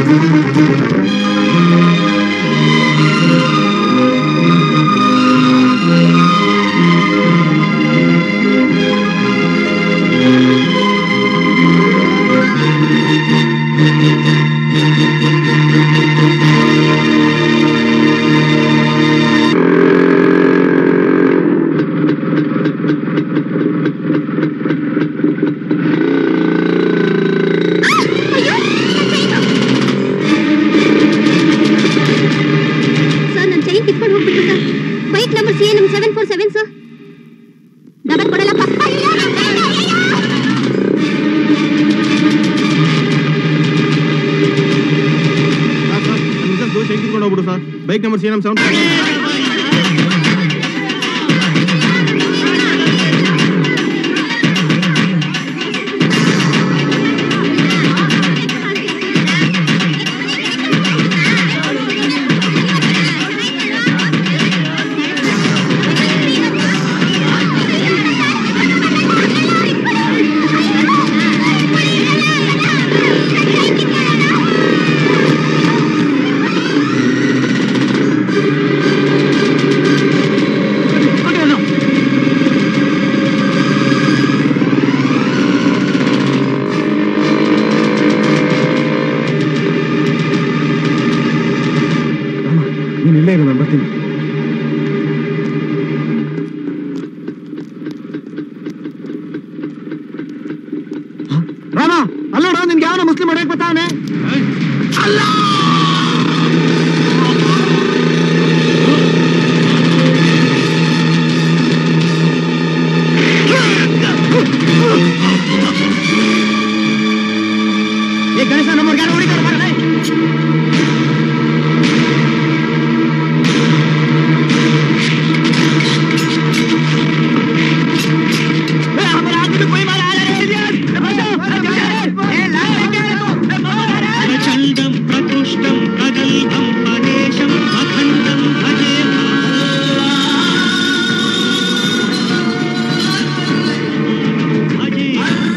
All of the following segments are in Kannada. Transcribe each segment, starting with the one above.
ಸರ್ ನನ್ನ ಚೈನ್ ಕಿತ್ಕೊಂಡು ಹೋಗ್ಬಿಟ್ರು sir bike number C N seven four seven sir double ಕೊಡಲ್ಲಪ್ಪ ಅಯ್ಯೋ, ನನ್ನ ಚೈನು, ಅಯ್ಯೋ! ಚೈನ್ ಕಿತ್ಕೊಂಡು ಹೋಗ್ಬಿಡು ಸರ್ ಬೈಕ್ ನಂಬರ್ ಸಿ ನಮ್ ಸೌಂಡ್ ನೀನು ಇಲ್ಲೇ ಇರು ನಾನು ಬರ್ತೀನಿ ರಾಮ ಅಲ್ಲೋಡ ನಿನ್ಗೆ ಯಾವ ಮುಸ್ಲಿಂ ಹೊಡೆಯಕ್ ಬರ್ತಾವನೆ ಏ ಗಣೇಶ ನಮ್ಮವ್ರಿಗೆ ಯಾರು ಹೊಡಿತಾರೆ ಬಾರಲೇ. प्रचण्डं प्रकृष्टं प्रगल्भं परेशम् अखण्डं भजे भजे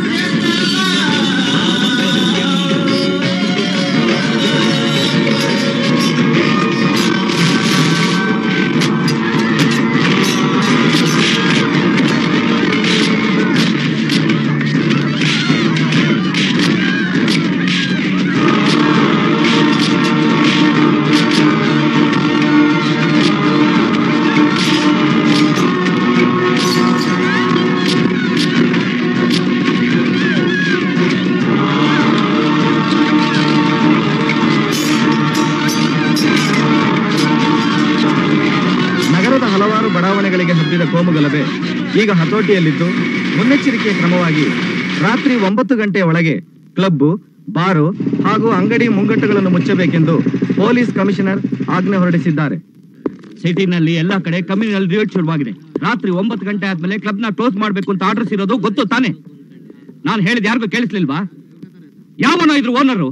ನಗರದ ಹಲವಾರು ಬಡಾವಣೆಗಳಿಗೆ ಹಬ್ಬಿದ ಕೋಮುಗಲಭೆ ಈಗ ಹತೋಟಿಯಲ್ಲಿದ್ದು ಮುನ್ನೆಚ್ಚರಿಕೆಯ ಕ್ರಮವಾಗಿ ರಾತ್ರಿ ಒಂಬತ್ತು ಗಂಟೆಯ ಒಳಗೆ ಕ್ಲಬ್ಬು ಬಾರು ಹಾಗೂ ಅಂಗಡಿ ಮುಂಗಟ್ಟುಗಳನ್ನು ಮುಚ್ಚಬೇಕೆಂದು ಪೊಲೀಸ್ ಕಮಿಷನರ್ ಆಜ್ಞೆ ಹೊರಡಿಸಿದ್ದಾರೆ ಸಿಟಿನಲ್ಲಿ ಎಲ್ಲಾ ಕಡೆ ಕಮ್ಯುನಲ್ ರೇಟ್ ಶುರುವಾಗಿದೆ ರಾತ್ರಿ ಒಂಬತ್ತು ಗಂಟೆ ಆದ್ಮೇಲೆ ಕ್ಲಬ್ ನ ಕ್ಲೋಸ್ ಮಾಡ್ಬೇಕು ಅಂತ ಆರ್ಡರ್ಸ್ ಇರೋದು ಗೊತ್ತು ತಾನೆ ನಾನು ಹೇಳಿದ ಯಾರಿಗೂ ಕೇಳಿಸ್ಲಿಲ್ವಾ ಯಾವನೋ ಇದ್ರ ಓನರು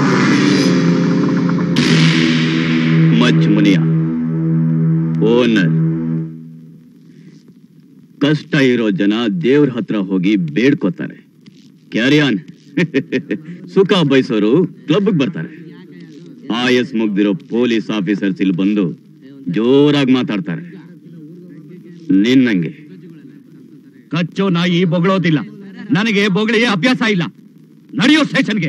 ಮಚ್ ಮುನಿಯ ಓನರ್ ಕಷ್ಟ ಇರೋ ಜನ ದೇವ್ರ ಹತ್ರ ಹೋಗಿ ಬೇಡ್ಕೋತಾರೆ ಕ್ಯಾರಿಯಾನ್ ಸುಖ ಬಯಸೋರು ಕ್ಲಬ್ಗೆ ಬರ್ತಾರೆ ಆಯಸ್ ಮುಗ್ದಿರೋ ಪೊಲೀಸ್ ಆಫೀಸರ್ಸ್ ಇಲ್ಲಿ ಬಂದು ಜೋರಾಗಿ ಮಾತಾಡ್ತಾರೆ ನಿನ್ನಂಗೆ ಕಚ್ಚೋ ನಾಯಿ ಬೊಗಳೋದಿಲ್ಲ ನನಗೆ ಬೊಗಳಿ ಅಭ್ಯಾಸ ಇಲ್ಲ ನಡೆಯೋ ಸ್ಟೇಷನ್ಗೆ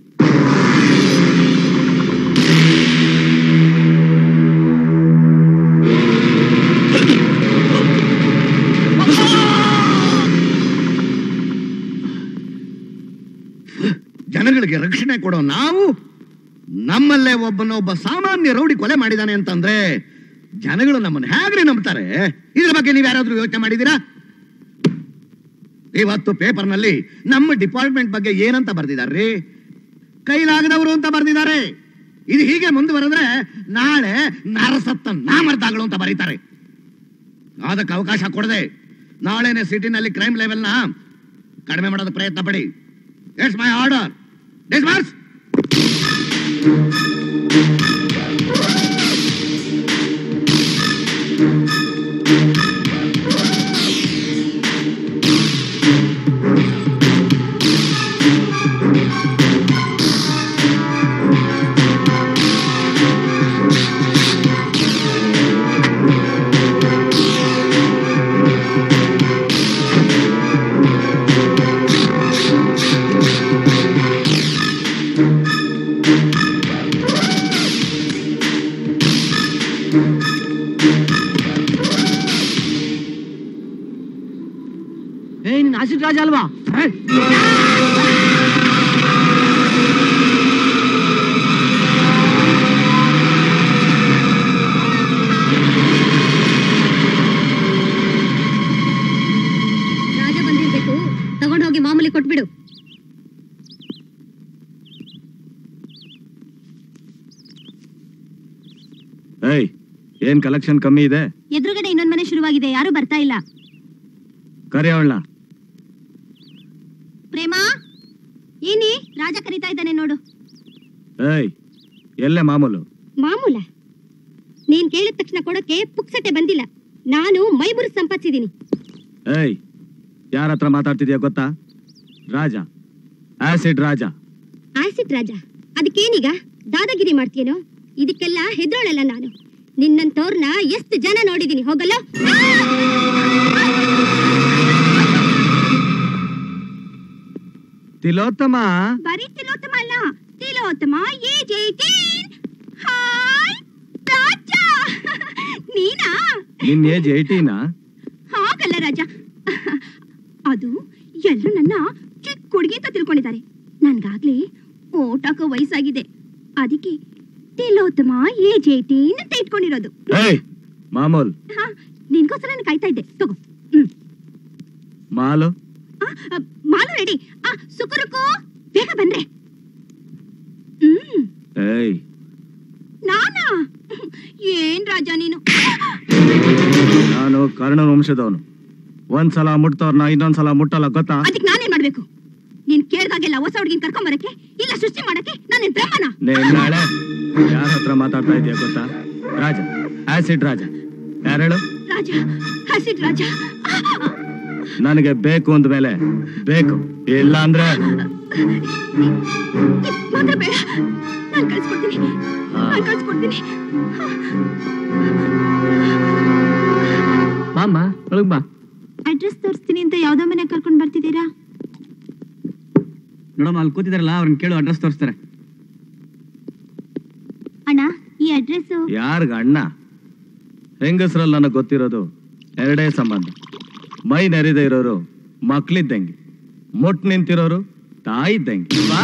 ಜನಗಳಿಗೆ ರಕ್ಷಣೆ ಕೊಡೋ ನಾವು ನಮ್ಮಲ್ಲೇ ಒಬ್ಬನೊಬ್ಬ ಸಾಮಾನ್ಯ ರೌಡಿ ಕೊಲೆ ಮಾಡಿದಾನೆ ಅಂತಂದ್ರೆ ಜನಗಳು ನಮ್ಮನ್ನ ಹೇಗ್ರಿ ನಂಬ್ತಾರೆ ಇದ್ರ ಬಗ್ಗೆ ನೀವ್ ಯಾರಾದ್ರೂ ಯೋಚನೆ ಮಾಡಿದೀರಾ ಇವತ್ತು ಪೇಪರ್ನಲ್ಲಿ ನಮ್ಮ ಡಿಪಾರ್ಟ್ಮೆಂಟ್ ಬಗ್ಗೆ ಏನಂತ ಬರ್ದಿದಾರ್ರಿ ಕೈಲಾಗದವರು ಅಂತ ಬರ್ದಿದ್ದಾರೆ ಇದು ಹೀಗೆ ಮುಂದುವರೆದ್ರೆ ನಾಳೆ ನರಸತ್ತ ನಾಮರ್ದಾಗಳು ಅಂತ ಬರೀತಾರೆ ಅದಕ್ಕೆ ಅವಕಾಶ ಕೊಡದೆ ನಾಳೆನೆ ಸಿಟಿನಲ್ಲಿ ಕ್ರೈಮ್ ಲೆವೆಲ್ನ ಕಡಿಮೆ ಮಾಡೋದ ಪ್ರಯತ್ನ ಪಡಿ ಇಟ್ಸ್ ಮೈ ಆರ್ಡರ್ ಡಿಸ್ಮಾರ್ಸ್ ಏ ನಿನ್ ಆಸಿಡ್ ರಾಜ ಅಲ್ವಾ ರಾಜ ಬಂದಿರ್ಬೇಕು ತಗೊಂಡ್ ಹೋಗಿ ಮಾಮೂಲಿ ಕೊಟ್ಬಿಡು ಏಯ್ ಏನ್ ಕಲೆಕ್ಷನ್ ಕಮ್ಮಿ ಇದೆ ಎದುರುಗಡೆ ಇನ್ನೊಂದ್ ಮನೆ ಶುರುವಾಗಿದೆ ಯಾರು ಬರ್ತಾ ಇಲ್ಲ ಕರಿ ಅವಳ ಪ್ರೇಮ ಏನಿ ರಾಜ ಕರೀತಾ ಇದ್ದಾನೆ ನೋಡು ಏಯ್ ಎಲ್ಲೇ ಮಾಮೂಲು ಮಾಮೂಲ ನೀನ್ ಕೇಳಿದ ತಕ್ಷಣ ಕೊಡೋಕೆ ಪುಕ್ಸಟೆ ಬಂದಿಲ್ಲ ನಾನು ಮೈಬುರು ಸಂಪಾದಿಸಿದೀನಿ ಏಯ್ ಯಾರ ಹತ್ರ ಮಾತಾಡ್ತಿದ್ಯಾ ಗೊತ್ತಾ ರಾಜ ಆಸಿಡ್ ರಾಜ ಆಸಿಡ್ ರಾಜ ಅದಕ್ಕೇನೀಗ ದಾದಾಗಿರಿ ಮಾಡ್ತೀನೋ ಇದಕ್ಕೆಲ್ಲ ಹೆದ್ರೋಳಲ್ಲ ನಾನು ನಿನ್ನಂತವ್ರನ್ನ ಎಷ್ಟು ಜನ ನೋಡಿದೀನಿ ಹೋಗಲ್ಲ ತಿಲೋತ್ತಮ ಬರೀ ತಿಲೋತ್ತಮ ಅಲ್ಲ Tilottama age eighteen hi Raja ನೀನಾ ನಿನ್ ಏಜ್ ಏಯ್ಟೀನಾ ಹಾಗಲ್ಲ ರಾಜ ಅದು ಎಲ್ರು ನನ್ನ ಚಿಕ್ಕ ಹುಡುಗಿ ಅಂತ ತಿಳ್ಕೊಂಡಿದ್ದಾರೆ ನನ್ಗಾಗ್ಲೇ ಓಟಾಕ ವಯಸ್ಸಾಗಿದೆ ಅದಕ್ಕೆ ತಿಲೋತ್ತಮ ಏಜ್ ಏಟೀನ್ ಅಂತ ಇಟ್ಕೊಂಡಿರೋದು ಏಯ್ ಮಾಮೂಲ್ ಹಾ ನಿನ್ಗೋಸ್ಕರ ನಾನು ಕಾಯ್ತಾ ಇದ್ದೆ ತಗೋ ಹ್ಮ್ ಮಾಲು ಆ, ಆ, ಮಾಲು ರೆಡಿ ಆ ಸುಕುರುಕು ಬೇಗ ಬಂದ್ರೆ ಹ್ಮ್ ಏಯ್ ನಾನಾ ಏನ್ ರಾಜ ನೀನು ನಾನು ಕರ್ಣ ವಂಶದವನು ಒಂದ್ಸಲ ಮುಟ್ತವ್ರನ್ನ ಇನ್ನೊಂದ್ಸಲ ಮುಟ್ಟಲ್ಲ ಗೊತ್ತಾ ಅದಕ್ಕೆ ನಾನೇನ್ ಮಾಡ್ಬೇಕು ನೀನ್ ಕೇಳ್ದಾಗೆಲ್ಲ ಹೊಸ ಹುಡುಗಿನ ಕರ್ಕೊಂಡ್ ಬರಕ್ಕೆ ಇಲ್ಲ ಸೃಷ್ಟಿ ಮಾಡಕ್ಕೆ ನಾನೇನ್ ಬ್ರಹ್ಮನ ನೀನ್ ನಾಳೆ ಯಾರ ಹತ್ರ ಮಾತಾಡ್ತಾ ಇದೀಯ ಗೊತ್ತಾ ರಾಜ ಆಸಿಡ್ ರಾಜ ಯಾರೇಳು ರಾಜ ಹಸಿದ್ ರಾಜ ನನಗೆ ಬೇಕು ಅಂದ್ಮೇಲೆ ಬೇಕು ಇಲ್ಲ ಅಂದ್ರೆ ಇದ್ ಮಾತ್ರ ಬೇಡ ನಾನ್ ಕಳ್ಸ್ಕೊಡ್ತೀನಿ ನಾನ್ ಕಳ್ಸ್ಕೊಡ್ತೀನಿ ಬಾಮ್ಮ ಒಳಗ್ ಬಾ ಅಡ್ರೆಸ್ ತೋರಿಸ್ತೀನಿ ಅಂತ ಯಾವ್ದೋ ಮನೆ ಕರ್ಕೊಂಡ್ ಬರ್ತಿದ್ದೀರಾ ನೋಡಮ್ಮ ಅಲ್ಲಿ ಕೂತಿದಾರಲ್ಲ ಅವ್ರನ್ನ ಕೇಳು ಅಡ್ರೆಸ್ ತೋರಿಸ್ತಾರೆ ಅಣ್ಣ ಈ ಅಡ್ರೆಸ್ ಯಾರ್ಗ ಅಣ್ಣ ಹೆಂಗಸ್ರಲ್ಲಿ ನನಗೆ ಗೊತ್ತಿರೋದು ಎರಡೇ ಸಂಬಂಧ ಮೈ ನೆರೆದೇ ಇರೋರು ಮಕ್ಳಿದ್ದಂಗೆ ಮುಟ್ ನಿಂತಿರೋರು ತಾಯಿ ಇದ್ದಂಗೆ ಬಾ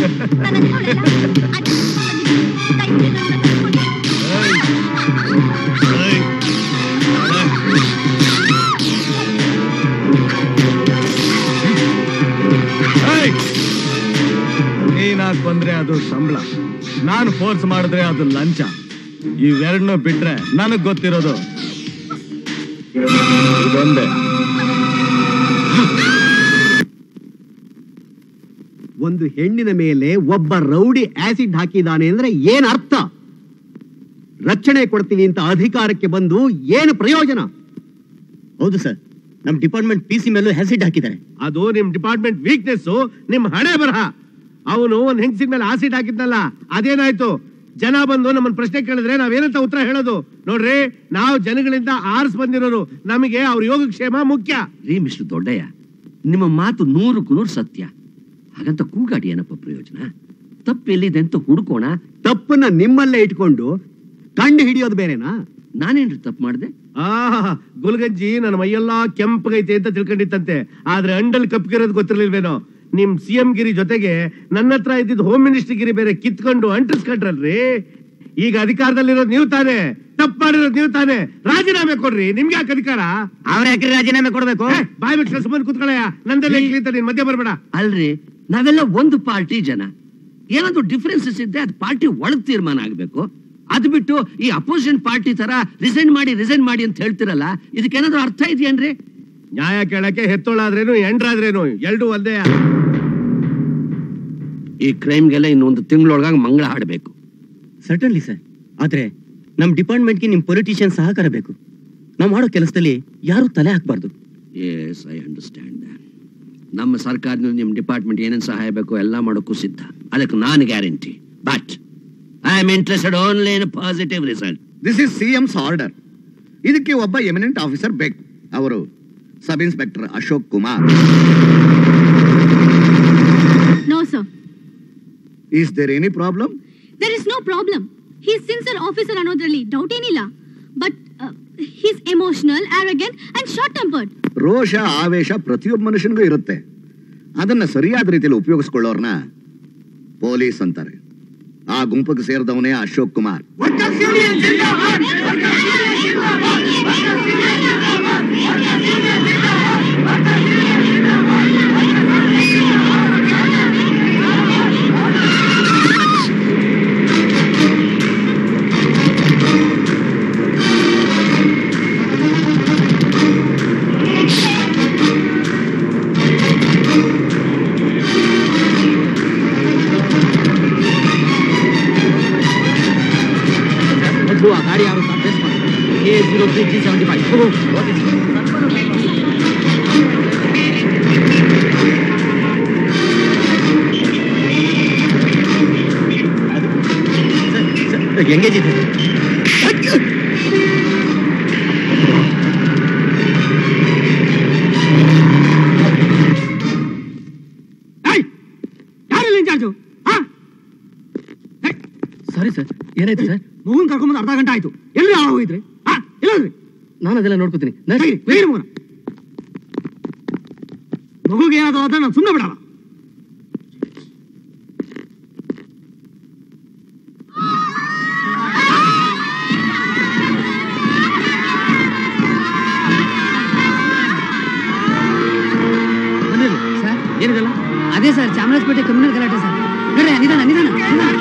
ನೀನಾಗ್ ಬಂದ್ರೆ ಅದು ಸಂಬಳ ನಾನು ಫೋರ್ಸ್ ಮಾಡಿದ್ರೆ ಅದು ಲಂಚ ಇವೆರಡನ್ನೂ ಬಿಟ್ರೆ ನನಗ್ ಗೊತ್ತಿರೋದು ಇದೊಂದೇ ಒಂದು ಹೆಣ್ಣಿನ ಮೇಲೆ ಒಬ್ಬ ರೌಡಿ ಆಸಿಡ್ ಹಾಕಿದಾನೆ ಅಂದ್ರೆ ಏನ್ ಅರ್ಥ ರಕ್ಷಣೆ ಕೊಡ್ತೀವಿ ಅಂತ ಅಧಿಕಾರಕ್ಕೆ ಬಂದು ಏನು ಪ್ರಯೋಜನ ಹೌದು ಸರ್ ನಮ್ ಡಿಪಾರ್ಟ್ಮೆಂಟ್ ಪಿ ಸಿ ಮೇಲೂ ಆಸಿಡ್ ಹಾಕಿದ್ದಾರೆ ಅದು ನಿಮ್ ಡಿಪಾರ್ಟ್ಮೆಂಟ್ ವೀಕ್ನೆಸ್ ನಿಮ್ ಹಣೆ ಬರಹ ಅವನು ಒಂದ್ ಹೆಂಗಸಿನ ಮೇಲೆ ಆಸಿಡ್ ಹಾಕಿದ್ನಲ್ಲ ಅದೇನಾಯ್ತು ಜನ ಬಂದು ನಮ್ಮನ್ನ ಪ್ರಶ್ನೆ ಕೇಳಿದ್ರೆ ನಾವೇನಂತ ಉತ್ತರ ಹೇಳೋದು ನೋಡ್ರಿ ನಾವು ಜನಗಳಿಂದ ಆರಿಸ್ ಬಂದಿರೋರು ನಮಗೆ ಅವ್ರ ಯೋಗಕ್ಷೇಮ ಮುಖ್ಯ ರೀ ಮಿಸ್ಟರ್ ದೊಡ್ಡಯ್ಯ ನಿಮ್ಮ ಮಾತು ನೂರಕ್ಕೂ ನೂರು ಸತ್ಯ ಹಾಗಂತ ಕೂಗಾಡಿ ಏನಪ್ಪ ಪ್ರಯೋಜನ ತಪ್ಪು ಎಲ್ಲಿದೆ ಅಂತ ಹುಡ್ಕೋಣ ತಪ್ಪನ್ನ ನಿಮ್ಮಲ್ಲೇ ಇಟ್ಕೊಂಡು ಕಂಡು ಹಿಡಿಯೋದು ಬೇರೆನಾ ನಾನೇನ್ರಿ ತಪ್ಪು ಮಾಡಿದೆ ಆಹಾ ಗುಲ್ಗಂಜಿ ನನ್ನ ಮೈಯೆಲ್ಲ ಕೆಂಪಗೈತೆ ಅಂತ ತಿಳ್ಕೊಂಡಿತ್ತಂತೆ ಆದ್ರೆ ಅಂಡಲ್ ಕಪ್ಪಿರೋದು ಗೊತ್ತಿರ್ಲಿಲ್ವೇನೋ ನಿಮ್ ಸಿ ಎಂ ಗಿರಿ ಜೊತೆಗೆ ನನ್ನ ಹತ್ರ ಇದ್ದಿದ್ದು ಹೋಮ್ ಮಿನಿಸ್ಟರ್ ಗಿರಿ ಬೇರೆ ಕಿತ್ಕೊಂಡು ಅಂಟಿಸ್ಕೊಂಡ್ರಲ್ರಿ ಈಗ ಅಧಿಕಾರದಲ್ಲಿರೋದು ನೀವು ತಾನೇ ತಪ್ಪು ಮಾಡಿರೋದು ನೀವು ತಾನೇ ರಾಜೀನಾಮೆ ಕೊಡ್ರಿ ನಿಮ್ಗೆ ಯಾಕೆ ಅಧಿಕಾರ ಅವ್ರ ಯಾಕೆ ರಾಜೀನಾಮೆ ಕೊಡ್ಬೇಕು ಏ, ಬಾಯ್ ಬಿಟ್ಟು ಸುಮ್ಮನೆ ಕುತ್ಕೊಳ್ಳಯ್ಯ ನಂದಲ್ಲೇ ಅಂತ ನೀನ್ ಮಧ್ಯ ಬರ್ಬೇಡ ಅಲ್ರಿ ನಾವೆಲ್ಲ ಒಂದು ಪಾರ್ಟಿ ಜನ ಏನಾದ್ರು ಡಿಫ್ರೆನ್ಸಸ್ ಇದ್ದೆ ಅದು ಪಾರ್ಟಿ ಒಳಗ್ ತೀರ್ಮಾನ ಆಗ್ಬೇಕು ಅದು ಬಿಟ್ಟು ಈ ಅಪೋಸಿಷನ್ ಪಾರ್ಟಿ ತರ ರಿಸೈನ್ ಮಾಡಿ ರಿಸೈನ್ ಮಾಡಿ ಅಂತ ಹೇಳ್ತಿರಲ್ಲ ಇದಕ್ಕೇನಾದ್ರು ಅರ್ಥ ಇದೆಯೇನ್ರಿ ನ್ಯಾಯ ಕೇಳಕ್ಕೆ ಹೆತ್ತೋಳಾದ್ರೇನು ಎಂಡ್ರಾದ್ರೇನು ಎರಡು ಒಂದೇ ಈ ಕ್ರೈಮ್ಗೆಲ್ಲ ಇನ್ನೊಂದು ತಿಂಗಳೊಳಗಾಗಿ ಮಂಗಳ ಹಾಡಬೇಕು ಸರ್ಟನ್ಲಿ ಸರ್ ಆದ್ರೆ ನಮ್ ಡಿಪಾರ್ಟ್ಮೆಂಟ್ಗೆ ನಿಮ್ ಪೊಲಿಟಿಷಿಯನ್ ಸಹಕಾರ ಬೇಕು ನಾವು ಮಾಡೋ ಕೆಲಸದಲ್ಲಿ ಯಾರು ತಲೆ ಹಾಕ್ಬಾರ್ದು ಎಸ್ ಐ ಅಂಡರ್ಸ್ಟ್ಯಾಂಡ್ ನಮ್ಮ ಸರ್ಕಾರದಿಂದ ನಿಮ್ಮ ಡಿಪಾರ್ಟ್ಮೆಂಟ್ ಏನೇನು ಸಹಾಯ ಬೇಕೋ ಎಲ್ಲ ಮಾಡೋಕ್ಕೂ ಸಿದ್ಧ ಅದಕ್ಕೆ ನಾನು guarantee but I am interested only in positive result this is C M's order ಇದಕ್ಕೆ ಒಬ್ಬ ಎಮಿನೆಂಟ್ ಆಫೀಸರ್ ಬೇಕು ಅವರು sub inspector Ashok Kumar no sir is there any problem there is no problem he's sincere officer ಅನ್ನೋದ್ರಲ್ಲಿ ಡೌಟ್ ಏನಿಲ್ಲ but he's emotional arrogant and short tempered ರೋಷ ಆವೇಶ ಪ್ರತಿಯೊಬ್ಬ ಮನುಷ್ಯನಿಗೂ ಇರುತ್ತೆ ಅದನ್ನ ಸರಿಯಾದ ರೀತಿಯಲ್ಲಿ ಉಪಯೋಗಿಸ್ಕೊಳ್ಳೋರ್ನ ಪೊಲೀಸ್ ಅಂತಾರೆ ಆ ಗುಂಪಿಗೆ ಸೇರಿದವನೇ ಅಶೋಕ್ ಕುಮಾರ್ ಮೊದಲು ಆ ಗಾಡಿ ಯಾರು ಅಂತ ಟ್ರೇಸ್ ಮಾಡಿ A zero three G seventy five engage ಇದೆ ಯಾರಿಲ್ಲ ಇನ್ಚಾರ್ಜು ಸಾರಿ ಸರ್ ಏನಾಯ್ತು ಸರ್ ಮಗುನ್ ಕರ್ಕೊಂಬಂದು ಅರ್ಧ ಗಂಟೆ ಆಯ್ತು ಎಲ್ಲಿ ಹಾಳು ಹೋಗಿದ್ರಿ ಹಾ ಎಲ್ಲೋದ್ರಿ ನಾನು ಅದೆಲ್ಲ ನೋಡ್ಕೋತೀನಿ ತೆಗೀರಿ, ತೆಗೀರಿ ಮಗುನ ಮಗುಗೆ ಏನಾದ್ರು ಆದ್ರೆ ನಾನು ಸುಮ್ಮನೆ ಬಿಡಲ್ಲ ಸರ್ ಏನಿದೆಲ್ಲ ಅದೇ ಸರ್ ಚಾಮರಾಜಪೇಟೆ ಕಮ್ಯುನಲ್ ಗಲಾಟೆ ಸರ್ ನೋಡ್ರಿ ನಿಧಾನ ನಿಧಾನ ನಿಧಾನ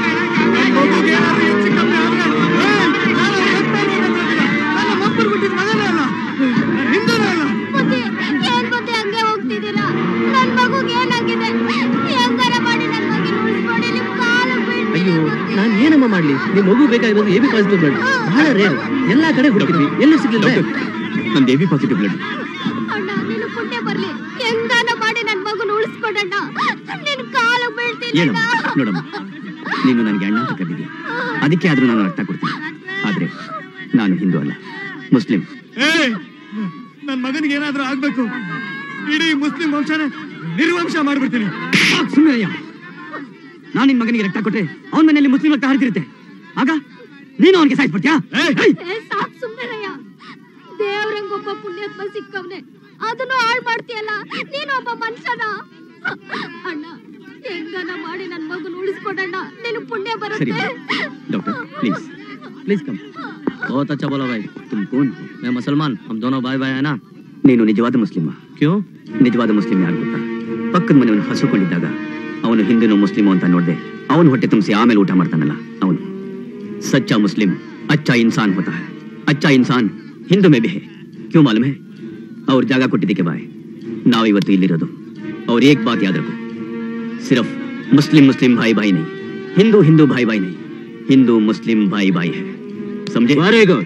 ಬುದ್ಧಿ ಏನ್ ಬುದ್ಧಿ ಹಂಗೆ ಹೋಗ್ತಿದ್ದೀರಾ ನನ್ ಮಗುಗೆ ಏನಾಗಿದೆ ಹೆಂಗಾರ ಮಾಡಿ ನನ್ ಮಗಿನ ಉಳಿಸ್ಕೊಡಿ ನಿಮ್ ಕಾಲು ಬೀಳ್ತೀನಿ ಅಯ್ಯೋ ಬುದ್ಧಿ. ನಾನು ಏನಮ್ಮ ಮಾಡ್ಲಿ ನಿಮ್ ಮಗು ಬೇಕಾಗಿರೋದು ಎ ಬಿ ಪಾಸಿಟಿವ್ ಬ್ಲಡ್ ಬಹಳ ರೇರ್ ಎಲ್ಲಾ ಕಡೆ ಹುಡುಕಿದ್ವಿ ಎಲ್ಲೂ ಸಿಗ್ಲಿಲ್ಲ ನಂದು ಎ ಬಿ ಪಾಸಿಟಿವ್ ಬ್ಲಡ್ ಅಣ್ಣ ನೀನು ಪುಣ್ಯ ಬರ್ಲಿ ಹೆಂಗಾನ ಮಾಡಿ ನನ್ ಮಗುನ ಉಳಿಸ್ಕೊಡಣ್ಣ ನಿನ್ ಕಾಲು ಬೀಳ್ತೀನಿ ಏನಮ್ಮ ನೋಡಮ್ಮ ನೀನು ನನಗೆ ಅಣ್ಣ ಅಂತ ಕರೆದಿದ್ಯಾ ಅದಕ್ಕೆ ಆದ್ರೂ ನಾನು ಅರ್ಥ ಕೊಡ್ತೀನಿ ಆದ್ರೆ ನಾನು ಹಿಂದೂ ಅಲ್ಲ ಮುಸ್ಲಿಂ ನನ್ನ ಮಗನಿಗೆ ಏನಾದ್ರೂ ಆಗ್ಬೇಕು ಇಡೀ ಮುಸ್ಲಿಂ ವಂಶನ ನಿರ್ವಂಶ ಮಾಡ್ಬಿಡ್ತೀನಿ ಸುಮ್ಮನೆ ಅಯ್ಯ ನಾನು ನಿನ್ ಮಗನಿಗೆ ರಕ್ತ ಕೊಟ್ರೆ ಅವನ ಮನೆಯಲ್ಲಿ ಮುಸ್ಲಿಂ ರಕ್ತ ಹರಿದಿರುತ್ತೆ ಆಗ ನೀನು ಅವನಿಗೆ ಸಾಯಿಸ್ಬಿಡ್ತೀಯಾ ಏ ಸಾಕ್ ಸುಮ್ನಿರಯ್ಯ ದೇವ್ರಂಗೊಬ್ಬ ಪುಣ್ಯಾತ್ಮ ಸಿಕ್ಕವ್ನೆ ಅದನ್ನು ಹಾಳ್ ಮಾಡ್ತೀಯಲ್ಲ ನೀನು ಒಬ್ಬ ಮನುಷ್ಯನ ಅಣ್ಣ ಹೆಂಗನ ಮಾಡಿ ನನ್ ಮಗುನ ಉಳಿಸ್ಕೊಡಣ್ಣ ನಿನ್ ಪುಣ್ಯ ಸರಿ ಬರುತ್ತೆ डॉक्टर प्लीज प्लीज कम बहुत अच्छा बोला भाई तुम कौन हो मैं मुसलमान हम दोनों भाई भाई है ना ನೀನು ನಿಜವಾದ ಮುಸ್ಲಿಮ क्यों ನಿಜವಾದ ಮುಸ್ಲಿಂ ಯಾರು ಗೊತ್ತಾ ಪಕ್ಕದ ಮನೆಯವನು ಹಸುಕೊಂಡಿದ್ದಾಗ ಅವನು ಹಿಂದೂನು ಮುಸ್ಲಿಮು ಅಂತ ನೋಡ್ದೆ ಅವನು ಹೊಟ್ಟೆ ತುಂಬಿಸಿ ಆಮೇಲೆ ಊಟ ಮಾಡ್ತಾನಲ್ಲ ಅವನು ಸಚ್ಚಾ ಮುಸ್ಲಿಂ ಅಚ್ಚಾ ಇನ್ಸಾನ್ ಹೋತಾ है ಅಚ್ಚಾ ಇನ್ಸಾನ್ ಹಿಂದೂ ಮೇ ಭಿ ಹೈ ಕ್ಯೂ ಮಾಲೂಮ್ ಹೈ ಅವ್ರ ಜಾಗ ಕೊಟ್ಟಿದ್ದಕ್ಕೆ ಬಾಯ್ ನಾವಿವತ್ತು ಇಲ್ಲಿರೋದು ಅವ್ರ ಏಕ್ ಬಾತ್ ಯಾದ್ ರಖೋ सिर्फ मुस्लिम मुस्लिम भाई भाई नहीं हिंदू हिंदू भाई भाई नहीं हिंदू मुस्लिम भाई भाई है समझे ವೆರಿ ಗುಡ್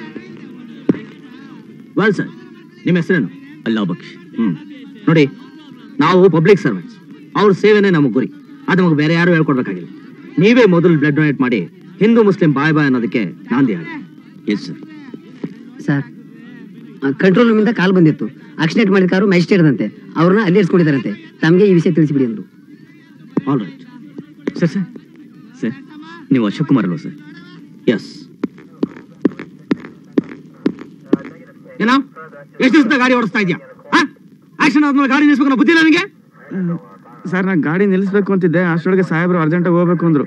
ವೆಲ್ ಸರ್ ನಿಮ್ಮ ಹೆಸರೇನು अल्लाह बख्श ಹ್ಮ್ ನೋಡಿ ನಾವು ಪಬ್ಲಿಕ್ ಸರ್ವೆಂಟ್ಸ್ ಅವ್ರ ಸೇವೆನೇ ನಮಗೆ ಗುರಿ ಅದು ನಮಗೆ ಬೇರೆ ಯಾರು ಹೇಳ್ಕೊಡ್ಬೇಕಾಗಿಲ್ಲ ನೀವೇ ಮೊದಲು ಬ್ಲಡ್ ಡೊನೇಟ್ ಮಾಡಿ ಹಿಂದೂ ಮುಸ್ಲಿಂ ಬಾಯ್ ಬಾಯ್ ಅನ್ನೋದಕ್ಕೆ ನಾಂದಿ ಆಗಿ यस सर ಸರ್ ಕಂಟ್ರೋಲ್ ರೂಮಿಂದ ಕಾಲ್ ಬಂದಿತ್ತು ಆಕ್ಸಿಡೆಂಟ್ ಮಾಡಿದ ಕಾರು ಮ್ಯಾಜಿಸ್ಟ್ರೇಟ್ ಅಂತೆ ಅವ್ರನ್ನ ಅಲ್ಲಿ ಇರಿಸ್ಕೊಂಡಿದ್ದಾರಂತೆ ತಮಗೆ ಈ ವಿಷಯ ತಿಳಿಸಿಬಿಡಿ ಅಂದ್ರು all right sir sir sir ನೀವು ಅಶೋಕ್ ಕುಮಾರ್ ಅಲ್ವಾ ಸರ್ ಎಸ್ ಏನ ಎಷ್ಟು ದಿವಸದ ಗಾಡಿ ಓಡಿಸ್ತಾ ಇದೆಯಾ ಆಕ್ಷನ್ ಆದ್ಮೇಲೆ ಗಾಡಿ ನಿಲ್ಸ್ಬೇಕು ಅನ್ನೋ ಬುದ್ಧಿ ಇಲ್ಲ ನಿನಗೆ ಸರ್ ನಾ ಗಾಡಿ ನಿಲ್ಲಿಸ್ಬೇಕು ಅಂತಿದ್ದೆ ಅಷ್ಟೊಳಗೆ ಸಾಹೇಬ್ರು ಅರ್ಜೆಂಟಾಗಿ ಹೋಗ್ಬೇಕು ಅಂದ್ರು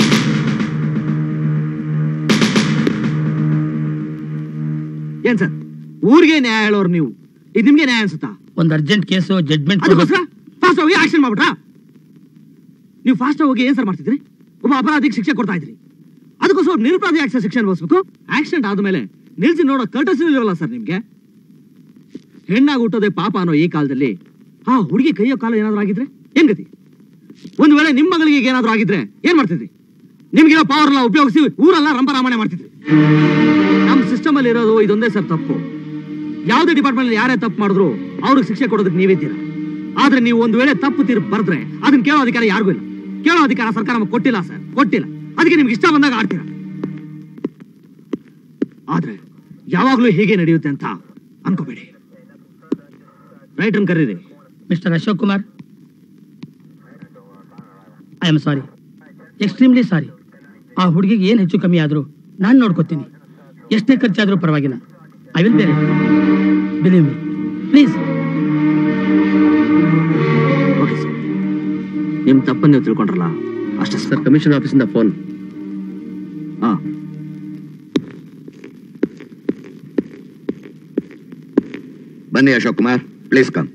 ಏನ್ ಸರ್ ಊರಿಗೆ ನ್ಯಾಯ ಹೇಳೋರು ನೀವು ಇದು ನಿಮ್ಗೆ ನ್ಯಾಯ ಅನ್ಸುತ್ತಾ ಒಂದು ಅರ್ಜೆಂಟ್ ಕೇಸು ಜಡ್ಜ್ಮೆಂಟ್ ಅದಕ್ಕೋಸ್ಕರ ಫಾಸ್ಟ್ ಹೋಗಿ ಆಕ್ಷನ್ ಮಾಡ್ಬಿಟ್ರಾ ನೀವು ಫಾಸ್ಟ್ ಹೋಗಿ ಏನ್ ಸರ್ ಮಾಡ್ತಿದ್ರಿ ಒಬ್ಬ ಅಪರಾಧಿಗೆ ಶಿಕ್ಷೆ ಕೊಡ್ತಾ ಇದ್ರಿ ಅದಕ್ಕೋಸ್ಕರ ಒಬ್ಬ ನಿರಪರಾಧಿ ಆಕ್ಷನ್ ಶಿಕ್ಷೆ ಅನುಭವಿಸ್ಬೇಕು ಆಕ್ಸಿಡೆಂಟ್ ಆದ್ಮೇಲೆ ನಿಲ್ಸಿ ನೋಡೋ ಕರ್ಟಸಿ ಇಲ್ವಲ್ಲ ಸರ್ ನಿಮ್ಗೆ ಹೆಣ್ಣಾಗಿ ಹುಟ್ಟೋದೇ ಪಾಪ ಅನ್ನೋ ಈ ಕಾಲದಲ್ಲಿ ಆ ಹುಡುಗಿ ಕೈಯೋ ಕಾಲ ಏನಾದ್ರೂ ಆಗಿದ್ರೆ ಏನ್ ಗತಿ ಒಂದ್ ವೇಳೆ ನಿಮ್ಮ ಮಗಳಿಗೆ ಈಗ ಏನಾದ್ರೂ ಆಗಿದ್ರೆ ಏನ್ ಮಾಡ್ತಿದ್ರಿ ನಿಮ್ಗಿರೋ ಪವರ್ ಎಲ್ಲ ಉಪಯೋಗಿಸಿ ಊರೆಲ್ಲ ರಂಪರಾಮಣೆ ಮಾಡ್ತಿದ್ರಿ ನಮ್ ಸಿಸ್ಟಮ್ ಅಲ್ಲಿ ಇರೋದು ಇದೊಂದೇ ಸರ್ ತಪ್ಪು ಯಾವುದೇ ಡಿಪಾರ್ಟ್ಮೆಂಟ್ ಯಾರೇ ತಪ್ಪು ಮಾಡಿದ್ರು ಅವ್ರಿಗೆ ಶಿಕ್ಷೆ ಕೊಡೋದಕ್ಕೆ ನೀವಿದ್ದೀರಾ ಆದ್ರೆ ನೀವು ಒಂದು ವೇಳೆ ತಪ್ಪು ತೀರ್ಪು ಬರೆದ್ರೆ ಅದನ್ನ ಕೇಳೋ ಅಧಿಕಾರ ಯಾರಿಗೂ ಇಲ್ಲ ಕೇಳೋ ಅಧಿಕಾರ ಸರ್ಕಾರ ನಮಗೆ ಕೊಟ್ಟಿಲ್ಲ ಸರ್ ಕೊಟ್ಟಿಲ್ಲ ಅದಕ್ಕೆ ನಿಮ್ಗೆ ಇಷ್ಟ ಬಂದಾಗ ಆಡ್ತೀರಾ ಆದ್ರೆ ಯಾವಾಗ್ಲೂ ಹೀಗೆ ನಡೆಯುತ್ತೆ ಅಂತ ಅನ್ಕೋಬೇಡಿ ರೈಟರ್ನ್ ಕರೀರಿ mister Ashok Kumar I am sorry extremely sorry ಆ ಹುಡುಗಿಗೆ ಏನು ಹೆಚ್ಚು ಕಮ್ಮಿ ಆದರೂ ನಾನು ನೋಡ್ಕೋತೀನಿ ಎಷ್ಟೇ ಖರ್ಚಾದರೂ ಪರವಾಗಿಲ್ಲ ಐ ವಿಲ್ ಬೇರೆ believe me please okay sir ನಿಮ್ಮ ತಪ್ಪನ್ನು ನೀವು ತಿಳ್ಕೊಂಡ್ರಲ್ಲ ಅಷ್ಟೇ ಸರ್ ಕಮಿಷನ್ ಆಫೀಸಿಂದ ಫೋನ್ ಹಾ ಬನ್ನಿ ಅಶೋಕ್ ಕುಮಾರ್ ಪ್ಲೀಸ್ ಕಮ್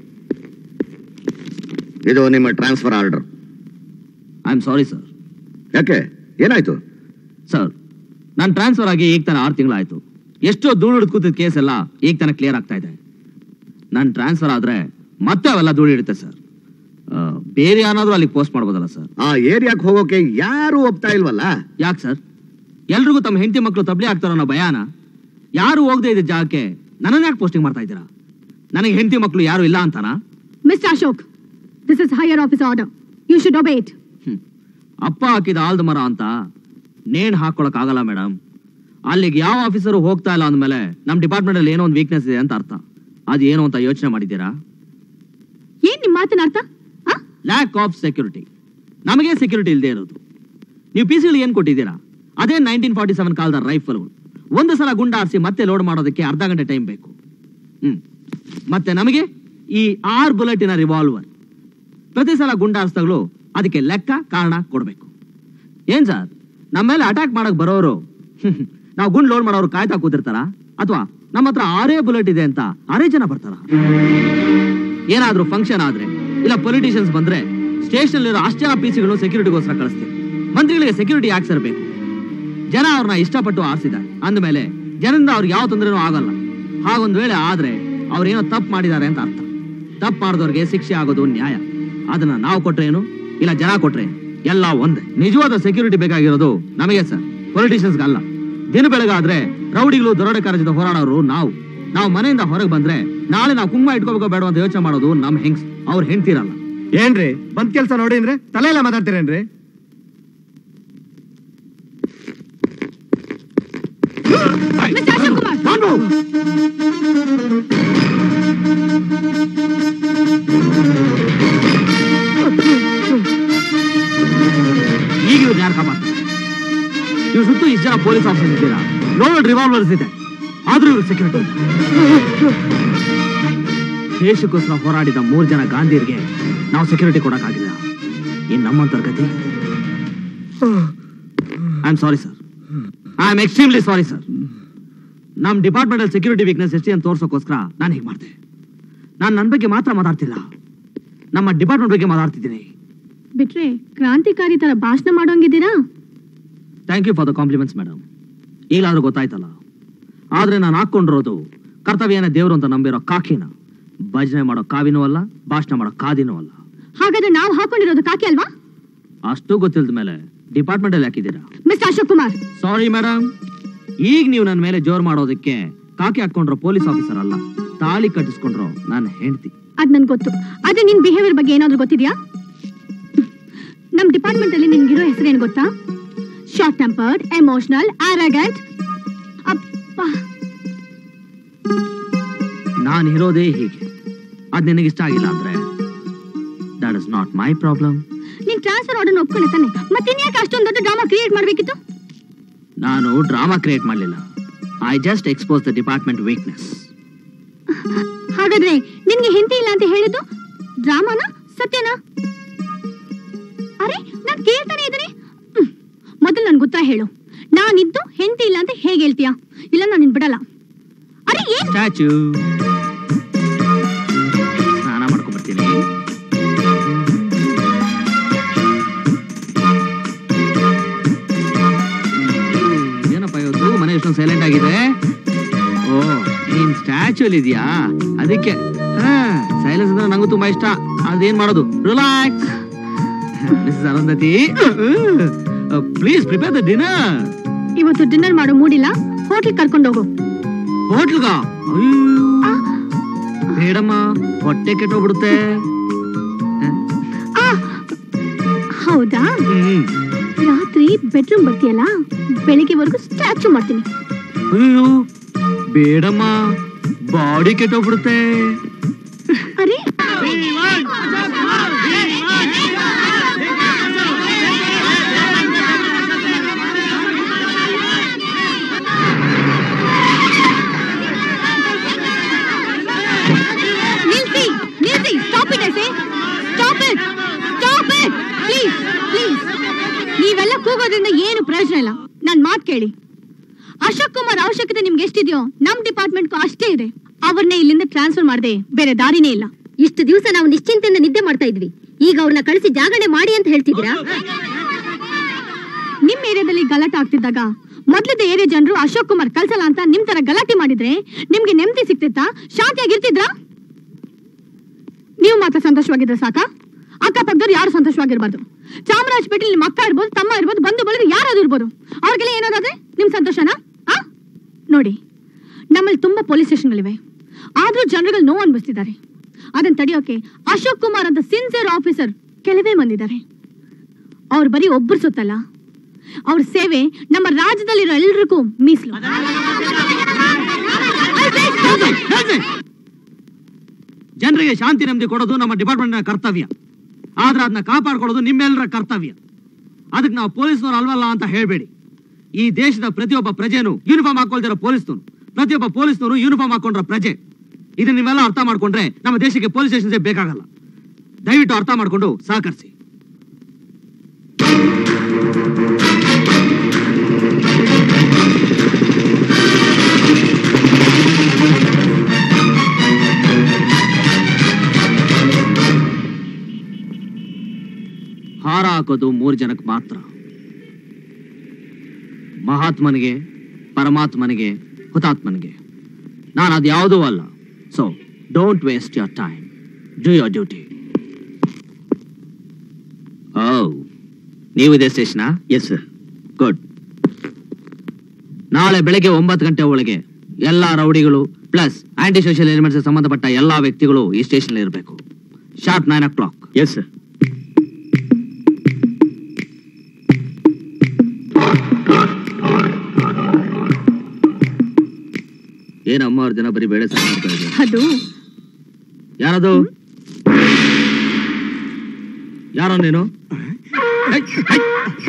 ಇದು ನಿಮ್ಮ transfer order I am sorry sir ಯಾಕೆ ಏನಾಯ್ತು ಸರ್ ನಾನು ಟ್ರಾನ್ಸ್ಫರ್ ಆಗಿ ಈಗ ತಾನೆ ಆರು ತಿಂಗಳಾಯ್ತು ಎಷ್ಟೋ ಧೂಳು ಹಿಡಿದು ಕೂತಿದ್ದ ಕೇಸ್ ಎಲ್ಲ ಈಗ ತಾನೆ ಕ್ಲಿಯರ್ ಆಗ್ತಾ ಇದೆ ನಾನು ಟ್ರಾನ್ಸ್ಫರ್ ಆದ್ರೆ ಮತ್ತೆ ಅವೆಲ್ಲ ಧೂಳು ಹಿಡಿತೆ ಸರ್ ಆ, ಬೇರೆ ಏನಾದರೂ ಅಲ್ಲಿಗೆ ಪೋಸ್ಟ್ ಮಾಡ್ಬೋದಲ್ಲ ಸರ್ ಆ ಏರಿಯಾಕ್ ಹೋಗೋಕೆ ಯಾರು ಒಪ್ತಾ ಇಲ್ವಲ್ಲ ಯಾಕೆ ಸರ್ ಎಲ್ರಿಗೂ ತಮ್ಮ ಹೆಂಡತಿ ಮಕ್ಕಳು ತಬ್ಲಿ ಆಗ್ತಾರೋ ಅನ್ನೋ ಭಯಾನ ಯಾರು ಹೋಗದೆ ಇದ್ದ ಜಾಗಕ್ಕೆ ನನ್ನನ್ನು ಯಾಕೆ ಪೋಸ್ಟಿಂಗ್ ಮಾಡ್ತಾ ಇದ್ದೀರಾ ನನಗೆ ಹೆಂಡತಿ ಮಕ್ಕಳು ಯಾರು ಇಲ್ಲ ಅಂತಾನಾ mister Ashok this is higher office order you should obey it ಅಪ್ಪ ಹಾಕಿದ ಆಲ್ದ ಮರ ಅಂತ ನೇಣ್ ಹಾಕೊಳಕ್ ಆಗಲ್ಲ ಮೇಡಮ್ ಅಲ್ಲಿಗೆ ಯಾವ ಆಫೀಸರು ಹೋಗ್ತಾ ಇಲ್ಲ ಅಂದಮೇಲೆ ನಮ್ಮ ಡಿಪಾರ್ಟ್ಮೆಂಟ್ ಅಲ್ಲಿ ಏನೋ ಒಂದು ವೀಕ್ನೆಸ್ ಇದೆ ಅಂತ ಅರ್ಥ ಅದು ಏನು ಅಂತ ಯೋಚನೆ ಮಾಡಿದ್ದೀರಾ ಏನ್ ನಿಮ್ ಮಾತಿನ ಅರ್ಥ ಲ್ಯಾಕ್ ಆಫ್ ಸೆಕ್ಯೂರಿಟಿ ನಮಗೆ ಸೆಕ್ಯೂರಿಟಿ ಇಲ್ಲದೆ ಇರೋದು ನೀವು ಪಿ ಸಿಗಳು ಏನು ಕೊಟ್ಟಿದ್ದೀರಾ ಅದೇ ನೈನ್ಟೀನ್ ಫಾರ್ಟಿ ಸೆವೆನ್ ಕಾಲದ ರೈಫಲ್ಗಳು ಒಂದು ಸಲ ಗುಂಡಾರಿಸಿ ಮತ್ತೆ ಲೋಡ್ ಮಾಡೋದಕ್ಕೆ ಅರ್ಧ ಗಂಟೆ ಟೈಮ್ ಬೇಕು ಹ್ಮ್ ಮತ್ತೆ ನಮಗೆ ಈ ಆರ್ ಬುಲೆಟಿನ ರಿವಾಲ್ವರ್ ಪ್ರತಿ ಸಲ ಗುಂಡಾರಿಸಿದಾಗಲೂ ಅದಕ್ಕೆ ಲೆಕ್ಕ ಕಾರಣ ಕೊಡಬೇಕು ಏನ್ ಸರ್ ನಮ್ಮ ಮೇಲೆ ಅಟ್ಯಾಕ್ ಮಾಡಕ್ ಬರೋರು ನಾವು ಗುಂಡ್ ಲೋಡ್ ಮಾಡೋರು ಕಾಯ್ತಾ ಕೂತಿರ್ತಾರ ಅಥವಾ ನಮ್ಮ ಹತ್ರ ಆರೇ ಬುಲೆಟ್ ಇದೆ ಅಂತ ಆರೇ ಜನ ಬರ್ತಾರ ಏನಾದ್ರೂ ಫಂಕ್ಷನ್ ಆದ್ರೆ ಇಲ್ಲ ಪೊಲಿಟಿಷಿಯನ್ಸ್ ಬಂದ್ರೆ ಸ್ಟೇಷನ್ ಇರೋ ಅಷ್ಟು ಜನ ಪಿಸಿಗಳು ಸೆಕ್ಯೂರಿಟಿಗೋಸ್ಕರ ಕಳಿಸ್ತೀವಿ ಮಂತ್ರಿಗಳಿಗೆ ಸೆಕ್ಯೂರಿಟಿ ಯಾಕೆ ಸರ್ ಬೇಕು ಜನ ಅವ್ರನ್ನ ಇಷ್ಟಪಟ್ಟು ಆರಿಸಿದ್ದಾರೆ ಅಂದಮೇಲೆ ಜನರಿಂದ ಅವ್ರಿಗೆ ಯಾವ ತೊಂದರೆನೂ ಆಗಲ್ಲ ಹಾಗೊಂದ್ ವೇಳೆ ಆದ್ರೆ ಅವ್ರೇನೋ ತಪ್ಪು ಮಾಡಿದ್ದಾರೆ ಅಂತ ಅರ್ಥ ತಪ್ಪು ಮಾಡಿದವ್ರಿಗೆ ಶಿಕ್ಷೆ ಆಗೋದು ನ್ಯಾಯ ಅದನ್ನ ನಾವು ಕೊಟ್ರೆ ಏನು ಇಲ್ಲ ಜನ ಕೊಟ್ರೆ ಏನು? ಎಲ್ಲ ಒಂದೇ ನಿಜವಾದ ಸೆಕ್ಯೂರಿಟಿ ಬೇಕಾಗಿರೋದು ನಮಗೆ ಸರ್ ಪೊಲಿಟಿಷಿಯನ್ಸ್ಗೆ ಅಲ್ಲ ದಿನ ಬೆಳಗಾದ್ರೆ ರೌಡಿಗಳು ದರೋಡೆಕಾರ ಜೊತೆ ಹೋರಾಡೋರು ನಾವು ನಾವು ಮನೆಯಿಂದ ಹೊರಗೆ ಬಂದ್ರೆ ನಾಳೆ ನಾವು ಕುಂಕುಮ ಇಟ್ಕೋಬೇಕೋ ಬೇಡ ಅಂತ ಯೋಚನೆ ಮಾಡೋದು ನಮ್ ಹೆಂಗ್ಸ್ ಅವ್ರು ಹೆಂಡ್ತಿರಲ್ಲ ಏನ್ರಿ ಬಂದ್ ಕೆಲ್ಸ ನೋಡಿ ಅಂದ್ರೆ ತಲೆ ಎಲ್ಲ ಮಾತಾಡ್ತೀರೇನ್ರಿ ಮಿಸ್ಟರ್ ಅಶೋಕ್ ಕುಮಾರ್ ಈಗ ಇವ್ರು ಯಾರು ಕಾಪಾಡ್ತಾರೆ ಇವ್ರ ಸುತ್ತು ಇಷ್ಟು ಜನ ಪೊಲೀಸ್ ಆಫೀಸರ್ ಇದ್ದೀರಾ ಲೋಡ್ ರಿವಾಲ್ವರ್ಸ್ ಇದೆ ಆದ್ರೂ ಇವ್ರ ಸೆಕ್ಯೂರಿಟಿ ದೇಶಕ್ಕೋಸ್ಕರ ಹೋರಾಡಿದ ಮೂರ್ ಜನ ಗಾಂಧಿಯರಿಗೆ ನಾವು ಸೆಕ್ಯೂರಿಟಿ ಕೊಡಕ್ಕಾಗಿಲ್ಲ ಇನ್ ನಮ್ಮಂತರ ಗತಿ I am sorry sir I am extremely sorry sir ನಮ್ಮ ಡಿಪಾರ್ಟ್ಮೆಂಟ್ ಅಲ್ಲಿ ಸೆಕ್ಯೂರಿಟಿ ವೀಕ್ನೆಸ್ ಎಷ್ಟಿದೆ ಅಂತ ತೋರ್ಸೋಕ್ಕೋಸ್ಕರ ನಾನು ಹೀಗೆ ಮಾಡಿದೆ ನಾನು ನನ್ನ ಬಗ್ಗೆ ಮಾತ್ರ ಮಾತಾಡ್ತಿಲ್ಲ ನಮ್ಮ ಡಿಪಾರ್ಟ್ಮೆಂಟ್ ಬಗ್ಗೆ ಮಾತಾಡ್ತಿದ್ದೀನಿ ಬಿಟ್ರೆ ಕ್ರಾಂತಿಕಾರಿ ತರ ಭಾಷಣ ಮಾಡೋಂಗಿದ್ದೀರಾ thank you for the compliments madam ಈಗಲಾದ್ರೂ ಗೊತ್ತಾಯ್ತಲ್ಲ ಆದ್ರೆ ನಾನು ಹಾಕೊಂಡಿರೋದು ಕರ್ತವ್ಯನ ದೇವರು ಅಂತ ನಂಬಿರೋ ಕಾಕಿನ ಭಜನೆ ಮಾಡೋ ಕಾವಿನೂ ಅಲ್ಲ ಭಾಷಣ ಮಾಡೋ ಕಾದಿನೂ ಅಲ್ಲ ಹಾಗಾದ್ರೆ ನಾವು ಹಾಕೊಂಡಿರೋದು ಕಾಕಿ ಅಲ್ವಾ ಅಷ್ಟು ಗೊತ್ತಿಲ್ದ ಮೇಲೆ ಡಿಪಾರ್ಟ್ಮೆಂಟ್ ಅಲ್ಲಿ ಹಾಕಿದ್ದೀರಾ mister Ashok Kumar sorry madam ಈಗ ನೀವು ನನ್ನ ಮೇಲೆ ಜೋರ್ ಮಾಡೋದಕ್ಕೆ ಕಾಕಿ ಹಾಕೊಂಡ್ರೋ ಪೊಲೀಸ್ ಆಫೀಸರ್ ಅಲ್ಲ ತಾಳಿ ಕಟ್ಟಿಸ್ಕೊಂಡ್ರೋ ನಾನು ಹೆಂಡ್ತಿ ಅದ್ ನನ್ ಗೊತ್ತು ಆದ್ರೆ ನಿನ್ ಬಿಹೇವಿಯರ್ ಬಗ್ಗೆ ಏನಾದ್ರೂ ಗೊತ್ತಿದ್ಯಾ ನಮ್ ಡಿಪಾರ್ಟ್ಮೆಂಟ್ ಅಲ್ಲಿ ನಿನ್ಗಿರೋ ಹೆಸರೇನು ಗೊತ್ತಾ ಶಾರ್ಟ್ ಟೆಂಪರ್ಡ್ ಎಮೋಷನಲ್ ಆರಗಂಟ್ ಅಪ್ಪ ನಾನು ಇರೋದೇ ಹೀಗೆ ಅದ್ ನಿನಗೆ ಇಷ್ಟ ಆಗಿಲ್ಲ ಅಂದ್ರೆ that is not my problem ನೀನ್ ಟ್ರಾನ್ಸ್ಫರ್ ಆರ್ಡರ್ ಒಪ್ಕೊಂಡೆ ತಾನೆ ಮತ್ತಿನ್ಯಾಕೆ ಅಷ್ಟೊಂದು ದೊಡ್ಡ ಡ್ರಾಮಾ ಕ್ರಿಯೇಟ್ ಮಾಡ್ಬೇಕಿತ್ತು ನಾನು ಡ್ರಾಮಾ ಕ್ರಿಯೇಟ್ ಮಾಡಲಿಲ್ಲ I just expose the department weakness ಹಾಗಾದ್ರೆ ನಿನ್ಗೆ ಹೆಂಡತಿ ಇಲ್ಲ ಅಂತ ಹೇಳಿದ್ದು ಡ್ರಾಮಾನ ಸತ್ಯನಾ ಅರೆ ನಾನ್ ಕೇಳ್ತಾನೆ ಇದ್ದೀನಿ ಹ್ಮ್. ಮೊದಲು ನನ್ ಗೊತ್ತಾ ಹೇಳು ನಾನಿದ್ದು ಹೆಂಡತಿ ಇಲ್ಲ ಅಂತ ಹೇಗೆ ಹೇಳ್ತೀಯಾ ಇಲ್ಲ ನಾನು ನಿನ್ ಬಿಡಲ್ಲ ಅರೆ ಏನ್ ಸ್ಟ್ಯಾಚು ಸ್ನಾನ ಮಾಡ್ಕೊಂಡ್ ಬರ್ತೀನಿ ಏನಪ್ಪ ಇವತ್ತು ಮನೆ ಎಷ್ಟೊಂದು ಸೈಲೆಂಟ್ ಆಗಿದೆ ಓ ನೀನ್ ಸ್ಟ್ಯಾಚು ಅಲ್ಲಿ ಇದೆಯಾ ಅದಕ್ಕೆ ಸೈಲೆನ್ಸ್ ಅಂದ್ರೆ ನಂಗೂ ತುಂಬಾ ಇಷ್ಟ ಅದೇನ್ ಮಾಡೋದು relax miss Arundhati please prepare the dinner ಇವತ್ತು ಡಿನ್ನರ್ ಮಾಡೋ ಮೂಡಿಲ್ಲ ಹೋಟ್ಲ್ ಕರ್ಕೊಂಡೋಗು ಹೋಟ್ಲ್ಗ ಅಯ್ಯೋ ಬೇಡಮ್ಮ ಹೊಟ್ಟೆ ಕೆಟ್ಟೋಗ್ಬಿಡುತ್ತೆ ಹೌದಾ ಹ್ಮ್ ರಾತ್ರಿ ಬೆಡ್ರೂಮ್ ಬರ್ತೀಯಲ್ಲ ಬೆಳಿಗ್ಗೆವರೆಗೂ ಸ್ಟ್ಯಾಚು ಮಾಡ್ತೀನಿ ಅಯ್ಯೋ ಬೇಡಮ್ಮ ಬಾಡಿ ಕೆಟ್ಟೋಗ್ಬಿಡುತ್ತೆ ಅರೆ ಪ್ರಯೋಜನ ಇಲ್ಲ ನನ್ ಮಾತ್ ಕೇಳಿ ಅಶೋಕ್ ಕುಮಾರ್ ಅವಶ್ಯಕತೆ ನಿಮ್ಗೆ ಎಷ್ಟಿದೆಯೋ ನಮ್ ಡಿಪಾರ್ಟ್ಮೆಂಟ್ಗೂ ಅಷ್ಟೇ ಇದೆ ಅವ್ರನ್ನೇ ಇಲ್ಲಿಂದ ಟ್ರಾನ್ಸ್ಫರ್ ಮಾಡದೆ ಬೇರೆ ದಾರಿನೇ ಇಲ್ಲ ಇಷ್ಟು ದಿವಸ ನಾವು ನಿಶ್ಚಿಂತೆಯಿಂದ ನಿದ್ದೆ ಮಾಡ್ತಾ ಇದ್ವಿ ಈಗ ಅವ್ರನ್ನ ಕಳಿಸಿ ಜಾಗರಣೆ ಮಾಡಿ ಅಂತ ಹೇಳ್ತಿದ್ದೀರಾ ನಿಮ್ ಏರಿಯಾದಲ್ಲಿ ಗಲಾಟೆ ಆಗ್ತಿದ್ದಾಗ ಮೊದ್ಲಿದ್ದ ಏರಿಯಾ ಜನರು ಅಶೋಕ್ ಕುಮಾರ್ ಕಲ್ಸಲ್ಲ ಅಂತ ನಿಮ್ ತರ ಗಲಾಟೆ ಮಾಡಿದ್ರೆ ನಿಮ್ಗೆ ನೆಮ್ಮದಿ ಸಿಗ್ತಿತ್ತಾ ಶಾಂತಿಯಾಗಿರ್ತಿದ್ರಾ ನೀವು ಮಾತ್ರ ಸಂತೋಷವಾಗಿದ್ರೆ ಸಾಕ ಅಕ್ಕಪಕ್ಕದವ್ರು ಯಾರು ಸಂತೋಷವಾಗಿರ್ಬಾರ್ದು ಚಾಮರಾಜಪೇಟೆಲಿ ನಿಮ್ಮ ಅಕ್ಕ ಇರ್ಬೋದು ತಮ್ಮ ಇರ್ಬೋದು ಬಂಧು ಬಳಗ ಯಾರಾದ್ರೂ ಇರ್ಬೋದು ಅವ್ರಿಗೆಲ್ಲ ಏನಾದ್ರೆ ನಿಮ್ ಸಂತೋಷನಾ ಆ ನೋಡಿ ನಮ್ಮಲ್ಲಿ ತುಂಬಾ ಪೊಲೀಸ್ ಸ್ಟೇಷನ್ಗಳಿವೆ ಆದ್ರೂ ಜನರುಗಳು ನೋವು ಅನ್ಭವಿಸ್ತಿದ್ದಾರೆ ಅದನ್ನ ತಡೆಯೋಕೆ ಅಶೋಕ್ ಕುಮಾರ್ ಅಂತ ಸಿನ್ಸಿಯರ್ ಆಫೀಸರ್ ಕೆಲವೇ ಬಂದಿದ್ದಾರೆ ಅವ್ರು ಬರೀ ಒಬ್ಬರು ಸುತ್ತಲ್ಲ ಅವ್ರ ಸೇವೆ ನಮ್ಮ ರಾಜ್ಯದಲ್ಲಿರೋ ಎಲ್ರಿಗೂ ಮೀಸಲು ಜನರಿಗೆ ಶಾಂತಿ ನೆಮ್ಮದಿ ಕೊಡೋದು ನಮ್ಮ ಡಿಪಾರ್ಟ್ಮೆಂಟ್ನ ಕರ್ತವ್ಯ ಆದ್ರೆ ಅದನ್ನ ಕಾಪಾಡ್ಕೊಳ್ಳೋದು ನಿಮ್ಮೆಲ್ಲರ ಕರ್ತವ್ಯ ಅದಕ್ಕೆ ನಾವು ಪೊಲೀಸ್ನವ್ರು ಅಲ್ವಲ್ಲ ಅಂತ ಹೇಳ್ಬೇಡಿ ಈ ದೇಶದ ಪ್ರತಿಯೊಬ್ಬ ಪ್ರಜೆನು ಯೂನಿಫಾರ್ಮ್ ಹಾಕೊಳ್ತಿರೋ ಪೊಲೀಸ್ನವರು ಪ್ರತಿಯೊಬ್ಬ ಪೊಲೀಸ್ನವರು ಯೂನಿಫಾರ್ಮ್ ಹಾಕೊಂಡ್ರ ಪ್ರಜೆ ಇದನ್ನ ನೀವೆಲ್ಲ ಅರ್ಥ ಮಾಡ್ಕೊಂಡ್ರೆ ನಮ್ಮ ದೇಶಕ್ಕೆ ಪೊಲೀಸ್ ಸ್ಟೇಷನ್ಸೇ ಬೇಕಾಗಲ್ಲ ದಯವಿಟ್ಟು ಅರ್ಥ ಮಾಡ್ಕೊಂಡು ಸಹಕರಿಸಿ ಹಾರ ಹಾಕೋದು ಮೂರು ಜನಕ್ಕೆ ಮಾತ್ರ ಮಹಾತ್ಮನಿಗೆ ಪರಮಾತ್ಮನಿಗೆ ಹುತಾತ್ಮನಿಗೆ ನಾನು ಅದು ಯಾವುದೂ ಅಲ್ಲ so don't waste your time do your duty ಓ ನೀವು ಇದೇ ಸ್ಟೇಷನಾ ಎಸ್ ಸರ್ ಗುಡ್ ನಾಳೆ ಬೆಳಗ್ಗೆ ಒಂಬತ್ತು ಗಂಟೆ ಒಳಗೆ ಎಲ್ಲಾ ರೌಡಿಗಳು ಪ್ಲಸ್ ಆಂಟಿ ಸೋಷಿಯಲ್ ಎಲಿಮೆಂಟ್ಸ್ ಸಂಬಂಧಪಟ್ಟ ಎಲ್ಲಾ ವ್ಯಕ್ತಿಗಳು ಈ ಸ್ಟೇಷನ್ ಇರಬೇಕು sharp nine o'clock yes sir ಏನ್ ಅಮ್ಮ ಅವ್ರ ಜನ ಬರೀ ಬೇಳೆ ಸಾರು ಮಾಡ್ತಾ ಇದ್ದಾರೆ ಅದು ಯಾರದು ಯಾರೋ ನೀನು ಏಯ್, ಏಯ್,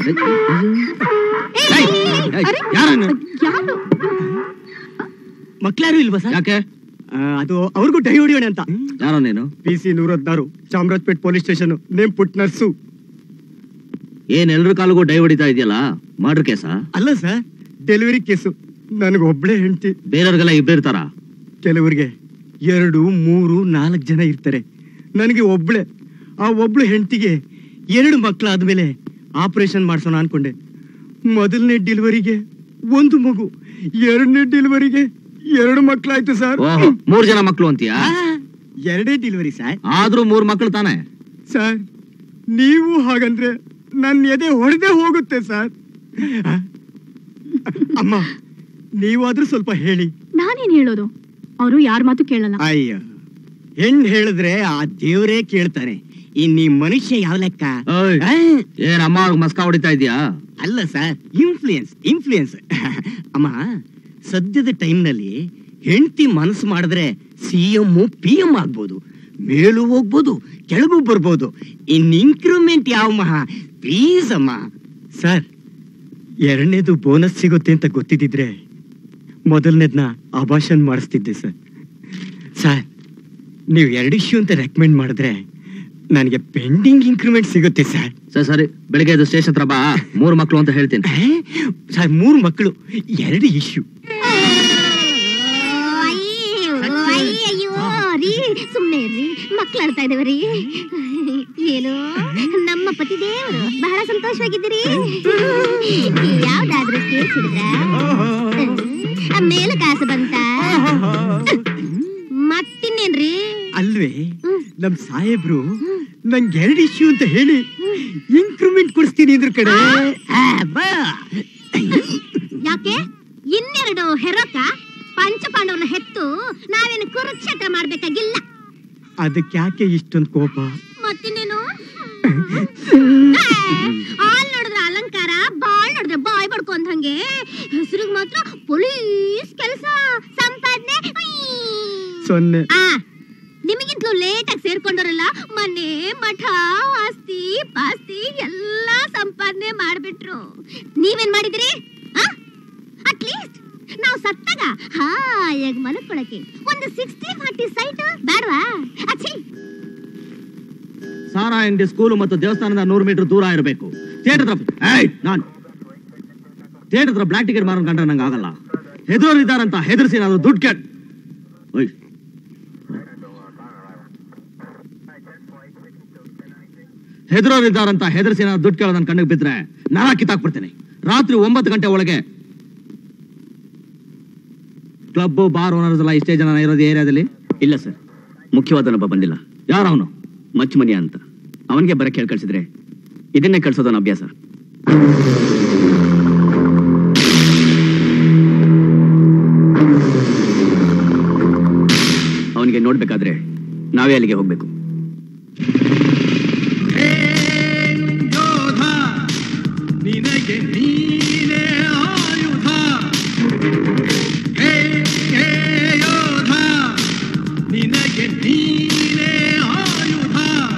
ಏಯ್, ಏಯ್, ಏಯ್, ಯಾರು ನೀನು? ಯಾರು ಮಕ್ಳ್ಯಾರು ಇಲ್ವಾ ಸರ್ ಯಾಕೆ ಅದು ಅವ್ರಿಗೂ ಡೈ ಹೊಡಿಯೋಣ ಅಂತ ಯಾರೋ ನೀನು ಪಿ ಸಿ ನೂರ ಹದಿನಾರು Chamarajpet police station name Putnarsu ಏನ್ ಎಲ್ರ ಕಾಲಿಗೂ ಡೈ ಹೊಡಿತಾ ಇದೆಯಲ್ಲ ಮಾಡ್ರ ಕೇಸ ಅಲ್ಲ ಸರ್ ಡೆಲಿವರಿ ಕೇಸು ನನಗೆ ಒಬ್ಳೆ ಹೆಂಡತಿ ಬೇರೆಯವ್ರಿಗೆಲ್ಲ ಇಬ್ಬರು ಇರ್ತಾರ ಕೆಲವರಿಗೆ ಎರಡು ಮೂರು ನಾಲ್ಕು ಜನ ಇರ್ತಾರೆ ನನಗೆ ಒಬ್ಳೆ ಆ ಒಬ್ಳು ಹೆಂಡತಿಗೆ ಎರಡು ಮಕ್ಕಳಾದ್ಮೇಲೆ ಆಪರೇಷನ್ ಮಾಡ್ಸೋಣ ಅನ್ಕೊಂಡೆ ಮೊದಲನೇ ಡೆಲಿವರಿಗೆ ಒಂದು ಮಗು ಎರಡನೇ ಡೆಲಿವರಿಗೆ ಎರಡು ಮಕ್ಕಳಾಯ್ತು ಸರ್ ಓಹೋ ಮೂರ್ ಜನ ಮಕ್ಳು ಅಂತೀಯಾ ಎರಡೇ ಡೆಲಿವರಿ ಸರ್ ಆದ್ರೂ ಮೂರ್ ಮಕ್ಳು ತಾನೆ ಸರ್ ನೀವು ಹಾಗಂದ್ರೆ ನನ್ನ ಎದೆ ಹೊಡೆದೇ ಹೋಗುತ್ತೆ ಸರ್ ಅಮ್ಮ ನೀವಾದ್ರೂ ಸ್ವಲ್ಪ ಹೇಳಿ ನಾನೇನ್ ಹೇಳೋದು ಅವರು ಯಾರ ಮಾತು ಕೇಳಲ್ಲ ಅಯ್ಯ ಹೆಣ್ಣು ಹೇಳಿದ್ರೆ ಆ ದೇವರೇ ಕೇಳ್ತಾನೆ ಇನ್ ಈ ಮನುಷ್ಯ ಯಾವ ಲೆಕ್ಕ ಓಯ್, ಆ? ಏನ್ ಅಮ್ಮ ಅವ್ರಿಗೆ ಮಸ್ಕ ಹೊಡಿತಾ ಇದೀಯಾ ಅಲ್ಲ ಸರ್ ಇನ್ಫ್ಲೂಯೆನ್ಸ್ ಇನ್ಫ್ಲೂಯೆನ್ಸ್ ಅಮ್ಮ ಸದ್ಯದ ಟೈಮ್ನಲ್ಲಿ ಹೆಂಡತಿ ಮನಸ್ಸು ಮಾಡಿದ್ರೆ ಸಿ ಎಂ ಪಿ ಎಂ ಆಗ್ಬೋದು ಮೇಲೂ ಹೋಗ್ಬೋದು ಕೆಳಗೂ ಬರ್ಬೋದು ಇನ್ ಇನ್ಕ್ರಿಮೆಂಟ್ ಯಾವ ಮಹಾ ಪ್ಲೀಸ್ ಅಮ್ಮ ಸರ್ ಎರಡನೇದು ಬೋನಸ್ ಸಿಗುತ್ತೆ ಅಂತ ಗೊತ್ತಿದ್ದಿದ್ರೆ ಮೊದಲನೇದನ್ನ ಅಭಾಷನ್ ಮಾಡಿಸ್ತಿದ್ದೆ ಸರ್ ಸರ್ ನೀವು ಎರಡು ಇಶ್ಯೂ ಅಂತ ರೆಕಮೆಂಡ್ ಮಾಡಿದ್ರೆ ನನಗೆ ಪೆಂಡಿಂಗ್ ಇನ್ಕ್ರಿಮೆಂಟ್ ಸಿಗುತ್ತೆ ಸರ್ ಸರಿ ಸರಿ ಬೆಳಿಗ್ಗೆ ಅದು ಸ್ಟೇಷನ್ ಹತ್ರ ಬಾ ಮೂರ್ ಮಕ್ಳು ಅಂತ ಹೇಳ್ತೀನಿ ಸರ್ ಮೂರು ಮಕ್ಕಳು ಎರಡು ಇಶ್ಯೂ ಅಯ್ಯೋ ರೀ ಸುಮ್ನೆ ರೀ ಮಕ್ಳು ಆಡ್ತಾ ಇದ್ದೇವೆ ರೀ ಏನು ನಮ್ಮ ಪತಿ ದೇವರು ಬಹಳ ಸಂತೋಷವಾಗಿದ್ದೀರಿ ಯಾವ್ದಾದ್ರೂ ಕೇಸ್ ಹಿಡಿದ್ರ ಮೇಲೆ ಕಾಸು ಬಂತ ಮತ್ತಿನ್ನೇನ್ರಿ ಅಲ್ವೇ ನಮ್ ಸಾಹೇಬ್ರು ನಂಗೆ ಎರಡು ಇಶ್ಯೂ ಅಂತ ಹೇಳಿ ಇನ್ಕ್ರಿಮೆಂಟ್ ಕೊಡಿಸ್ತೀನಿ ಇದ್ರ ಕಡೆ ಆ, ಬಾ. ಯಾಕೆ ಇನ್ನೆರಡು ಹೆರಕ ಪಂಚಪಾಂಡವನ ಹೆತ್ತು ನಾವೇನು ಕುರುಕ್ಷೇತ್ರ ಮಾಡ್ಬೇಕಾಗಿಲ್ಲ ಅದಕ್ಕೆ ಯಾಕೆ ಇಷ್ಟೊಂದು ಕೋಪ ಮತ್ತಿನ್ನೇನು ಹಾಲ್ ನೋಡಿದ್ರೆ ಅಲಂಕಾರ ಬಾಳ್ ನೋಡಿದ್ರೆ ಬಾಯ್ ಬಡ್ಕೊಂಡಂಗೆ ಹೆಸರಿಗೆ ಮಾತ್ರ ಪೊಲೀಸ್ ಕೆಲಸ ಸಂಪಾದನೆ ಸೊನ್ನೆ ಆ ನಿಮಗಿಂತಲೂ ಲೇಟ್ ಆಗಿ ಸೇರ್ಕೊಂಡವರಲ್ಲ ಮನೆ ಮಠ ಆಸ್ತಿ ಪಾಸ್ತಿ ಎಲ್ಲಾ ಸಂಪಾದನೆ ಮಾಡ್ಬಿಟ್ರು ನೀವೇನ್ ಮಾಡಿದಿರಿ ಅಟ್ಲೀಸ್ಟ್ ನಾವು ಸತ್ತಾಗ ಹಾಯಾಗಿ ಮಲ್ಕೊಳಕ್ಕೆ ಒಂದು ಸಿಕ್ಸ್ಟಿ ಫಾರ್ಟಿ ಸೈಟ್ ಬೇಡವಾ ಅಚ್ಚಿ ಸಾರಾ ಇಂಡಿ ಸ್ಕೂಲು ಮತ್ತು ದೇವಸ್ಥಾನದ ನೂರು ಮೀಟರ್ ದೂರ ಇರಬೇಕು ಥಿಯೇಟರ್ ಹತ್ರ ಏಯ್, ನಾನ್ ಥಿಯೇಟರ್ ಹತ್ರ ಬ್ಲಾಕ್ ಟಿಕೆಟ್ ಮಾರೋನ್ ಕಂಡ್ರೆ ನಂಗೆ ಆಗಲ್ಲ ಹೆದರೋರು ಇದ್ದಾರಂತ ಹೆದರ್ಸಿ ನಾನು ದುಡ್ಡು ಕೇಳ ಓಯ್ ಹೆದರೋರು ಇದ್ದಾರಂತ ಹೆದರ್ಸಿ ನಾನು ದುಡ್ಡು ಕೇಳೋ ನನ್ನ ಕಣ್ಣಿಗೆ ಬಿದ್ರೆ ನರ ಕಿತ್ತಾಕ್ಬಿಡ್ತೇನೆ ರಾತ್ರಿ ಒಂಬತ್ತು ಗಂಟೆ ಒಳಗೆ ಕ್ಲಬ್ ಬಾರ್ ಓನರ್ಸ್ ಎಲ್ಲ ಇಷ್ಟೇ ಜನ ಇರೋದು ಏರಿಯಾದಲ್ಲಿ ಇಲ್ಲ ಸರ್ ಮುಖ್ಯವಾದನೊಬ್ಬ ಬಂದಿಲ್ಲ ಯಾರವನು ಮಚ್ಚಮನಿಯ ಅಂತ ಅವನಿಗೆ ಬರಕ್ಕೆ ಹೇಳಿ ಕಳ್ಸಿದ್ರೆ ಇದನ್ನೇ ಕಳ್ಸೋದನ್ನ ಅಭ್ಯಾಸ ಅವನಿಗೆ ನೋಡ್ಬೇಕಾದ್ರೆ ನಾವೇ ಅಲ್ಲಿಗೆ ಹೋಗ್ಬೇಕು ಯೋಧ ನಿನಗೆ ನೀನೇ ಆಯುಧ ಹೇ ಹೇ ಯೋಧ ನಿನಗೆ ನೀನೇ ಆಯುಧ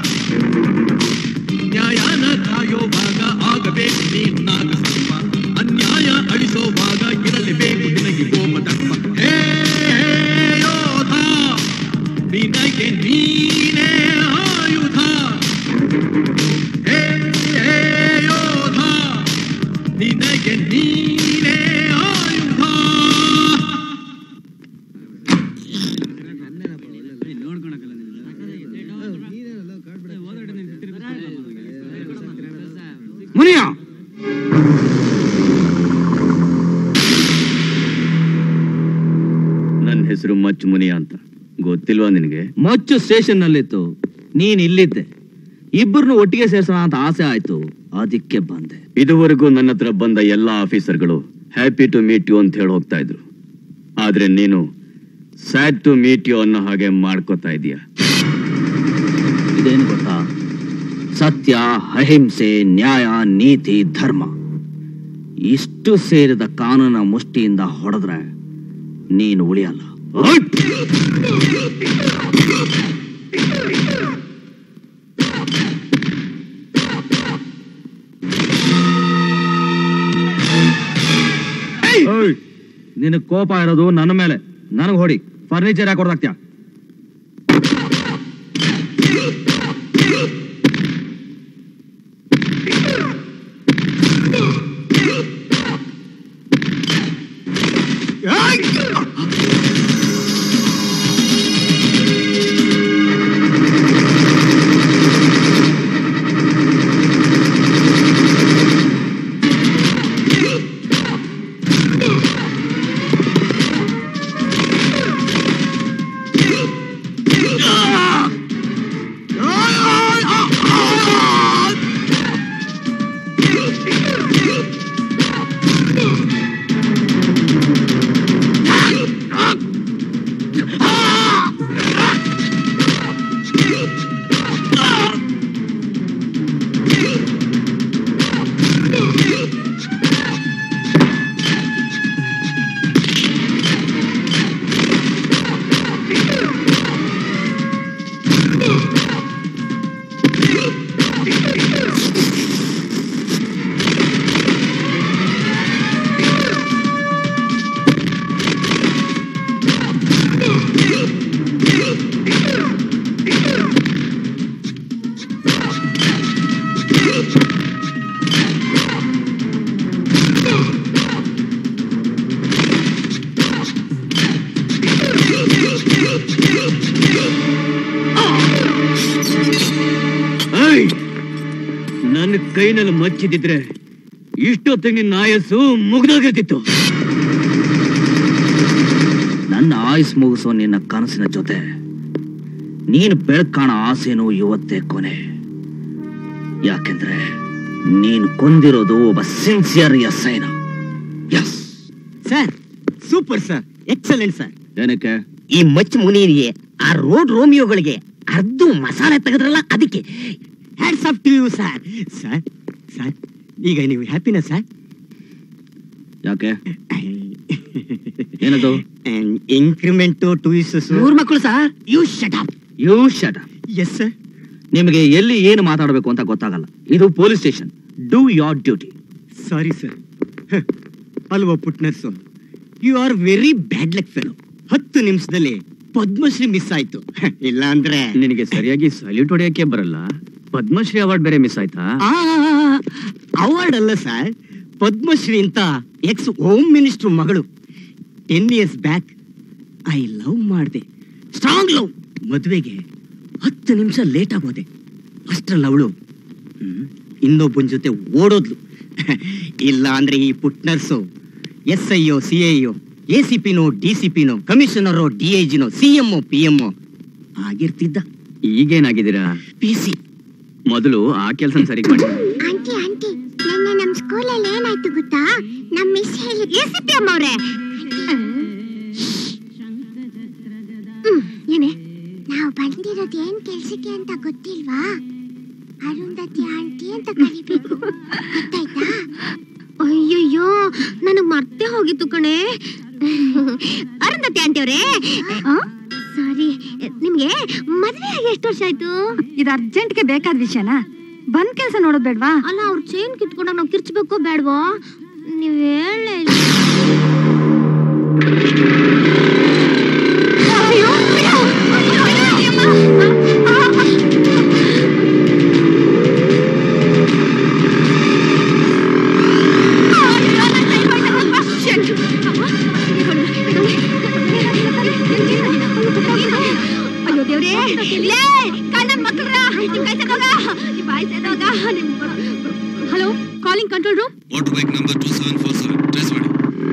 ನ್ಯಾಯನ ಕಾಯೋವಾಗ ಆಗಬೇಕು ನೀನು ನಾಗಸರ್ಪ ಅನ್ಯಾಯ ಅಳಿಸೋವಾಗ ಇರಲೇಬೇಕು ನಿನಗೆ ಗೋಮದರ್ಪ ಹೇ ಹೇ ಯೋಧ ನಿನಗೆ ನೀನೇ ಆಯುಧ ಹೇ ಹೇ ಯೋಧ ನಿನಗೆ ನೀನೇ ಆಯುಧ ಮುನಿಯ ನನ್ನ ಹೆಸರು ಮಚ್ಚ ಮುನಿಯ ಅಂತ ಗೊತ್ತಿಲ್ವಾ ನಿನಗೆ ಮಚ್ಚು ಸ್ಟೇಷನ್ ನಲ್ಲಿತ್ತು ನೀನ್ ಇಲ್ಲಿದ್ದೆ ಇಬ್ಬರನ್ನು ಒಟ್ಟಿಗೆ ಸೇರ್ಸೋಣ ಅಂತ ಆಸೆ ಆಯ್ತು ಅದಕ್ಕೆ ಬಂದೆ ಇದುವರೆಗೂ ನನ್ನ ಹತ್ರ ಬಂದ ಎಲ್ಲ ಆಫೀಸರ್ಗಳು ಹ್ಯಾಪಿ ಟು ಮೀಟ್ ಯು ಅಂತ ಹೇಳಿ ಹೋಗ್ತಾ ಇದ್ರು ಆದ್ರೆ ನೀನು ಸ್ಯಾಡ್ ಟು ಮೀಟ್ ಯು ಅನ್ನೋ ಹಾಗೆ ಮಾಡ್ಕೋತಾ ಇದೀಯ ಇದೇನು ಗೊತ್ತಾ ಸತ್ಯ ಅಹಿಂಸೆ ನ್ಯಾಯ ನೀತಿ ಧರ್ಮ ಇಷ್ಟು ಸೇರಿದ ಕಾನೂನ ಮುಷ್ಟಿಯಿಂದ ಹೊಡೆದ್ರೆ ನೀನು ಉಳಿಯಲ್ಲ ನಿನಗ್ ಕೋಪ ಇರೋದು ನನ್ನ ಮೇಲೆ ನನಗ್ ಹೊಡಿ ಫರ್ನಿಚರ್ ಯಾಕೆ ಹೊಡೆದಾಕ್ತ್ಯಾ ನನ್ನ ಕೈನಲ್ಲಿ ಮಚ್ಚಿದಿದ್ರೆ ಇಷ್ಟೊತ್ತಿಗೆ ನಿನ್ನ ಆಯಸ್ಸು ಮುಗ್ದೋಗಿರ್ತಿತ್ತು ನನ್ನ ಆಯುಸ್ ಮುಗಿಸೋ ನಿನ್ನ ಕನಸಿನ ಜೊತೆ ನೀನು ಬೆಳಕಾಣ ಆಸೆನೂ ಇವತ್ತೇ ಕೊನೆ ಯಾಕೆಂದ್ರೆ ನೀನು ಕೊಂದಿರೋದು ಒಬ್ಬ ಸಿನ್ಸಿಯರ್ ಎಸ್ಐನ yes sir super sir excellent sir ಏನಕ್ಕೆ ಈ ಮಚ್ ಮುನಿಗೆ ಆ ರೋಡ್ ರೋಮಿಯೋಗಳಿಗೆ ಅರ್ಧ ಮಸಾಲೆ ತೆಗೆದ್ರಲ್ಲ ಅದಕ್ಕೆ hands off to you sir sir sir ಈಗ ನೀವು ಹ್ಯಾಪಿನ ಸರ್ ಯಾಕೆ ಏನದು ಇನ್ಕ್ರಿಮೆಂಟ್ ಟು ಇಸ್ ಮೂರ್ ಮಕ್ಕಳು sir you shut up you shut yes sir ನಿಮಗೆ ಎಲ್ಲಿ ಏನು ಮಾತಾಡಬೇಕು ಅಂತ ಗೊತ್ತಾಗಲ್ಲ ಇದು police station do your duty sorry sir ಅಲ್ವಾ Putnarsu you are very bad luck fellow ಹತ್ತು ನಿಮಿಷದಲ್ಲಿ ಪದ್ಮಶ್ರೀ ಮಿಸ್ ಆಯ್ತು ಇಲ್ಲ ಅಂದ್ರೆ ನಿನಗೆ ಸರಿಯಾಗಿ ಸಲ್ಯೂಟ್ ಹೊಡೆಯಕ್ಕೆ ಬರಲ್ಲ ಪದ್ಮಶ್ರೀ ಅವಾರ್ಡ್ ಬೇರೆ ಮಿಸ್ ಆಯ್ತಾ ಅವಾರ್ಡ್ ಅಲ್ಲ ಸರ್ ಪದ್ಮಶ್ರೀ ಅಂತ ಎಕ್ಸ್ ಹೋಮ್ ಮಿನಿಸ್ಟರ್ ಮಗಳು ten years back I love ಮಾಡಿದೆ ಸ್ಟ್ರಾಂಗ್ ಲವ್ ಮದುವೆಗೆ ಹತ್ತು ನಿಮಿಷ ಲೇಟ್ ಆಗೋದೆ ಅಷ್ಟ್ರಲ್ಲಿ ಅವಳು ಇನ್ನೊಬ್ಬನ ಜೊತೆ ಓಡೋದ್ಲು ಇಲ್ಲ ಅಂದ್ರೆ ಈ ಪುಟ್ನರ್ಸು ಎಸ್ ಐ ಒ ಸಿ ಐ ಎ ಸಿ ಪಿನೋ ಡಿ ಸಿ ಪಿನೋ ಕಮಿಷನರೋ ಡಿ ಐ ಜಿನೋ ಸಿ ಎಂ ಒ ಪಿ ಎಂ ಒ ಆಗಿರ್ತಿದ್ದ ಈಗೇನಾಗಿದ್ದೀರಾ ಪಿ ಸಿ ಮೊದಲು ಆ ಕೆಲಸ ಸರಿ ಮಾಡಿ ಆಂಟಿ ಆಂಟಿ ನಿನ್ನೆ ನಮ್ ಸ್ಕೂಲಲ್ಲಿ ಏನಾಯ್ತು ಗೊತ್ತಾ ನಮ್ ಮಿಸ್ ಹೇಳಿ ಎ ಸಿ ಪಿ ಅಮ್ಮ ಅವ್ರೆ ಏನೇ ನಾವು ಬಂದಿರೋದು ಏನ್ ಕೆಲ್ಸಕ್ಕೆ ಅಂತ ಗೊತ್ತಿಲ್ವಾ ಅರುಂಧತಿ ಆಂಟಿ ಅಂತ ಕರಿಬೇಕು ಗೊತ್ತಾಯ್ತಾ ಅಯ್ಯಯ್ಯೋ ನನಗ್ ಮರ್ತೇ ಹೋಗಿತ್ತು ಕಣೆ ಅರುಂಧತಿ ಆಂಟಿ ಅವರೇ ಸಾರಿ ನಿಮ್ಗೆ ಮದ್ವೆ ಆಗಿ ಎಷ್ಟು ವರ್ಷ ಆಯ್ತು ಇದು ಅರ್ಜೆಂಟ್ಗೆ ಬೇಕಾದ ವಿಷಯನಾ ಬಂದ್ ಕೆಲಸ ನೋಡೋದ್ ಬೇಡ್ವಾ ಅಲ್ಲ ಅವ್ರ ಚೈನ್ ಕಿತ್ಕೊಂಡಾಗ ನಾವು ಕಿರ್ಚ್ಬೇಕೋ ಬೇಡವೋ ನೀವ್ ಹೇಳೇ ಅಯ್ಯೋ ದೇವ್ರೇ ಲೇ ಕಣ್ಣನ್ ಮಕ್ಕಳ್ರ ನಿಮ್ ಕೈ ಸೇದೋಗ ನಿಮ್ ಬಾಯಿ ಸೇದೋಗ ನಿಮ್ hello calling control room water bike number two seven four seven trace ಮಾಡಿ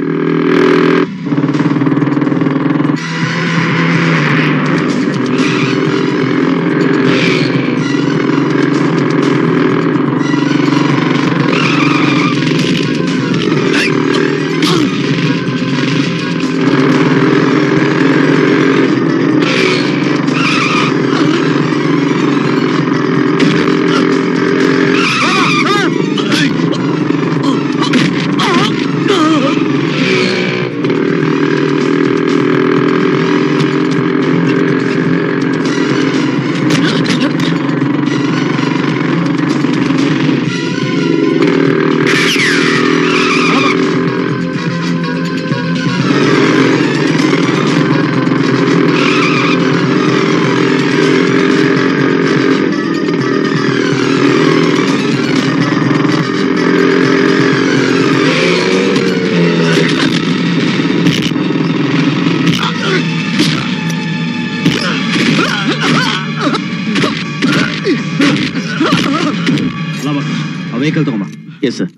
ವೆಹಿಕಲ್ ತಗೊಂಬ ಎಸ್ ಸರ್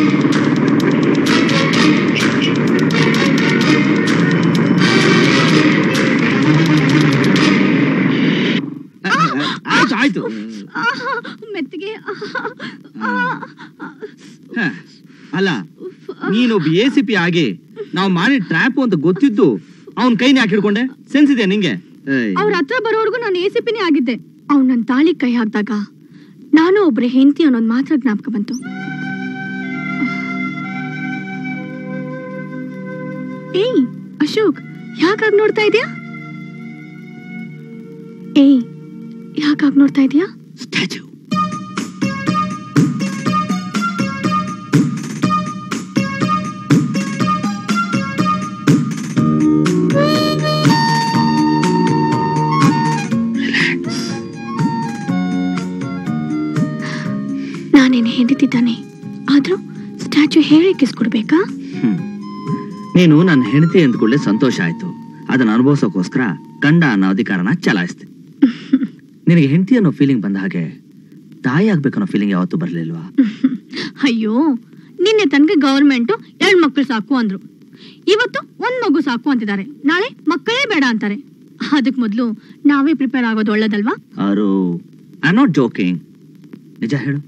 ಆಯ್ತು ಆಯ್ತು ಮೆತ್ತಿಗೆ ಹ, ಅಲ್ಲ ನೀನೊಬ್ಬ ಎ ಸಿ ಪಿ ಆಗಿ ನಾವು ಮಾಡಿ ಟ್ರ್ಯಾಪ್ ಅಂತ ಗೊತ್ತಿದ್ದು ಅವನ್ ಕೈನ ಯಾಕೆ ಹಿಡ್ಕೊಂಡೆ ಸೆನ್ಸ್ ಇದೆಯಾ ನಿಂಗೆ ಏಯ್. ಅವ್ರ ಹತ್ರ ಬರೋವರೆಗೂ ನಾನು ಎ ಸಿ ಪಿನೇ ಆಗಿದ್ದೆ ಅವ್ನು ನನ್ನ ತಾಳಿ ಕೈ ಹಾಕಿದಾಗ ನಾನು ಒಬ್ರ ಹೆಂಡತಿ ಅನ್ನೋದು ಮಾತ್ರ ಜ್ಞಾಪಕ ಬಂತು ಏಯ್ ಅಶೋಕ್ ಯಾಕಾಗ್ ನೋಡ್ತಾ ಇದೀಯಾ ಏಯ್ ಯಾಕಾಗ್ ನೋಡ್ತಾ ಇದೀಯಾ ಸ್ಟ್ಯಾಚ್ಯೂ ನಾನೇನು ಹೆಂಡತಿದ್ದಾನೆ ಆದ್ರೂ ಸ್ಟ್ಯಾಚು ಹೇಳಿ ಕಿಸ್ಕೊಡ್ಬೇಕಾ ನೀನು ನನ್ನ ಹೆಂಡತಿ ಅಂದ್ಕೊಳ್ಳೆ ಸಂತೋಷ ಆಯ್ತು ಅದನ್ನ ಅನುಭವಿಸೋಕೋಸ್ಕರ ಗಂಡ ಅನ್ನೋ ಅಧಿಕಾರನ ಚಲಾಯಿಸ್ದೆ ನಿನಗೆ ಹೆಂಡತಿ ಅನ್ನೋ ಫೀಲಿಂಗ್ ಬಂದ ಹಾಗೆ ತಾಯಿ ಆಗ್ಬೇಕನ್ನೋ ಫೀಲಿಂಗ್ ಯಾವತ್ತೂ ಬರ್ಲಿಲ್ವಾ ಅಯ್ಯೋ ನಿನ್ನೆ ತನಕ ಗವರ್ಮೆಂಟ್ ಎರಡ್ ಮಕ್ಕಳು ಸಾಕು ಅಂದ್ರು ಇವತ್ತು ಒಂದ್ ಮಗು ಸಾಕು ಅಂತಿದ್ದಾರೆ ನಾಳೆ ಮಕ್ಕಳೇ ಬೇಡ ಅಂತಾರೆ ಅದಕ್ ಮೊದ್ಲು ನಾವೇ ಪ್ರಿಪೇರ್ ಆಗೋದು ಒಳ್ಳೇದಲ್ವಾ ಅವರು ಐ ನಾಟ್ ಜೋಕಿಂಗ್ ನಿಜ ಹೇಳು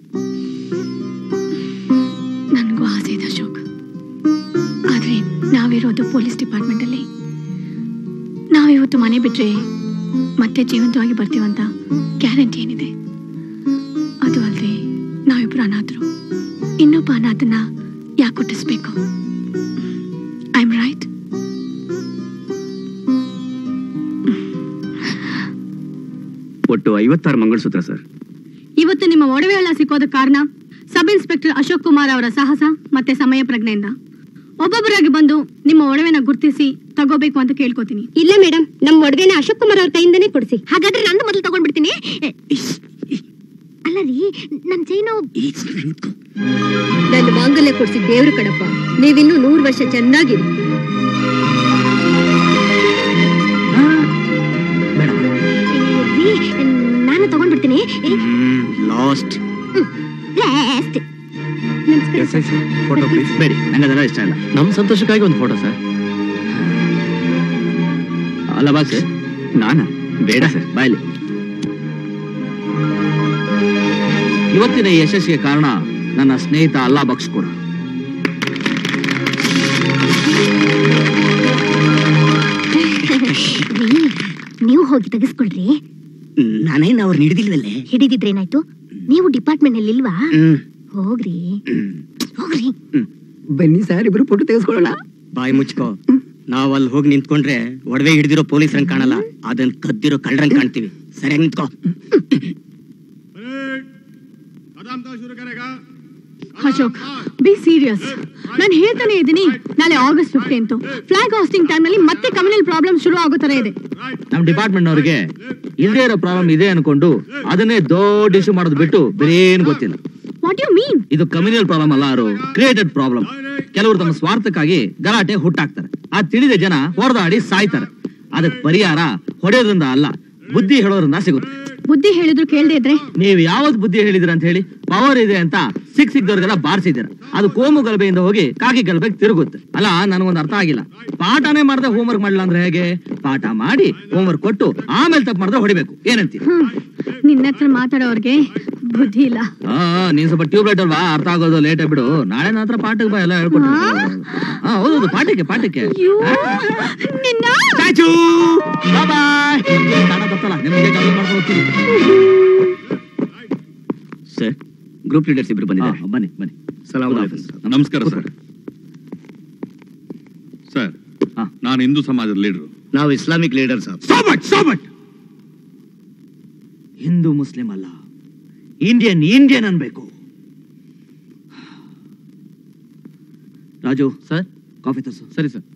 ನನ್ಗೂ ಆಸೆ ಇದೆ ಅಶೋಕ್ ಆದ್ರೆ ನಾವಿರೋದು ಪೊಲೀಸ್ ಡಿಪಾರ್ಟ್ಮೆಂಟ್ ಅಲ್ಲಿ ನಾವಿವತ್ತು ಮನೆ ಬಿಟ್ರೆ ಮತ್ತೆ ಜೀವಂತವಾಗಿ ಬರ್ತೀವಂತ ಗ್ಯಾರಂಟಿ ಏನಿದೆ ಅದು ಅಲ್ಲದೆ ನಾವಿಬ್ರು ಅನಾಥರು ಇನ್ನೊಬ್ಬ ಅನಾಥನ ಯಾಕೆ ಹುಟ್ಟಿಸ್ಬೇಕು ಐ ಆಮ್ ರೈಟ್ ಒಟ್ಟು ಐವತ್ತಾರು ಮಂಗಳಸೂತ್ರ ಸರ್ ಇವತ್ತು ನಿಮ್ಮ ಒಡವೆ ಹಳ್ಳ ಸಿಕ್ಕೋದ ಕಾರಣ ಸಬ್ ಇನ್ಸ್ಪೆಕ್ಟರ್ ಅಶೋಕ್ ಕುಮಾರ್ ಅವರ ಸಾಹಸ ಮತ್ತೆ ಸಮಯ ಪ್ರಜ್ಞೆಯಿಂದ ಒಬ್ಬೊಬ್ಬರಾಗಿ ಬಂದು ನಿಮ್ಮ ಒಡವೆನ ಗುರ್ತಿಸಿ ತಗೋಬೇಕು ಅಂತ ಕೇಳ್ಕೊತೀನಿ ಇಲ್ಲ ಮೇಡಮ್ ನಮ್ಮ ಒಡವೆನ ಅಶೋಕ್ ಕುಮಾರ್ ಅವ್ರ ಕೈಯಿಂದನೇ ಕೊಡಿಸಿ ಹಾಗಾದ್ರೆ ನಂದು ಮೊದಲು ತಗೊಂಡ್ಬಿಡ್ತೀನಿ ಅಲ್ಲ ರೀ ನನ್ನ ಚೈನು ನನ್ನ ಮಾಂಗಲ್ಯ ಕೊಡ್ಸಿ ದೇವ್ರು ಕಣಪ್ಪ ನೀವಿನ್ನೂ ನೂರು ವರ್ಷ ಚೆನ್ನಾಗಿರಿ ನಾನು ತಗೊಂಡ್ಬಿಡ್ತೀನಿ ಲಾಸ್ಟ್ ಲಾಸ್ಟ್ ಫೋಟೋ ಪ್ಲೀಸ್ ಬೇಡಿ ನಂಗೆ ಅದೆಲ್ಲ ಇಷ್ಟ ಇಲ್ಲ ನಮ್ಮ ಸಂತೋಷಕ್ಕಾಗಿ ಒಂದು ಫೋಟೋ ಸರ್ ಅಲ್ಲ ಬಾಸ್ ನಾನ ಬೇಡ ಸರ್ ಬಾಯ್ಲಿ ಇವತ್ತಿನ ಈ ಯಶಸ್ಸಿಗೆ ಕಾರಣ ನನ್ನ ಸ್ನೇಹಿತ ಅಲ್ಲಾ ಬಕ್ಷ್ ಕೂಡ ರೀ, ನೀವು ಹೋಗಿ ತೆಗೆಸ್ಕೊಳ್ರಿ ನಾನೇನು ಅವ್ರು ಹಿಡಿದಿಲ್ವಲ್ಲೇ ಹಿಡಿದಿದ್ರೆ ಏನಾಯ್ತು ನೀವು ಡಿಪಾರ್ಟ್ಮೆಂಟ್ ನಲ್ಲಿ ಇಲ್ವಾ ಹೋಗ್ರಿ ಹೋಗ್ರಿ ಬನ್ನಿ ಸರ್ ಇಬ್ರು ಫೋಟೋ ತೆಗೆಸ್ಕೊಳ್ಳೋಣ ಬಾಯಿ ಮುಚ್ಕೋ ನಾವ್ ಅಲ್ಲಿ ಹೋಗಿ ನಿಂತ್ಕೊಂಡ್ರೆ ಒಡವೆ ಹಿಡಿದಿರೋ ಪೊಲೀಸರಂಗ್ ಕಾಣಲ್ಲ ಅದನ್ನ ಕದ್ದಿರೋ ಕಳ್ಳರಂಗ್ ಕಾಣ್ತೀವಿ ಸರಿಯಾಗಿ ನಿಂತ್ಕೋ ಅಶೋಕ್ ಬಿ ಸೀರಿಯಸ್ ನಾನು ಹೇಳ್ತಾನೆ ಇದ್ದೀನಿ ನಾಳೆ August fifteenth flag hoisting time ನಲ್ಲಿ ಮತ್ತೆ ಕಮ್ಯುನಲ್ ಪ್ರಾಬ್ಲಮ್ ಶುರು ಆಗೋ ತರ ಇದೆ ನಮ್ಮ ಡಿಪಾರ್ಟ್ಮೆಂಟ್ ಅವ್ರಿಗೆ ಇಲ್ಲದೆ ಇರೋ ಪ್ರಾಬ್ಲಮ್ ಇದೆ ಅನ್ಕೊಂಡು ಅದನ್ನೇ ದೊಡ್ಡ ಇಶ್ಯೂ ಮಾಡೋದು ಬಿಟ್ಟು ಬೇರೆ ಏನು ಗೊತ್ತಿಲ್ಲ ವಾಟ್ ಯು ಮೀನ್ ಇದು ಕಮ್ಯುನಲ್ ಪ್ರಾಬ್ಲಮ್ ಅಲ್ಲ ಅವರು ಕ್ರಿಯೇಟೆಡ್ ಪ್ರಾಬ್ಲಮ್ ಕೆಲವರು ತಮ್ಮ ಸ್ವಾರ್ಥಕ್ಕಾಗಿ ಗಲಾಟೆ ಹುಟ್ಟಾಕ್ತಾರೆ ಆ ತಿಳಿದ ಜನ ಹೊಡೆದಾಡಿ ಸಾಯ್ತಾರೆ ಅದಕ್ಕೆ ಪರಿಹಾರ ಹೊಡೆಯೋದ್ರಿಂದ ಅಲ್ಲ ಬುದ್ಧಿ ಹೇಳೋದ್ರಿಂದ ಸಿಗುತ್ತೆ ಬುದ್ಧಿ ಹೇಳಿದ್ರು ಕೇಳದೆ ಇದ್ರೆ ನೀವು ಯಾವತ್ ಬುದ್ಧಿ ಹೇಳಿದಿರ ಅಂತ ಹೇಳಿ ಪವರ್ ಇದೆ ಅಂತ ಸಿಕ್ ಸಿಕ್ದವ್ರಿಗೆಲ್ಲ ಬಾರಿಸಿದ್ದೀರ ಅದು ಕೋಮು ಗಲಭೆಯಿಂದ ಹೋಗಿ ಕಾಗಿ ಗಲಭೆಗೆ ತಿರುಗುತ್ತೆ ಅಲ್ಲ ನನಗೊಂದು ಅರ್ಥ ಆಗಿಲ್ಲ ಪಾಠನೇ ಮಾಡದೆ ಹೋಮ್ವರ್ಕ್ ಮಾಡಲ್ಲ ಅಂದ್ರೆ ಹೇಗೆ ಪಾಠ ಮಾಡಿ ಹೋಮ್ವರ್ಕ್ ಕೊಟ್ಟು ಆಮೇಲೆ ತಪ್ಪು ಮಾಡಿದ್ರೆ ಹೊಡಿಬೇಕು ಏನಂತೀರ ಹ್ಮ್ ನಿನ್ನ ಹತ್ರ ಮಾತಾಡೋರ್ಗೆ ಬುದ್ಧಿ ಇಲ್ಲ ಆ ನೀನ್ ಸ್ವಲ್ಪ ಟ್ಯೂಬ್ಲೈಟ್ ಅಲ್ವಾ ಅರ್ಥ ಆಗೋದು ಲೇಟ್ ಬಿಡು ನಾಳೆ ನನ್ನ ಹತ್ರ ಪಾಠಕ್ಕೆ ಬಾ ಎಲ್ಲ ಹೇಳ್ಕೊಟ್ಟು ಹಾ ಹೌದು ಪಾಠಕ್ಕೆ ಪಾಠಕ್ಕೆ ನಿನ್ನ ಚಾಚು ಬಾಯ್ ಗೊತ್ತಲ್ಲ ನಿಮಗೆ ಜಾಗ ಮಾಡ್ಕೊಂಡು ಹೋಗ್ತೀನಿ ಸರ್ ಗ್ರೂಪ್ ಲೀಡರ್ಸ್ ಇಬ್ರು ಬಂದಿದ್ದಾರೆ ಬನ್ನಿ ಬನ್ನಿ ನಮಸ್ಕಾರ ಸರ್ ಸರ್ ನಾನು ಹಿಂದೂ ಸಮಾಜದ ಲೀಡರ್ ನಾವು ಇಸ್ಲಾಮಿಕ್ ಲೀಡರ್ ಸರ್ ಸೋಬಟ್ ಸೋಬಟ್ ಹಿಂದೂ ಮುಸ್ಲಿಂ ಅಲ್ಲ ಇಂಡಿಯನ್ ಇಂಡಿಯನ್ ಅನ್ಬೇಕು ರಾಜು ಸರ್ ಕಾಫಿ ತರ್ಸು ಸರಿ ಸರ್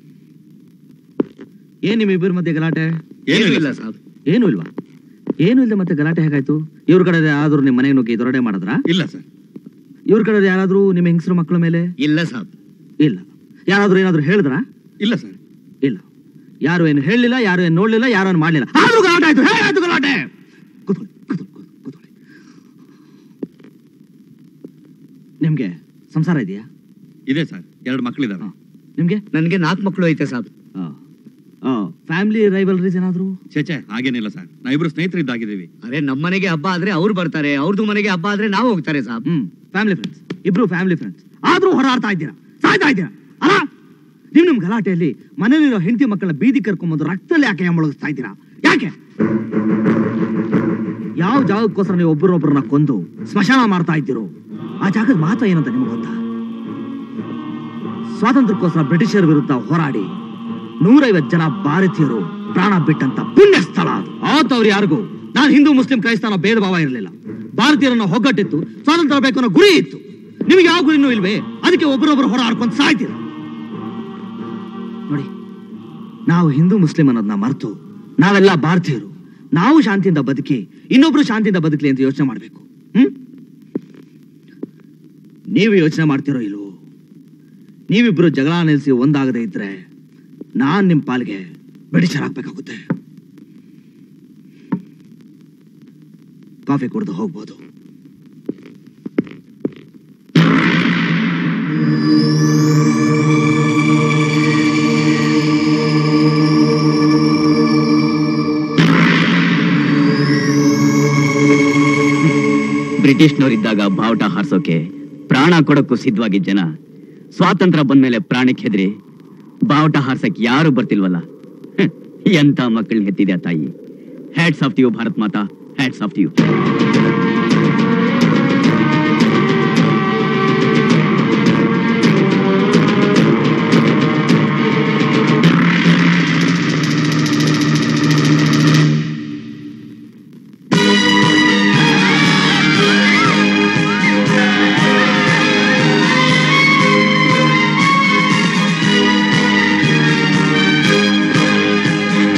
ಏನ್ ನಿಮ್ ಇಬ್ಬರ ಮಧ್ಯೆ ಗಲಾಟೆ ಏನೂ ಇಲ್ಲ ಸರ್ ಏನು ಇಲ್ವಾ ಏನು ಇಲ್ಲದೆ ಮತ್ತೆ ಗಲಾಟೆ ಹೇಗಾಯ್ತು ಇವ್ರ ಕಡೆ ಯಾರಾದ್ರೂ ನಿಮ್ಮ ಮನೆಗೆ ನುಗ್ಗಿ ದೊರಡೆ ಮಾಡಿದ್ರ ಇಲ್ಲ ಸರ್ ಇವ್ರ ಕಡೆ ಯಾರಾದ್ರೂ ನಿಮ್ಮ ಹೆಂಗಸರು ಮಕ್ಕಳ ಮೇಲೆ ಇಲ್ಲ ಸರ್ ಇಲ್ಲ ಯಾರಾದ್ರೂ ಏನಾದ್ರೂ ಹೇಳಿದ್ರಾ ಇಲ್ಲ ಸರ್ ಇಲ್ಲ ಯಾರು ಏನು ಹೇಳಲಿಲ್ಲ ಯಾರು ಏನು ನೋಡ್ಲಿಲ್ಲ ಯಾರು ಏನು ಮಾಡ್ಲಿಲ್ಲ ಆದ್ರೂ ಗಲಾಟೆ ಆಯ್ತು ಹೇಗಾಯ್ತು ಗಲಾಟೆ ಕೂತ್ಕೊಳ್ಳಿ, ಕೂತ್ಕೊಳ್ಳಿ, ಕೂತ್ಕೊಳ್ಳಿ, ಕೂತ್ಕೊಳ್ಳಿ. ನಿಮ್ಗೆ ಸಂಸಾರ ಇದೆಯಾ ಇದೆ ಸರ್ ಎರಡು ಮಕ್ಕಳಿದಾವೆ ನಿಮ್ಗೆ ನನಗೆ ನಾಲ್ಕು ಮಕ್ಕಳು ಐತೆ ಸರ್ ಫ್ಯಾಮಿಲಿ ರೈವಲ್ರೀಸ್ ಏನಾದ್ರು ಚೇಚೆ ಹಾಗೇನಿಲ್ಲ ಸರ್ ನಾವಿಬ್ರು ಸ್ನೇಹಿತರಿದ್ದಾಗಿದ್ದೀವಿ ಅರೆ ನಮ್ಮ ಮನೆಗೆ ಹಬ್ಬ ಆದ್ರೆ ಅವ್ರು ಬರ್ತಾರೆ ಅವ್ರದ್ದು ಮನೆಗೆ ಹಬ್ಬ ಆದ್ರೆ ನಾವು ಹೋಗ್ತಾರೆ ಸರ್ ಹ್ಮ್ ಫ್ಯಾಮಿಲಿ ಫ್ರೆಂಡ್ಸ್ ಇಬ್ರು ಫ್ಯಾಮಿಲಿ ಫ್ರೆಂಡ್ಸ್ ಆದ್ರೂ ಹೊರಾಡ್ತಾ ಇದ್ದೀರಾ ಸಾಯ್ತಾ ಇದ್ದೀರಾ ಅಲ್ಲ ನೀವು ನಿಮ್ ಗಲಾಟೆಯಲ್ಲಿ ಮನೇಲಿರೋ ಹೆಂಡತಿ ಮಕ್ಕಳನ್ನ ಬೀದಿ ಕರ್ಕೊಂಬಂದು ರಕ್ತದಲ್ಲಿ ಯಾಕೆ ಮುಳುಗಿಸ್ತಾ ಇದ್ದೀರಾ ಯಾಕೆ ಯಾವ ಜಾಗಕ್ಕೋಸ್ಕರ ನೀವು ಒಬ್ಬರೊಬ್ಬರನ್ನ ಕೊಂದು ಸ್ಮಶಾನ ಮಾಡ್ತಾ ಇದ್ದೀರೋ ಆ ಜಾಗದ ಮಹತ್ವ ಏನಂತ ನಿಮ್ಗೆ ಗೊತ್ತಾ ಸ್ವಾತಂತ್ರ್ಯಕ್ಕೋಸ್ಕರ ಬ್ರಿಟಿಷರ ವಿರುದ್ಧ ಹೋರಾಡಿ ನೂರೈವತ್ತು ಜನ ಭಾರತೀಯರು ಪ್ರಾಣ ಬಿಟ್ಟಂತ ಪುಣ್ಯ ಸ್ಥಳ ಅದು ಆತವ್ರು ಯಾರಿಗೂ ನಾನು ಹಿಂದೂ ಮುಸ್ಲಿಂ ಕ್ರೈಸ್ತನ ಭೇದ ಭಾವ ಇರಲಿಲ್ಲ ಭಾರತೀಯರನ್ನ ಹೊಗ್ಗಟ್ಟಿತ್ತು ಸ್ವಾತಂತ್ರ್ಯ ಬೇಕು ಅನ್ನೋ ಗುರಿ ಇತ್ತು ನಿಮಗೆ ಯಾವ ಗುರಿನೂ ಇಲ್ವೇ ಅದಕ್ಕೆ ಒಬ್ಬರೊಬ್ಬರು ಹೋರಾಡ್ಕೊಂಡು ಸಾಯ್ತೀರ ನೋಡಿ ನಾವು ಹಿಂದೂ ಮುಸ್ಲಿಂ ಅನ್ನೋದನ್ನ ಮರೆತು ನಾವೆಲ್ಲ ಭಾರತೀಯರು ನಾವು ಶಾಂತಿಯಿಂದ ಬದುಕಿ ಇನ್ನೊಬ್ರು ಶಾಂತಿಯಿಂದ ಬದುಕಲಿ ಅಂತ ಯೋಚನೆ ಮಾಡಬೇಕು ಹ್ಮ್ ನೀವು ಯೋಚನೆ ಮಾಡ್ತಿರೋ ಇಲ್ವೋ ನೀವಿಬ್ರು ಜಗಳ ನಿಲ್ಲಿಸಿ ಒಂದಾಗದೇ ಇದ್ರೆ ನಾನ್ ನಿಮ್ ಪಾಲ್ಗೆ ಬ್ರಿಟಿಷರ್ ಹಾಕ್ಬೇಕಾಗುತ್ತೆ ಕಾಫಿ ಕುಡ್ದು ಹೋಗ್ಬೋದು ಬ್ರಿಟಿಷ್ನವರಿದ್ದಾಗ ಬಾವುಟ ಹಾರಿಸೋಕೆ ಪ್ರಾಣ ಕೊಡಕ್ಕೂ ಸಿದ್ಧವಾಗಿದ್ದ ಜನ ಸ್ವಾತಂತ್ರ್ಯ ಬಂದ್ಮೇಲೆ ಪ್ರಾಣಕ್ಕೆ ಹೆದ್ರಿ ಬಾವುಟ ಹಾರ್ಸಕ್ ಯಾರು ಬರ್ತಿಲ್ವಲ್ಲ ಹ್ಮ್, ಎಂತ ಮಕ್ಕಳನ್ನ ಹೆತ್ತಿದೆ ಆ ತಾಯಿ hats off you Bharat Mata hats off you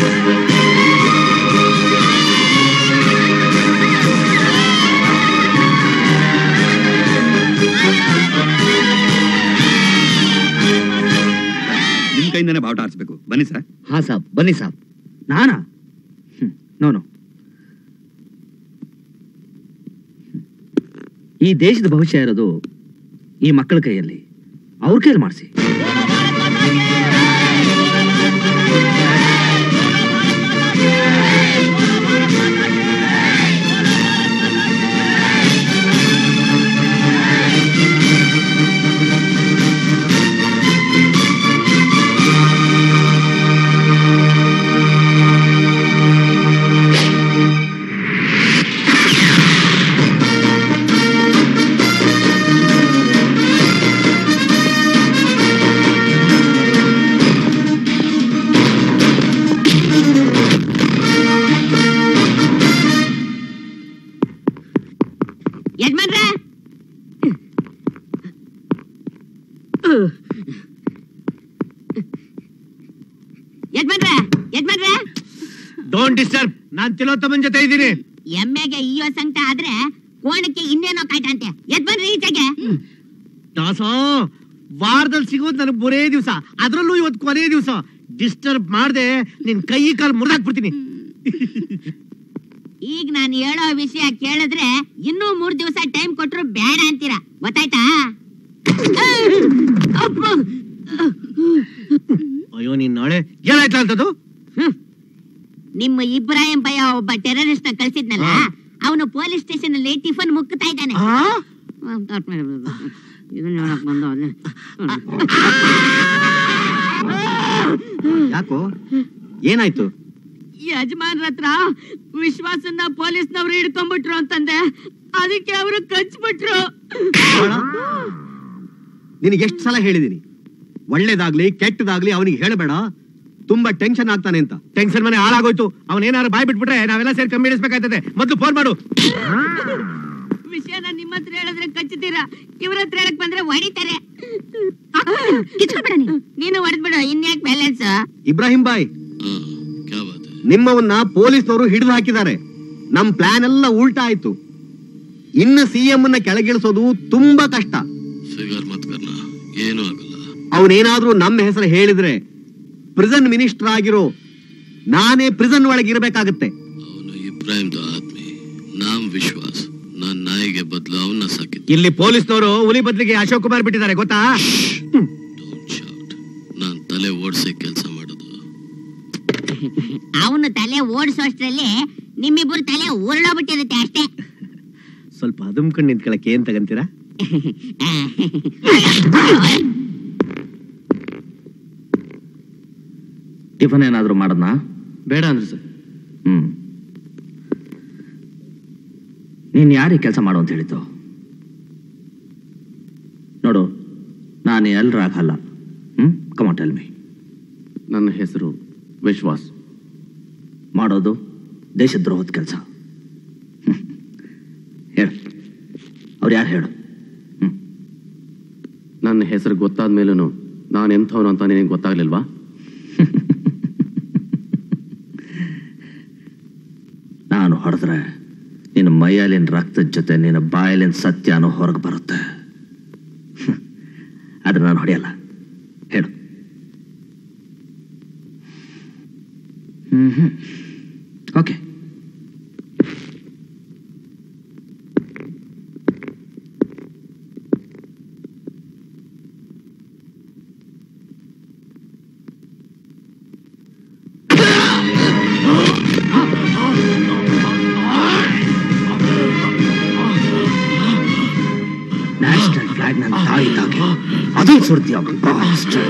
ಠಠಠಠ ಕೈಯಿಂದನೇ ಬಾವುಟ ಆರಿಸ್ಬೇಕು ಬನ್ನಿ ಸರ್ ಹಾ ಸಾಬ್ ಬನ್ನಿ ಸಾಬ್ ನಾನಾ ನೋ ನೋ ಈ ದೇಶದ ಭವಿಷ್ಯ ಇರೋದು ಈ ಮಕ್ಕಳ ಕೈಯಲ್ಲಿ ಅವ್ರ ಕೈಯಲ್ಲಿ ಮಾಡಿಸಿ ಯಜಮಾನ್ರೆ ಯಜಮಾನ್ರೆ ಯಜಮಾನ್ರೆ ಡೋಂಟ್ ಡಿಸ್ಟರ್ಬ್ ನಾನ್ ತಿಲೋತ್ತಮನ್ ಜೊತೆ ಇದ್ದೀನಿ ಎಮ್ಮೆಗೆ ಇಯೋ ಸಂಕಟ ಆದ್ರೆ ಕೋಣಕ್ಕೆ ಇನ್ನೇನೋ ಕಾಯ್ತಂತೆ ಯಜಮಾನ್ರೆ ಈಚೆಗೆ ದಾಸ ವಾರದಲ್ಲಿ ಸಿಗೋದು ನನಗೆ ಬರೇ ದಿವಸ ಅದ್ರಲ್ಲೂ ಇವತ್ತು ಕೊನೆ ದಿವಸ ಡಿಸ್ಟರ್ಬ್ ಮಾಡ್ದೆ ನಿನ್ ಕೈ ಕಾಲು ಮುರಿದಾಕ್ಬಿಡ್ತೀನಿ ಈಗ ನಾನು ಹೇಳೋ ವಿಷಯ ಕೇಳಿದ್ರೆ ಇನ್ನೂ ಮೂರ್ ದಿವಸ ಟೈಮ್ ಕೊಟ್ರು ಬೇಡ ಅಂತೀರಾ ಗೊತ್ತಾಯ್ತಾ ಅಪ್ಪ. ಅಯ್ಯೋ ನೀನ್ ನಾಳೆ ಏನಾಯ್ತಾ ಅಂತದ್ದು ನಿಮ್ಮ ಇಬ್ರಾಹಿಂ ಭಯ ಒಬ್ಬ ಟೆರರಿಸ್ಟ್ ನ ಕಳ್ಸಿದ್ನಲ್ಲ ಅವನು ಪೊಲೀಸ್ ಸ್ಟೇಷನ್ ಅಲ್ಲಿ ಟಿಫನ್ ಮುಕ್ತಾ ಇದ್ದಾನೆ ಇದನ್ನ ಹೇಳಕ್ ಬಂದ ಅವ್ನು. ಯಾಕೋ ಏನಾಯ್ತು ಯಜಮಾನ್ರ ಹತ್ರ ವಿಶ್ವಾಸನ್ನ ಪೊಲೀಸ್ನವ್ರು ಹಿಡ್ಕೊಂಡ್ಬಿಟ್ರು ಅಂತಂದೆ ಅದಕ್ಕೆ ಅವರು ಕಚ್ಬಿಟ್ರು ನಿನಗೆ ಎಷ್ಟು ಸಲ ಹೇಳಿದೀನಿ ಒಳ್ಳೇದಾಗ್ಲಿ ಕೆಟ್ಟದಾಗ್ಲಿ ಅವನಿಗೆ ಹೇಳಬೇಡ ತುಂಬಾ ಟೆನ್ಷನ್ ಆಗ್ತಾನೆ ಅಂತ ಟೆನ್ಷನ್ ಮನೆ ಹಾಳಾಗೋಯ್ತು ಅವನ್ ಏನಾರು ಬಾಯ್ ಬಿಟ್ಬಿಟ್ರೆ ನಾವೆಲ್ಲ ಸೇರಿ ಕಮ್ಮಿ ಇಡಿಸ್ಬೇಕಾಯ್ತದೆ ಮೊದ್ಲು ಫೋನ್ ಮಾಡು ವಿಷಯನ ನಿಮ್ಮ ಹತ್ರ ಹೇಳಿದ್ರೆ ಕಚ್ಚುತ್ತೀರಾ ಇವ್ರ ಹತ್ರ ಹೇಳಕ್ ಬಂದ್ರೆ ಹೊಡಿತಾರೆ ನೀನು ಹೊಡೆದ್ಬಿಡು ಇನ್ಯಾಕ್ ಬ್ಯಾಲೆನ್ಸ್ ಇಬ್ರಾಹಿಂ ಬಾಯ್ ನಿಮ್ಮವನ್ನ ಪೊಲೀಸ್ನವರು ಹಿಡಿದು ಹಾಕಿದ್ದಾರೆ ನಮ್ ಪ್ಲಾನ್ ಎಲ್ಲ ಉಲ್ಟಾ ಆಯ್ತು ಇನ್ನು ಸಿಎಂ ಅನ್ನ ಕೆಳಗಿಳಿಸೋದು ತುಂಬಾ ಕಷ್ಟ ಫಿಗರ್ ಮತ್ ಕರ್ನ ಏನೂ ಆಗಲ್ಲ ಅವನೇನಾದ್ರೂ ನಮ್ಮ ಹೆಸರು ಹೇಳಿದ್ರೆ ಪ್ರಿಸನ್ ಮಿನಿಸ್ಟರ್ ಆಗಿರೋ ನಾನೇ ಪ್ರಿಸನ್ ಒಳಗೆ ಇರಬೇಕಾಗತ್ತೆ ಅವನು ಇಬ್ರಾಹಿಂದು ಆದ್ಮಿ ನಾಮ್ ವಿಶ್ವಾಸ್ ನಾನ್ ನಾಯಿಗೆ ಬದಲು ಅವನ್ನ ಸಾಕಿದ್ದೆ ಇಲ್ಲಿ ಪೊಲೀಸ್ನವರು ಹುಲಿ ಬದ್ಲಿಗೆ ಅಶೋಕ್ ಕುಮಾರ್ ಬಿಟ್ಟಿದ್ದಾರೆ ಗೊತ್ತಾ ನಾನ್ ತಲೆ ಓಡಿಸಿ ಕೆಲಸ ಮಾಡೋದು ಅವನು ತಲೆ ಓಡಿಸೋಷ್ಟ್ರಲ್ಲಿ ನಿಮ್ಮಿಬ್ಬರು ತಲೆ ಉರುಳೋಗ್ಬಿಟ್ಟಿರುತ್ತೆ ಅಷ್ಟೇ ಸ್ವಲ್ಪ ಅದುಮ್ಕೊಂಡು ನಿಂತ್ಕೊಳಕ್ಕೆ ಏನ್ ತಗಂತೀರಾ ಟಿಫನ್ ಏನಾದರೂ ಮಾಡದ್ನಾ ಬೇಡ ಅಂದ್ರೆ ಸರ್ ಹ್ಮ್ ನೀನ್ ಯಾರಿಗೆ ಕೆಲಸ ಮಾಡು ಅಂತ ಹೇಳಿದ್ದು ನೋಡು ನಾನು ಎಲ್ರ ಆಗಲ್ಲ ಹ್ಮ್ ಕಮಾನ್ ಟೆಲ್ ಮಿ ನನ್ನ ಹೆಸರು ವಿಶ್ವಾಸ್ ಮಾಡೋದು ದೇಶದ್ರೋಹದ ಕೆಲಸ ಹೇಳು ಅವ್ರು ಯಾರು ಹೇಳು ನನ್ನ ಹೆಸರು ಗೊತ್ತಾದ ಮೇಲೂ ನಾನು ಎಂಥವನು ಅಂತ ನಿನಗೆ ಗೊತ್ತಾಗ್ಲಿಲ್ವಾ ನಾನು ಹೊಡೆದ್ರೆ ನಿನ್ನ ಮೈಯಲ್ಲಿನ ರಕ್ತದ ಜೊತೆ ನಿನ್ನ ಬಾಯಲ್ಲಿನ ಸತ್ಯನೂ ಹೊರಗೆ ಬರುತ್ತೆ ಆದ್ರೆ ನಾನು ಹೊಡೆಯಲ್ಲ ಹೇಳು hmm hmm okay national flag ನನ್ನ ತಾಯಿದ್ದಾಗೆ ಅದು ಸುರ್ತಿಯ bastard.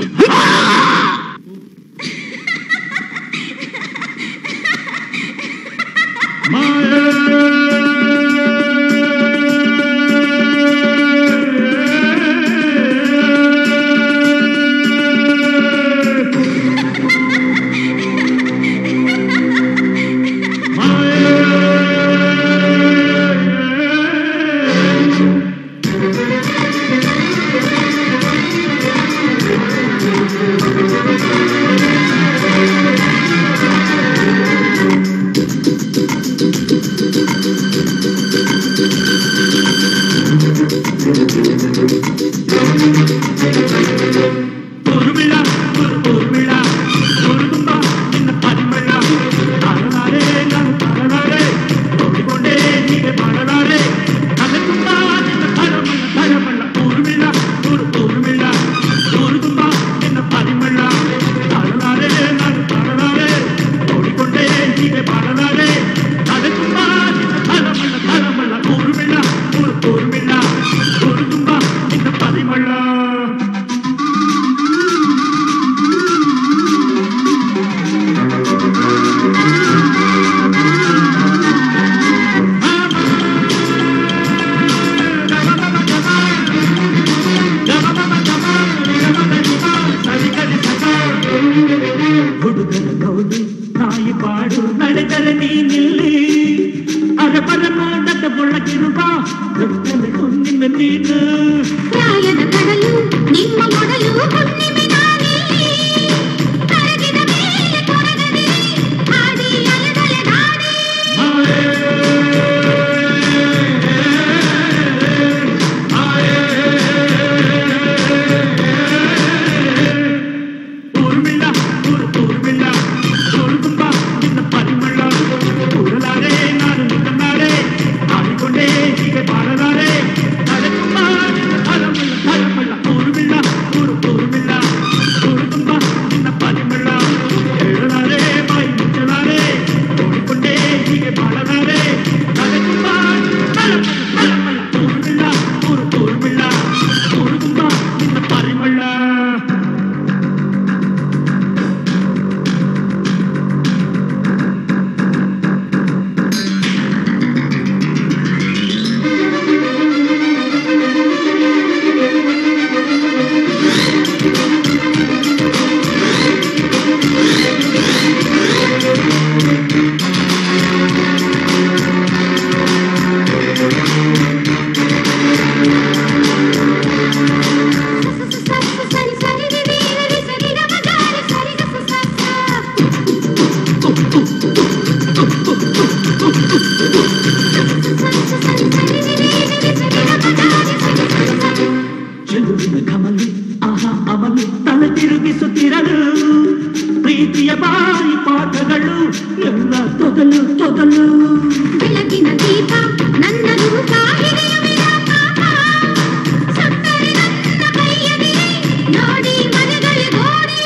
ತಿರುಗಿಸುತ್ತಿರಲು ಪ್ರೀತಿಯ ಬಾರಿ ಪಾಠಗಳು ಎಲ್ಲ ತೊದಲು ತೊದಲು ಬೆಳಗಿನ ದೀಪ ನನ್ನ ರೂಪ ಹಿಡಿಯುವಿನ ಪಾಪ ಸತ್ತರೆ ನನ್ನ ಕೈಯಲ್ಲಿ ನೋಡಿ ಮನೆಗಳಿಗೆ ಗೋಡಿ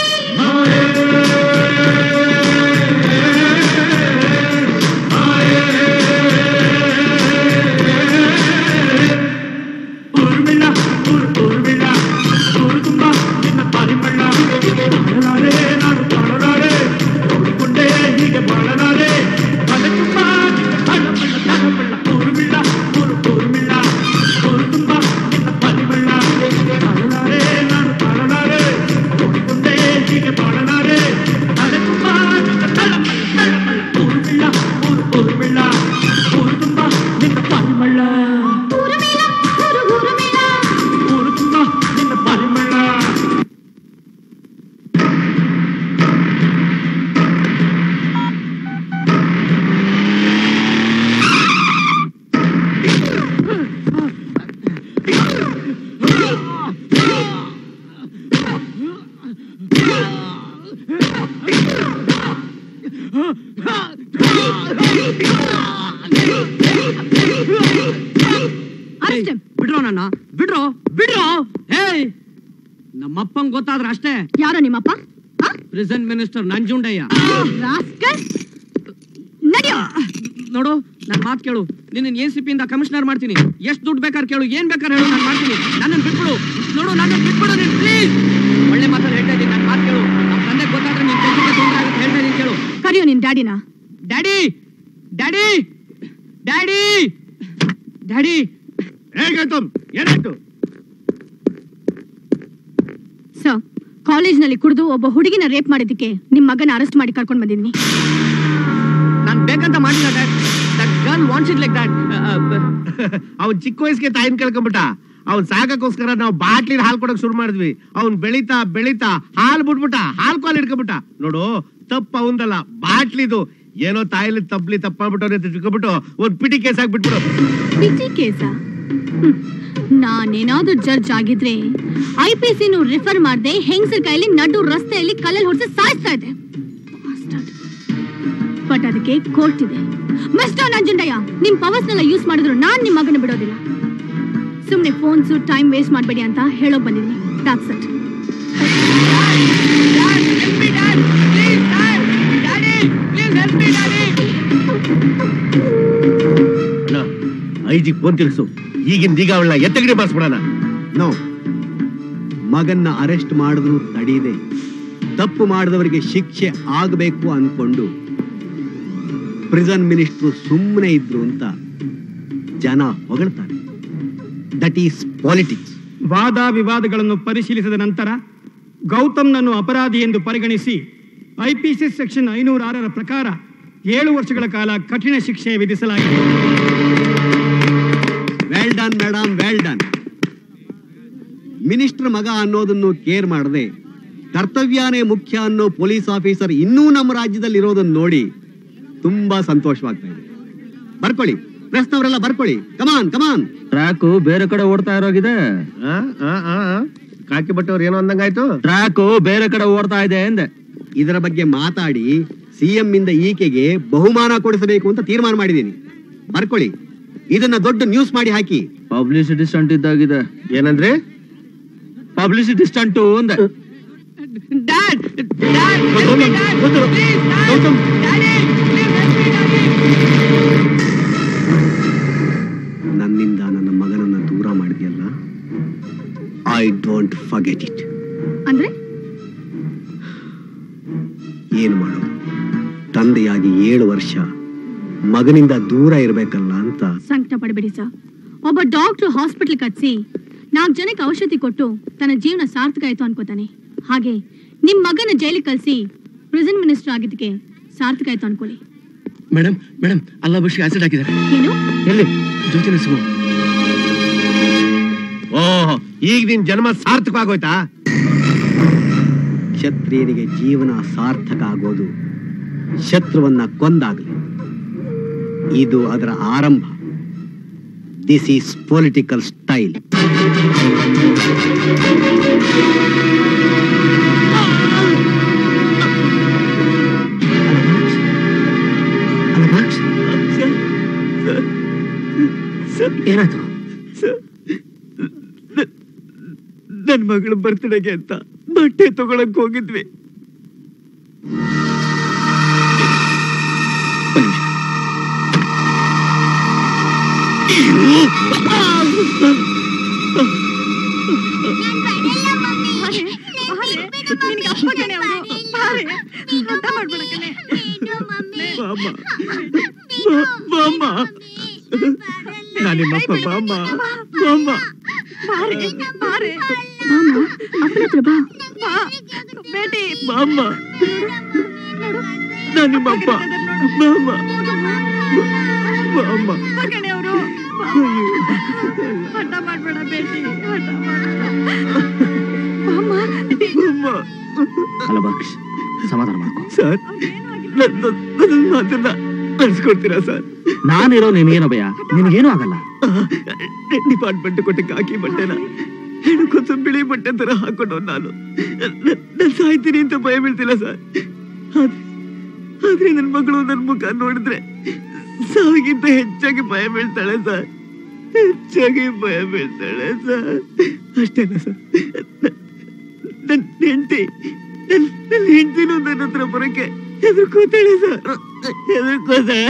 ಊರ್ಮಿಳ ಊರು ಊರ್ಮಿಳ ಊರು ತುಂಬ ನಿನ್ನ ಪರಿಮಳ ಬಾಳಲಾರೆ ನಾನು ಬಾಳಲಾರೆ ನೋಡಿಕೊಂಡೇ ಹೀಗೆ ಬಾಳಲಾರೆ ಮನೆ ತುಂಬ ನಿನ್ನ ತಳಮಳ ತಳಮಳ ಊರ್ಮಿಳ ಊರು ಊರ್ಮಿಳ ಊರು ತುಂಬ ನಿನ್ನ ಪರಿಮಳ ಬಾಳಲಾರೆ ನಾನು ಬಾಳಲಾರೆ ನೋಡಿಕೊಂಡೇ ಹೀಗೆ ಬಾಳಲಾರೆ ಮನೆ ತುಂಬ ನಿನ್ನ ತಳಮಳ ತಳಮಳ ಊರ್ಮಿಳ ಊರು ಊರ್ಮಿಳ ಊರು ತುಂಬ ನಿನ್ನ ಪರಿಮಳ ಊರು ಊರುಮಿಳ ಊರು ತುಂಬ ನಿನ್ನ ಪರಿಮಳ ಬಿಡ್ರೋ ನನ್ನ ಬಿಡ್ರೋ ಬಿಡ್ರೋ ಹೇಯ್ ನಮ್ಮಪ್ಪಂಗ್ ಗೊತ್ತಾದ್ರ ಅಷ್ಟೇ ಯಾರೋ ನಿಮ್ಮಪ್ಪ ಪ್ರೆಸೆಂಟ್ ಮಿನಿಸ್ಟರ್ ನಂಜುಂಡಯ್ಯ ರಾಸ್ಕಲ್ ನಡಿಯೋ ನೋಡು ನನ್ ಮಾತ್ ಕೇಳು ನಿನ್ನ ಎ ಸಿ ಪಿ ಇಂದ ಕಮಿಷನರ್ ಮಾಡ್ತೀನಿ ಎಷ್ಟು ದುಡ್ಡು ಬೇಕಾದ್ರೆ ಕೇಳು ಏನ್ ಬೇಕಾದ್ರೆ ಹೇಳು ನಾನು ಮಾಡ್ತೀನಿ ನನ್ನನ್ನು ಬಿಟ್ಬಿಡು ನೋಡು ನನ್ನ ಬಿಟ್ಬಿಡು ನೀನು ಪ್ಲೀಸ್ ಒಳ್ಳೆ ಮಾತಲ್ಲಿ ಹೇಳ್ತಾ ಇದ್ದೀನಿ ನನ್ನ ಮಾತು ಕೇಳು ನಮ್ಮ ತಂದೆ ಗೊತ್ತಾದ್ರೆ ನಿನ್ ಕೆಲಸಕ್ಕೆ ತೊಂದರೆ ಆಗುತ್ತೆ ಹೇಳ್ತಾ ಇದ್ದೀನಿ ಕೇಳು ಕರಿಯೋ ನಿನ್ ಡ್ಯಾಡಿನ ಡ್ಯಾಡಿ ಡ್ಯಾಡಿ ಡ್ಯಾಡಿ ಡ್ಯಾಡಿ ಹೇಗಾಯ್ತು ಏನಾಯ್ತು ಸರ್ ಕಾಲೇಜ್ನಲ್ಲಿ ಕುಡಿದು ಒಬ್ಬ ಹುಡುಗಿನ ರೇಪ್ ಮಾಡಿದ್ದಕ್ಕೆ ನಿಮ್ ಮಗನ ಅರೆಸ್ಟ್ ಮಾಡಿ ಕರ್ಕೊಂಡ್ ಬಂದಿದ್ದೀನಿ ನಾನು ಬೇಕಂತ ಮಾಡಿಲ್ಲ dad that girl wants it like that ಅವ್ನ್ ಚಿಕ್ಕ ವಯಸ್ಸಿಗೆ ತಾಯಿನ ಕಳ್ಕೊಂಬಿಟ್ಟ ಅವ್ನ್ ಸಾಕಕ್ಕೋಸ್ಕರ ನಾವು ಬಾಟ್ಲಿ ಹಾಲ್ ಕೊಡಕ್ ಶುರು ಮಾಡಿದ್ವಿ ಅವ್ನ್ ಬೆಳಿತಾ ಬೆಳಿತಾ ಹಾಲ್ ಬಿಟ್ಬಿಟ್ಟ ಹಾಲ್ ಕಾಲ್ ಹಿಡ್ಕೊಂಬಿಟ್ಟ ನೋಡು ತಪ್ಪ ಅವಂದಲ್ಲ ಬಾಟ್ಲಿದು ಏನೋ ತಾಯಿಲಿ ತಪ್ಲಿ ತಪ್ಪಾಗ್ಬಿಟ್ಟು ಅಂತ ತಿಳ್ಕೊಂಬಿಟ್ಟು ಒಂದ್ ಪಿಟಿ ಕೇಸ್ ಆಗ್ಬಿಟ್ಬಿಡು ಪಿಟಿ ಕೇಸ ನಾನೇನಾದ್ರೂ ಜಡ್ಜ್ ಆಗಿದ್ರೆ ಐ ಪಿ ಸಿನು ರಿಫರ್ ಮಾಡದೆ ಹೆಂಗಸರ ಕೈಲಿ ನಡು ರಸ್ತೆಯಲ್ಲಿ ಕಲ್ಲಲ್ಲಿ ಹೊಡೆಸಿ ಸಾಯಿಸ್ತಾ ಇದೆ ಬಟ್ ಅದಕ್ಕೆ ಕೋರ್ಟ್ ಇದೆ ಮಿಸ್ಟರ್ ನಂಜುಂಡಯ್ಯ ನಿಮ್ ಪವರ್ಸ್ನೆಲ್ಲ ಯೂಸ್ ಮಾಡಿದ್ರು ನಾನ್ ನಿಮ್ ಮಗನ ಬಿಡೋದಿಲ್ಲ ಸುಮ್ನೆ ಫೋನ್ಸ್ ಟೈಮ್ ವೇಸ್ಟ್ ಮಾಡಬೇಡಿ ಅಂತ ಹೇಳೋಕ್ ಬಂದಿದ್ದೀನಿ that's it I G phone ತಿರ್ಸು ಈಗಿನ ಈಗ ಅವಳನ್ನ ಎತ್ತಗಡೆ ಬಾರಿಸ್ಬಿಡೋಣ ನೋ ಮಗನ್ನ ಅರೆಸ್ಟ್ ಮಾಡಿದ್ರು ತಡೀದೆ ತಪ್ಪು ಮಾಡಿದವರಿಗೆ ಶಿಕ್ಷೆ ಆಗಬೇಕು ಅನ್ಕೊಂಡು ಪ್ರಿಸನ್ ಮಿನಿಸ್ಟ್ರು ಸುಮ್ಮನೆ ಇದ್ರು ಅಂತ ಜನ ಹೊಗಳ್ತಾರೆ ದಟ್ ಈಸ್ ಪಾಲಿಟಿಕ್ಸ್ ವಾದ ವಿವಾದಗಳನ್ನು ಪರಿಶೀಲಿಸಿದ ನಂತರ ಗೌತಮ್ನನ್ನು ಅಪರಾಧಿ ಎಂದು ಪರಿಗಣಿಸಿ ಐಪಿಸಿ ಸೆಕ್ಷನ್ ಐನೂರ ಆರರ ಪ್ರಕಾರ ಏಳು ವರ್ಷಗಳ ಕಾಲ ಕಠಿಣ ಶಿಕ್ಷೆ ವಿಧಿಸಲಾಗಿದೆ well done madam well done minister ಮಗ ಅನ್ನೋದನ್ನು ಕೇರ್ ಮಾಡದೆ ಕರ್ತವ್ಯನೇ ಮುಖ್ಯ ಅನ್ನೋ ಪೊಲೀಸ್ ಆಫೀಸರ್ ಇನ್ನೂ ನಮ್ಮ ರಾಜ್ಯದಲ್ಲಿ ಇರೋದನ್ನ ನೋಡಿ ತುಂಬಾ ಸಂತೋಷವಾಗ್ತಾ ಇದೆ ಬರ್ಕೊಳ್ಳಿ ಪ್ರೆಸ್ನವರೆಲ್ಲ ಬರ್ಕೊಳ್ಳಿ ಕಮಾನ್ ಕಮಾನ್ ಟ್ರ್ಯಾಕು ಬೇರೆ ಕಡೆ ಓಡ್ತಾ ಇರೋಗಿದೆ ಕಾಕಿ ಬಟ್ಟವ್ರು ಏನೋ ಅಂದಂಗಾಯ್ತು ಟ್ರ್ಯಾಕು ಬೇರೆ ಕಡೆ ಓಡ್ತಾ ಇದೆ ಎಂದೆ ಇದರ ಬಗ್ಗೆ ಮಾತಾಡಿ ಸಿಎಂ ಇಂದ ಈಕೆಗೆ ಬಹುಮಾನ ಕೊಡಿಸಬೇಕು ಅಂತ ತೀರ್ಮಾನ ಮಾಡಿದ್ದೀನಿ ಬರ್ಕೊಳ್ಳಿ ಇದನ್ನ ದೊಡ್ಡ ನ್ಯೂಸ್ ಮಾಡಿ ಹಾಕಿ ಪಬ್ಲಿಸಿಟಿ ಸ್ಟಂಟ್ ಇದ್ದಾಗಿದೆ ಏನಂದ್ರೆ ಪಬ್ಲಿಸಿಟಿ ಸ್ಟಂಟು ಅಂದೆ ಡ್ಯಾಡ್ ನನ್ನಿಂದ ನನ್ನ ಮಗನನ್ನ ದೂರ ಮಾಡಿದ್ಯಲ್ಲ ಐ ಡೋಂಟ್ ಫರ್ಗೆಟ್ ಇಟ್ ಅಂದ್ರೆ ಏನು ಮಾಡೋದು ತಂದೆಯಾಗಿ ಏಳು ವರ್ಷ ಮಗನಿಂದ ದೂರ ಇರಬೇಕಲ್ಲ ಅಂತ ಸಂಕಟ ಪಡಬೇಡಿ ಸರ್ ಒಬ್ಬ ಡಾಕ್ಟರ್ ಹಾಸ್ಪಿಟಲ್ ಕಟ್ಸಿ ನಾಲ್ಕು ಜನಕ್ಕೆ ಔಷಧಿ ಕೊಟ್ಟು ತನ್ನ ಜೀವನ ಸಾರ್ಥಕ ಆಯ್ತು ಅನ್ಕೋತಾನೆ ಹಾಗೆ ನಿಮ್ ಮಗನ ಜೈಲಿಗೆ ಕಳ್ಸಿ ಪ್ರೆಸೆಂಟ್ ಮಿನಿಸ್ಟರ್ ಆಗಿದ್ದಕ್ಕೆ ಸಾರ್ಥಕ ಆಯ್ತು ಅನ್ಕೊಳ್ಳಿ ಮೇಡಮ್ ಮೇಡಮ್ ಅಲ್ಲ ಬಶಿ ಆಸಿಡ್ ಹಾಕಿದ್ದಾರೆ ಏನು ಎಲ್ಲಿ ಜ್ಯೋತಿ ನರಸಿಂಹ ಓಹ್ ಈಗ ನಿನ್ ಜನ್ಮ ಸಾರ್ಥಕವಾಗೋಯ್ತಾ ಕ್ಷತ್ರಿಯನಿಗೆ ಜೀವನ ಸಾರ್ಥಕ ಆಗೋದು ಶತ್ರುವನ್ನ ಕೊಂದಾಗಲಿ ಇದು ಅದರ ಆರಂಭ ದಿಸ್ ಈಸ್ ಪೊಲಿಟಿಕಲ್ ಸ್ಟೈಲ್ ಏನಾಯ್ತು ನನ್ ಮಗಳ ಬರ್ತಡೆಗೆ ಅಂತ ಬಟ್ಟೆ ತಗೊಳಕ್ ಹೋಗಿದ್ವಿ ನಿನಗೆ ಅಪ್ಪ ಕಣೆ ಅವರು ಬಾರೆ ಅರ್ಥ ಮಾಡ್ಬೇಡ ಕಣೆ ಬಾಮ್ಮ ಬಾಮ್ಮ ನಾನಿಮ್ಮಪ್ಪ ಬಾಮ್ಮ ಬಾಮ್ಮ ಬಾರೆ ಬಾರೆ ಮಾಮ ಅಪ್ಪನ ಹತ್ರ ಬಾ ಬಾ ಬೇಟಿ ಬಾಮ್ಮ ನಾನಿಮ್ಮಪ್ಪ ಬಾಮ್ಮ ಬಾಮ್ಮ ಕಣೆ ಅವರು ಹಠ ಮಾಡ್ಬೇಡ ಬೇಟಿ ಹಠ ಮಾಡ್ಬೇಡ ಮಾಮ ಕಲಬಾಕ್ಷ್ ಸಮಾಧಾನ ಮಾಡ್ಕೊ ಸರ್ ನನ್ನ ನನ್ನ ಮಾತನ್ನ ಅನ್ಸ್ಕೊಡ್ತೀರಾ ಸರ್ ನಾನಿರೋ ನಿನಗೇನೋ ಭಯ ನಿನಗೇನೂ ಆಗಲ್ಲ ಡಿಪಾರ್ಟ್ಮೆಂಟ್ ಕೊಟ್ಟ ಕಾಕಿ ಬಟ್ಟೆನ ಹೆಣಕ್ಕೊಂದು ಬಿಳಿ ಬಟ್ಟೆ ತರ ಹಾಕೊಂಡು ನಾನು ನಾನು ಸಾಯ್ತೀನಿ ಅಂತ ಭಯ ಬೀಳ್ತಿಲ್ಲ ಸರ್ ಆದ್ರೆ ಆದ್ರೆ ನನ್ನ ಮಗಳು ನನ್ನ ಮುಖ ನೋಡಿದ್ರೆ ಸಾವಿಗಿಂತ ಹೆಚ್ಚಾಗಿ ಭಯ ಬೀಳ್ತಾಳೆ ಸರ್ ಹೆಚ್ಚಾಗಿ ಭಯ ಬೀಳ್ತಾಳೆ ಸರ್ ಅಷ್ಟೇನ ಸರ್ ನನ್ನ ಹೆಂಡತಿ ನನ್ನ ನನ್ನ ಹೆಂಡತಿನೂ ನನ್ನ ಹತ್ರ ಬರೋಕೆ ಹೆದರ್ಕೋತಾಳೆ ಸರ್ ಹೆದರ್ಕೋತಾಳೆ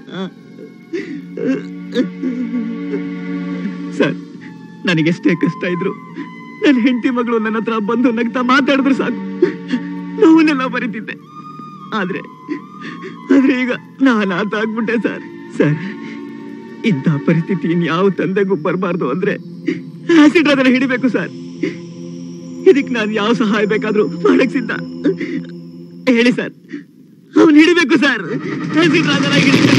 ಸರ್ ನನಗೆಷ್ಟೇ ಕಷ್ಟ ಇದ್ರು ನನ್ನ ಹೆಂಡತಿ ಮಗಳು ನನ್ನ ಹತ್ರ ಬಂದು ನಗ್ತಾ ಮಾತಾಡಿದ್ರೆ ಸಾಕು ನೋವನ್ನೆಲ್ಲ ಬರೀತಿದ್ದೆ ಆದ್ರೆ ಆದ್ರೆ ಈಗ ನಾನು ಆತ ಆಗ್ಬಿಟ್ಟೆ ಸರ್ ಸರ್ ಇಂಥ ಪರಿಸ್ಥಿತಿ ಇನ್ಯಾವ ತಂದೆಗೂ ಬರಬಾರ್ದು ಅಂದ್ರೆ ಆಸಿಡ್ ಅದನ್ನ ಹಿಡಿಬೇಕು ಸರ್ ಇದಕ್ ನಾನು ಯಾವ ಸಹಾಯ ಬೇಕಾದ್ರೂ ಮಾಡಕ್ ಸಿದ್ಧ ಹೇಳಿ ಸರ್ ಅವನು ಹಿಡಿಬೇಕು ಸರ್ ಆಸಿಡ್ ರಾಜನ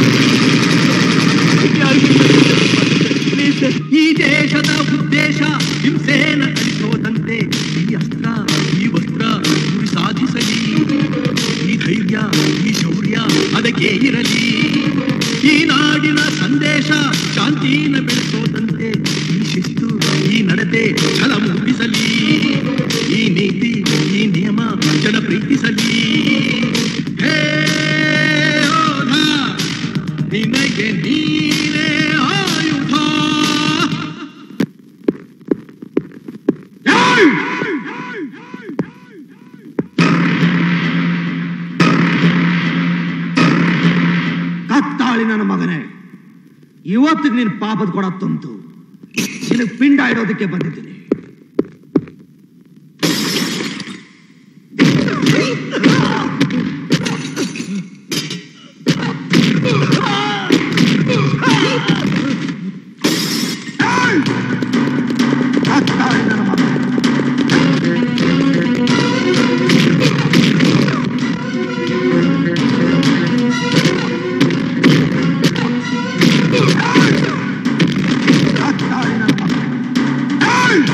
ಈ ದೇಶದ ಉದ್ದೇಶ ಹಿಂಸೆನ ಅಳಿಸೋದಂತೆ ಈ ಅಸ್ತ್ರ ಈ ವಸ್ತ್ರ ಗುರಿ ಸಾಧಿಸಲಿ ಈ ಧೈರ್ಯ ಈ ಶೌರ್ಯ ಅದಕ್ಕೆ ಇರಲಿ ಈ ನಾಡಿನ ಸಂದೇಶ ಶಾಂತಿನ ಬೆಳೆಸೋದಂತೆ ಈ ಶಿಸ್ತು ಈ ನಡತೆ ಛಲ ಮೂಡಿಸಲಿ ಈ ನೀತಿ ಈ ನಿಯಮ ಜನ ಪ್ರೀತಿಸಲಿ ಹೇ ಯೋಧ, ನಿನಗೆ ನೀನೇ ಆಯುಧ ಕತ್ತಾಳಿ ನನ್ನ ಮಗನೇ ಇವತ್ತಿಗೆ ನೀನು ಪಾಪದ ಕೊಡ ತುಂತು ನಿನಗೆ ಪಿಂಡ ಇಡೋದಕ್ಕೆ ಬಂದಿದ್ದೀನಿ ಕತ್ತಾಳಿ ನನ್ನ ಮಗನೇ ಕತ್ತಾಳಿ ನನ್ನ ಮಗನೇ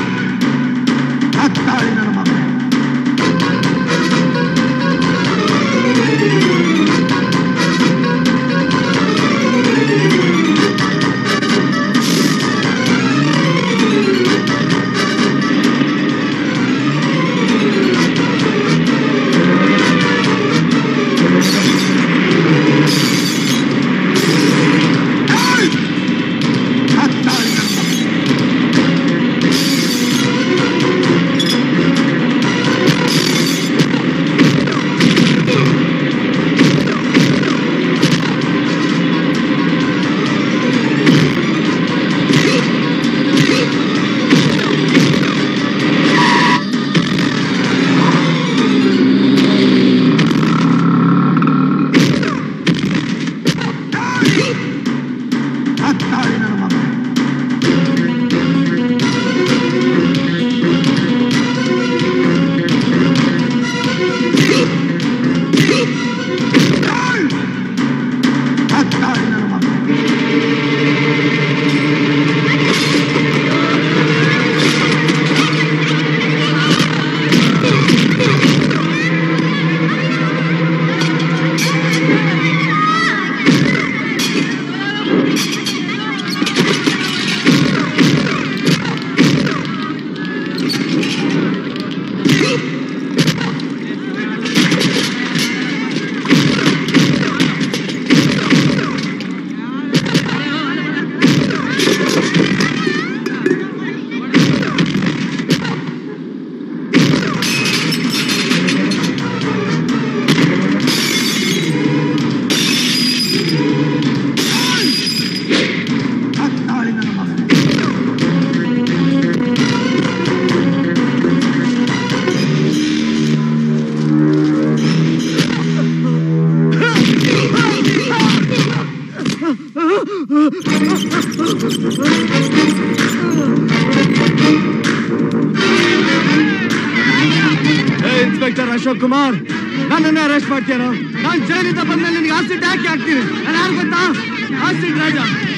ಇನ್ಸ್ಪೆಕ್ಟರ್ ಅಶೋಕ್ ಕುಮಾರ್ ನನ್ನನ್ನೇ ಅರೆಸ್ಟ್ ಮಾಡ್ತೀಯೋ ನಾನು ಜೈಲಿಂದ ಬಂದ್ಮೇಲೆ ನಿನಗೆ ಆಸಿಡ್ ಹಾಕಿ ಹಾಕ್ತೀನಿ ನಾನು ಯಾರು ಗೊತ್ತಾ acid Raja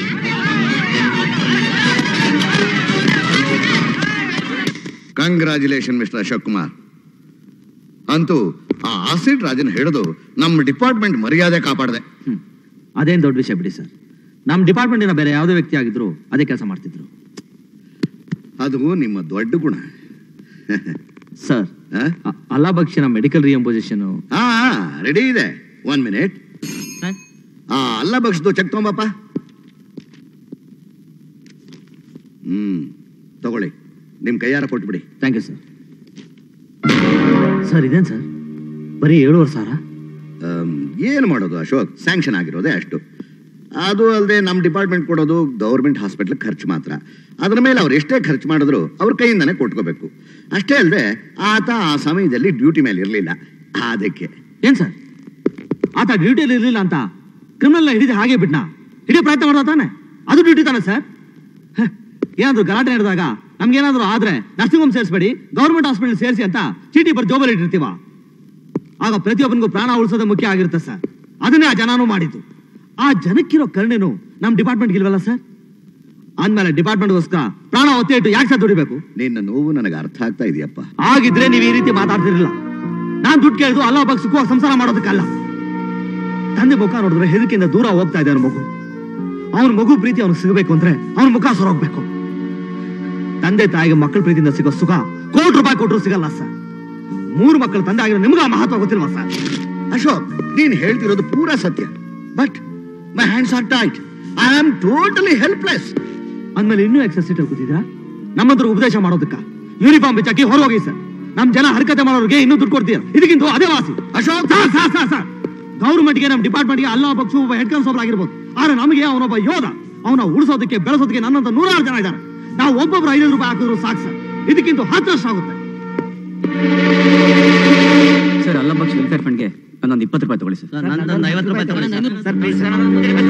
congratulation mister Ashok Kumar ಅಂತೂ ಆ ಆಸಿಡ್ ರಾಜನ್ ಹಿಡಿದು ನಮ್ಮ ಡಿಪಾರ್ಟ್ಮೆಂಟ್ ಮರ್ಯಾದೆ ಕಾಪಾಡಿದೆ ಅದೇನ್ ದೊಡ್ಡ ವಿಷಯ ಬಿಡಿ ಸರ್ ನಮ್ಮ ಡಿಪಾರ್ಟ್ಮೆಂಟಿನ ಬೇರೆ ಯಾವುದೇ ವ್ಯಕ್ತಿ ಆಗಿದ್ರು ಅದೇ ಕೆಲಸ ಮಾಡ್ತಿದ್ರು ಅದು ನಿಮ್ಮ ದೊಡ್ಡ ಗುಣ ಸರ್ ಅಲ್ಲಾಬಕ್ಷಿನ ಮೆಡಿಕಲ್ ರಿಯಂಪೋಸಿಷನ್ ಹಾ ರೆಡಿ ಇದೆ ಒನ್ ಮಿನಿಟ್ ಆ ಅಲ್ಲ ಬಗ್ಸ್ದು ಚೆಕ್ ತಗೊಂಬಪ್ಪ ಹ್ಮ್ ತಗೊಳ್ಳಿ ನಿಮ್ ಕೈಯಾರ ಕೊಟ್ಬಿಡಿ ಥ್ಯಾಂಕ್ ಯು ಸರ್ ಸರ್ ಇದೇನ್ ಸರ್ ಬರೀ ಏಳುವರೆ ಸಾವಿರ ಏನು ಮಾಡೋದು ಅಶೋಕ್ ಸ್ಯಾಂಕ್ಷನ್ ಆಗಿರೋದೇ ಅಷ್ಟು ಅದು ಅಲ್ಲದೆ ನಮ್ಮ ಡಿಪಾರ್ಟ್ಮೆಂಟ್ ಕೊಡೋದು ಗೌರ್ಮೆಂಟ್ ಹಾಸ್ಪಿಟ್ಲ್ ಖರ್ಚು ಮಾತ್ರ ಅದ್ರ ಮೇಲೆ ಅವ್ರು ಎಷ್ಟೇ ಖರ್ಚು ಮಾಡಿದ್ರು ಅವ್ರ ಕೈಯಿಂದನೇ ಕೊಟ್ಕೋಬೇಕು ಅಷ್ಟೇ ಅಲ್ಲದೆ ಆತ ಆ ಸಮಯದಲ್ಲಿ ಡ್ಯೂಟಿ ಮೇಲೆ ಇರಲಿಲ್ಲ ಅದಕ್ಕೆ ಏನ್ ಸರ್ ಆತ ಡ್ಯೂಟಿಯಲ್ಲಿ ಇರಲಿಲ್ಲ ಅಂತ ಕ್ರಿಮಿನಲ್ ಹಿಡಿದು ಹಾಗೆ ಬಿಟ್ನಾ ಹಿಡಿಯೋ ಪ್ರಯತ್ನ ಮಾಡ್ದ ತಾನೆ ಅದು ಡ್ಯೂಟಿ ತಾನೆ ಸರ್ ಹ, ಏನಾದ್ರು ಗಲಾಟೆ ನಡೆದಾಗ ನಮ್ಗೇನಾದ್ರು ಆದ್ರೆ ನರ್ಸಿಂಗ್ ಹೋಮ್ ಸೇರಿಸ್ಬೇಡಿ ಗೌರ್ಮೆಂಟ್ ಹಾಸ್ಪಿಟಲ್ ಸೇರಿಸಿ ಅಂತ ಚೀಟಿ ಬರ್ ಜೋಬಲ್ಲಿ ಇಟ್ಟಿರ್ತೀವ ಆಗ ಪ್ರತಿಯೊಬ್ಬನಿಗೂ ಪ್ರಾಣ ಉಳಿಸೋದೇ ಮುಖ್ಯ ಆಗಿರುತ್ತೆ ಸರ್ ಅದನ್ನೇ ಆ ಜನನೂ ಮಾಡಿದ್ದು ಆ ಜನಕ್ಕಿರೋ ಕರುಣೆನು ನಮ್ಮ ಡಿಪಾರ್ಟ್ಮೆಂಟ್ ಇಲ್ವಲ್ಲ ಸರ್ ಅಂದ್ಮೇಲೆ ಡಿಪಾರ್ಟ್ಮೆಂಟ್ಗೋಸ್ಕರ ಪ್ರಾಣ ಒತ್ತೆ ಇಟ್ಟು ಯಾಕೆ ಸರ್ ದುಡಿಬೇಕು ನಿನ್ನ ನೋವು ನನಗೆ ಅರ್ಥ ಆಗ್ತಾ ಇದೆಯಪ್ಪ ಆಗಿದ್ರೆ ನೀವು ಈ ರೀತಿ ಮಾತಾಡ್ತಿರಲಿಲ್ಲ ನಾನ್ ದುಡ್ಡು ಕೇಳಿದು ಅಲ್ಲ ಒಬ್ಬ ಸುಖವಾಗಿ ಸಂಸಾರ ಮಾಡೋದಕ್ಕಲ್ಲ ತಂದೆ ಮುಖ ನೋಡಿದ್ರೆ ಹೆದರಿಕೆಯಿಂದ ದೂರ ಹೋಗ್ತಾ ಇದೆ ಅವನ ಮಗು ಅವನ ಮಗು ಪ್ರೀತಿ ಅವ್ನಿಗೆ ಸಿಗಬೇಕು ಅಂದ್ರೆ ಅವನ ಮುಖ ಸೊರೋಗ್ಬೇಕು ತಂದೆ ತಾಯಿಗೆ ಮಕ್ಕಳ ಪ್ರೀತಿಯಿಂದ ಸಿಗೋ ಸುಖ ಕೋಟಿ ರೂಪಾಯಿ ಕೊಟ್ಟರು ಸಿಗಲ್ಲ ಸರ್ ಮೂರು ಮಕ್ಕಳ ತಂದೆ ಆಗಿರೋ ನಿಮ್ಗೆ ಆ ಮಹತ್ವ ಗೊತ್ತಿಲ್ವಾ ಸರ್ ಅಶೋಕ್ ನೀನ್ ಹೇಳ್ತಿರೋದು ಪೂರಾ ಸತ್ಯ but my hands are tight I am totally helpless ಅಂದ್ಮೇಲೆ ಇನ್ನೂ ಎಕ್ಸಸ್ ಸೀಟ್ ಕೂತಿದ್ರಾ ನಮ್ಮಂತರ ಉಪದೇಶ ಮಾಡೋದಕ್ಕ ಯೂನಿಫಾರ್ಮ್ ಬಿಚ್ಚಾಕಿ ಹೊರಗೋಗಿ ಸರ್ ನಮ್ ಜನ ಹರಕತೆ ಮಾಡೋರಿಗೆ ಇನ್ನೂ ದುಡ್ಡು ಕೊಡ್ತೀರ ಇದಕ್ಕಿಂತ ಅದೇ ವಾಸಿ Ashok sir sir sir sir ಗೌರ್ಮೆಂಟ್ಗೆ ನಮ್ಮ ಡಿಪಾರ್ಟ್ಮೆಂಟ್ಗೆ ಅಲ್ಲ ಪಕ್ಷ ಒಬ್ಬ ಹೆಡ್ ಕಾನ್ಸ್ಟೇಬಲ್ ಆಗಿರ್ಬೋದು ಆದ್ರೆ ನಮಗೆ ಅವನೊಬ್ಬ ಯೋಧ ಅವನ ಉಳಿಸೋದಕ್ಕೆ ಬೆಳೆಸೋದಕ್ಕೆ ನನ್ನಂತ ನೂರಾರು ಜನ ಇದ್ದಾರೆ ನಾವು ಒಬ್ಬೊಬ್ರು ಐನೂರು ರೂಪಾಯಿ ಹಾಕಿದ್ರು ಸಾಕು ಸರ್ ಇದಕ್ಕಿಂತ ಹತ್ತು ವರ್ಷ ಆಗುತ್ತೆ ಸರ್ ಅಲ್ಲಂಬಕ್ಷ ವೆಲ್ಫೇರ್ ಫಂಡ್ಗೆ ನನ್ನೊಂದು ಇಪ್ಪತ್ತು ರೂಪಾಯಿ ತಗೊಳ್ಳಿ ಸರ್ ನನ್ನೊಂದು ಐವತ್ತು ರೂಪಾಯಿ ತಗೊಳ್ಳಿ ಸರ್. ಸರ್, please, ಸರ್,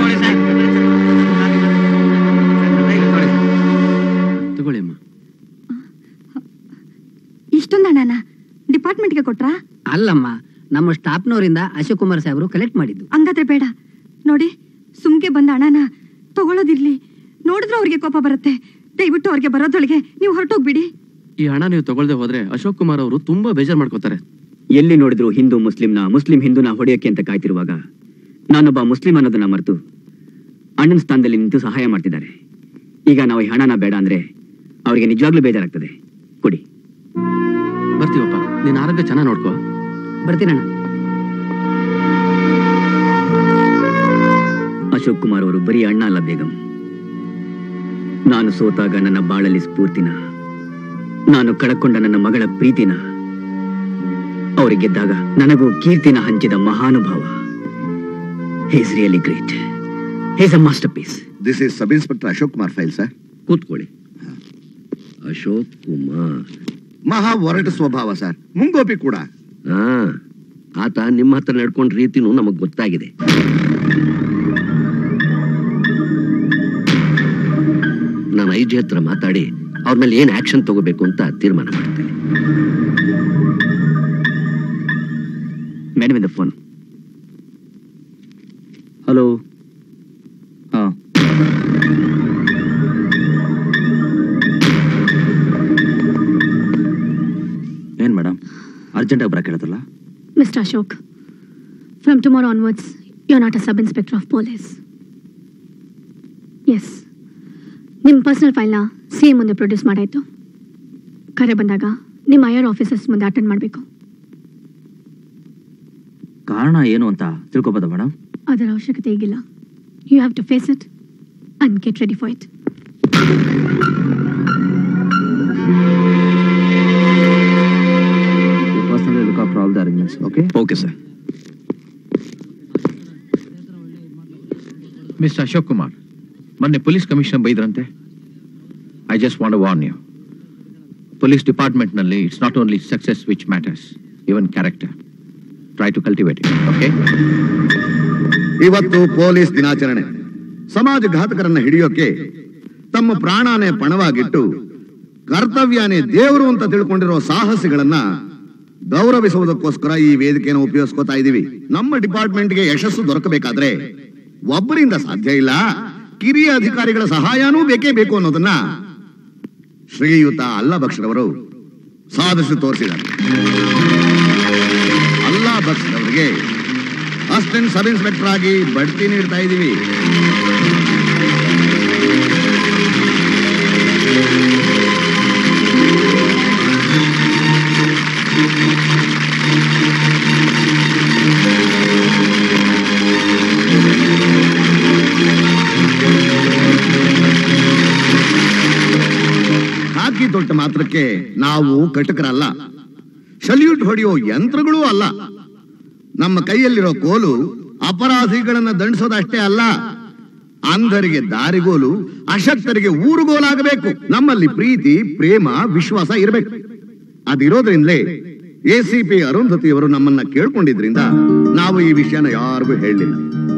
ತಗೊಳ್ಳಿ ಅಮ್ಮ ಇಷ್ಟೊಂದು ಹಣನ ಡಿಪಾರ್ಟ್ಮೆಂಟ್ಗೆ ಕೊಟ್ರಾ ಅಲ್ಲಮ್ಮ ನಮ್ಮ ಸ್ಟಾಫ್ನವರಿಂದ ಅಶೋಕ್ ಕುಮಾರ್ ಸಾಹೇಬರು ಕಲೆಕ್ಟ್ ಮಾಡಿದ್ದು ಹಂಗಾದ್ರೆ ಬೇಡ ನೋಡಿ ಸುಮ್ಕೆ ಬಂದ ಹಣನ ತಗೊಳ್ಳೋದಿರ್ಲಿ ನೋಡಿದ್ರೆ ಅವ್ರಿಗೆ ಕೋಪ ಬರುತ್ತೆ ದಯವಿಟ್ಟು ಅವ್ರಿಗೆ ಬರೋದೊಳಗೆ ನೀವು ಹೊರಟೋಗ್ಬಿಡಿ ಈ ಹಣ ನೀವು ತಗೊಳ್ದೆ ಹೋದ್ರೆ ಅಶೋಕ್ ಕುಮಾರ್ ಅವರು ತುಂಬಾ ಬೇಜಾರ್ ಮಾಡ್ಕೋತಾರೆ ಎಲ್ಲಿ ನೋಡಿದ್ರು ಹಿಂದೂ ಮುಸ್ಲಿಂನ ಮುಸ್ಲಿಂ ಹಿಂದೂನ ಹೊಡೆಯೋಕೆ ಅಂತ ಕಾಯ್ತಿರುವಾಗ ನಾನೊಬ್ಬ ಮುಸ್ಲಿಂ ಅನ್ನೋದನ್ನ ಮರೆತು ಅಣ್ಣನ ಸ್ಥಾನದಲ್ಲಿ ನಿಂತು ಸಹಾಯ ಮಾಡ್ತಿದ್ದಾರೆ ಈಗ ನಾವು ಈ ಹಣನ ಬೇಡ ಅಂದ್ರೆ ಅವರಿಗೆ ನಿಜವಾಗ್ಲೂ ಬೇಜಾರಾಗ್ತದೆ ಕೊಡಿ ಬರ್ತೀವಪ್ಪ ನೀನ್ ಆರೋಗ್ಯ ಚೆನ್ನಾಗಿ ನೋಡ್ಕೋ ಬರ್ತೀನಣ್ಣ ಅಶೋಕ್ ಕುಮಾರ್ ಅವರು ಬರೀ ಅಣ್ಣ ಅಲ್ಲ ಬೇಗಂ ನಾನು ಸೋತಾಗ ನನ್ನ ಬಾಳಲ್ಲಿ ಸ್ಫೂರ್ತಿನ ನಾನು ಕಳಕೊಂಡ ನನ್ನ ಮಗಳ ಪ್ರೀತಿನ ಅವರು ಗೆದ್ದಾಗ ನನಗೂ ಕೀರ್ತಿನ ಹಂಚಿದ ಮಹಾನುಭಾವ is really great is a masterpiece this is sub inspector Ashok Kumar file sir ಕೂತ್ಕೊಳ್ಳಿ ಅಶೋಕ್ ಕುಮಾರ್ ಮಹಾ ಒರಟು ಸ್ವಭಾವ ಸರ್ ಮುಂಗೋಪಿ ಕೂಡ ಹಾ ಆತ ನಿಮ್ಮ ಹತ್ರ ನಡ್ಕೊಂಡ್ ರೀತಿನೂ ನಮಗ್ ಗೊತ್ತಾಗಿದೆ ನಾನು ಐ ಜಿ ಹತ್ರ ಮಾತಾಡಿ ಅವ್ರ ಮೇಲೆ ಏನ್ ಆಕ್ಷನ್ ತಗೋಬೇಕು ಅಂತ ತೀರ್ಮಾನ ಮಾಡ್ತೇನೆ ಮೇಡಮ್ ಇಂದ ಫೋನ್ ಹಲೋ ಹಾ ಏನ್ ಮೇಡಮ್ ಅರ್ಜೆಂಟಾಗಿ ಬರಕ್ಕೆ ಹೇಳ್ತಲ್ಲ mister Ashok from tomorrow onwards you not a sub inspector of police yes ನಿಮ್ಮ ಪರ್ಸನಲ್ ಫೈಲ್ನ ಸಿ ಎಂ ಮುಂದೆ ಪ್ರೊಡ್ಯೂಸ್ ಮಾಡಾಯಿತು ಕರೆ ಬಂದಾಗ ನಿಮ್ಮ ಐಆರ್ ಆಫೀಸರ್ಸ್ ಮುಂದೆ ಅಟೆಂಡ್ ಮಾಡಬೇಕು ಕಾರಣ ಏನು ಅಂತ ತಿಳ್ಕೊಬೋದ ಮೇಡಮ್ ಅದರ ಅವಶ್ಯಕತೆ ಈಗಿಲ್ಲ you have to face it and get ready for it personal look of all the arrangements okay okay sir mister Ashok Kumar ಮೊನ್ನೆ ಪೊಲೀಸ್ ಕಮಿಷನರ್ ಬೈದ್ರಂತೆ I just want warn you police ಡಿಪಾರ್ಟ್ಮೆಂಟ್ನಲ್ಲಿ it's not only success which matters even character try to cultivate okay ಇವತ್ತು ಪೊಲೀಸ್ ದಿನಾಚರಣೆ ಸಮಾಜ ಘಾತಕರನ್ನ ಹಿಡಿಯೋಕೆ ತಮ್ಮ ಪ್ರಾಣಾನೇ ಪಣವಾಗಿಟ್ಟು ಕರ್ತವ್ಯನೇ ದೇವರು ಅಂತ ತಿಳ್ಕೊಂಡಿರೋ ಸಾಹಸಿಗಳನ್ನ ಗೌರವಿಸುವುದಕ್ಕೋಸ್ಕರ ಈ ವೇದಿಕೆಯನ್ನು ಉಪಯೋಗಿಸ್ಕೋತಾ ಇದೀವಿ ನಮ್ಮ ಡಿಪಾರ್ಟ್ಮೆಂಟ್ಗೆ ಯಶಸ್ಸು ದೊರಕಬೇಕಾದ್ರೆ ಒಬ್ಬರಿಂದ ಸಾಧ್ಯ ಇಲ್ಲ ಕಿರಿಯ ಅಧಿಕಾರಿಗಳ ಸಹಾಯನೂ ಬೇಕೇ ಬೇಕು ಅನ್ನೋದನ್ನ ಶ್ರೀಯುತ ಅಲ್ಲಾ ಬಕ್ಷರವರು ಸಾಧಿಸಿ ತೋರಿಸಿದ್ದಾರೆ ಅಲ್ಲಾ ಬಕ್ಷರವರಿಗೆ ಅಸಿಸ್ಟೆಂಟ್ ಸಬ್ ಇನ್ಸ್ಪೆಕ್ಟರ್ ಆಗಿ ಬಡ್ತಿ ನೀಡ್ತಾ ಇದ್ದೀವಿ ಹಾಕಿ ತೊಟ್ಟ ಮಾತ್ರಕ್ಕೆ ನಾವು ಕಟಕರಲ್ಲ ಸಲ್ಯೂಟ್ ಹೊಡೆಯೋ ಯಂತ್ರಗಳೂ ಅಲ್ಲ ನಮ್ಮ ಕೈಯಲ್ಲಿರೋ ಕೋಲು ಅಪರಾಧಿಗಳನ್ನ ದಂಡಿಸೋದಷ್ಟೇ ಅಲ್ಲ ಅಂಧರಿಗೆ ದಾರಿಗೋಲು ಅಶಕ್ತರಿಗೆ ಊರುಗೋಲಾಗಬೇಕು ನಮ್ಮಲ್ಲಿ ಪ್ರೀತಿ ಪ್ರೇಮ ವಿಶ್ವಾಸ ಇರಬೇಕು ಅದಿರೋದ್ರಿಂದಲೇ ಎ ಸಿ ಪಿ ಅರುಂಧತಿಯವರು ನಮ್ಮನ್ನ ಕೇಳ್ಕೊಂಡಿದ್ರಿಂದ ನಾವು ಈ ವಿಷಯನ ಯಾರಿಗೂ ಹೇಳಲಿಲ್ಲ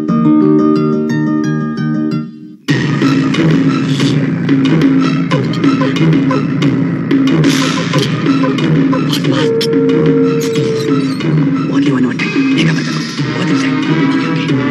ಓನ್ಲಿ ಒನ್ ಒನ್ ಟೈಮ್ ಬೇಗ ಬರಬೇಕು ಒಂದು ನಿಮಿಷ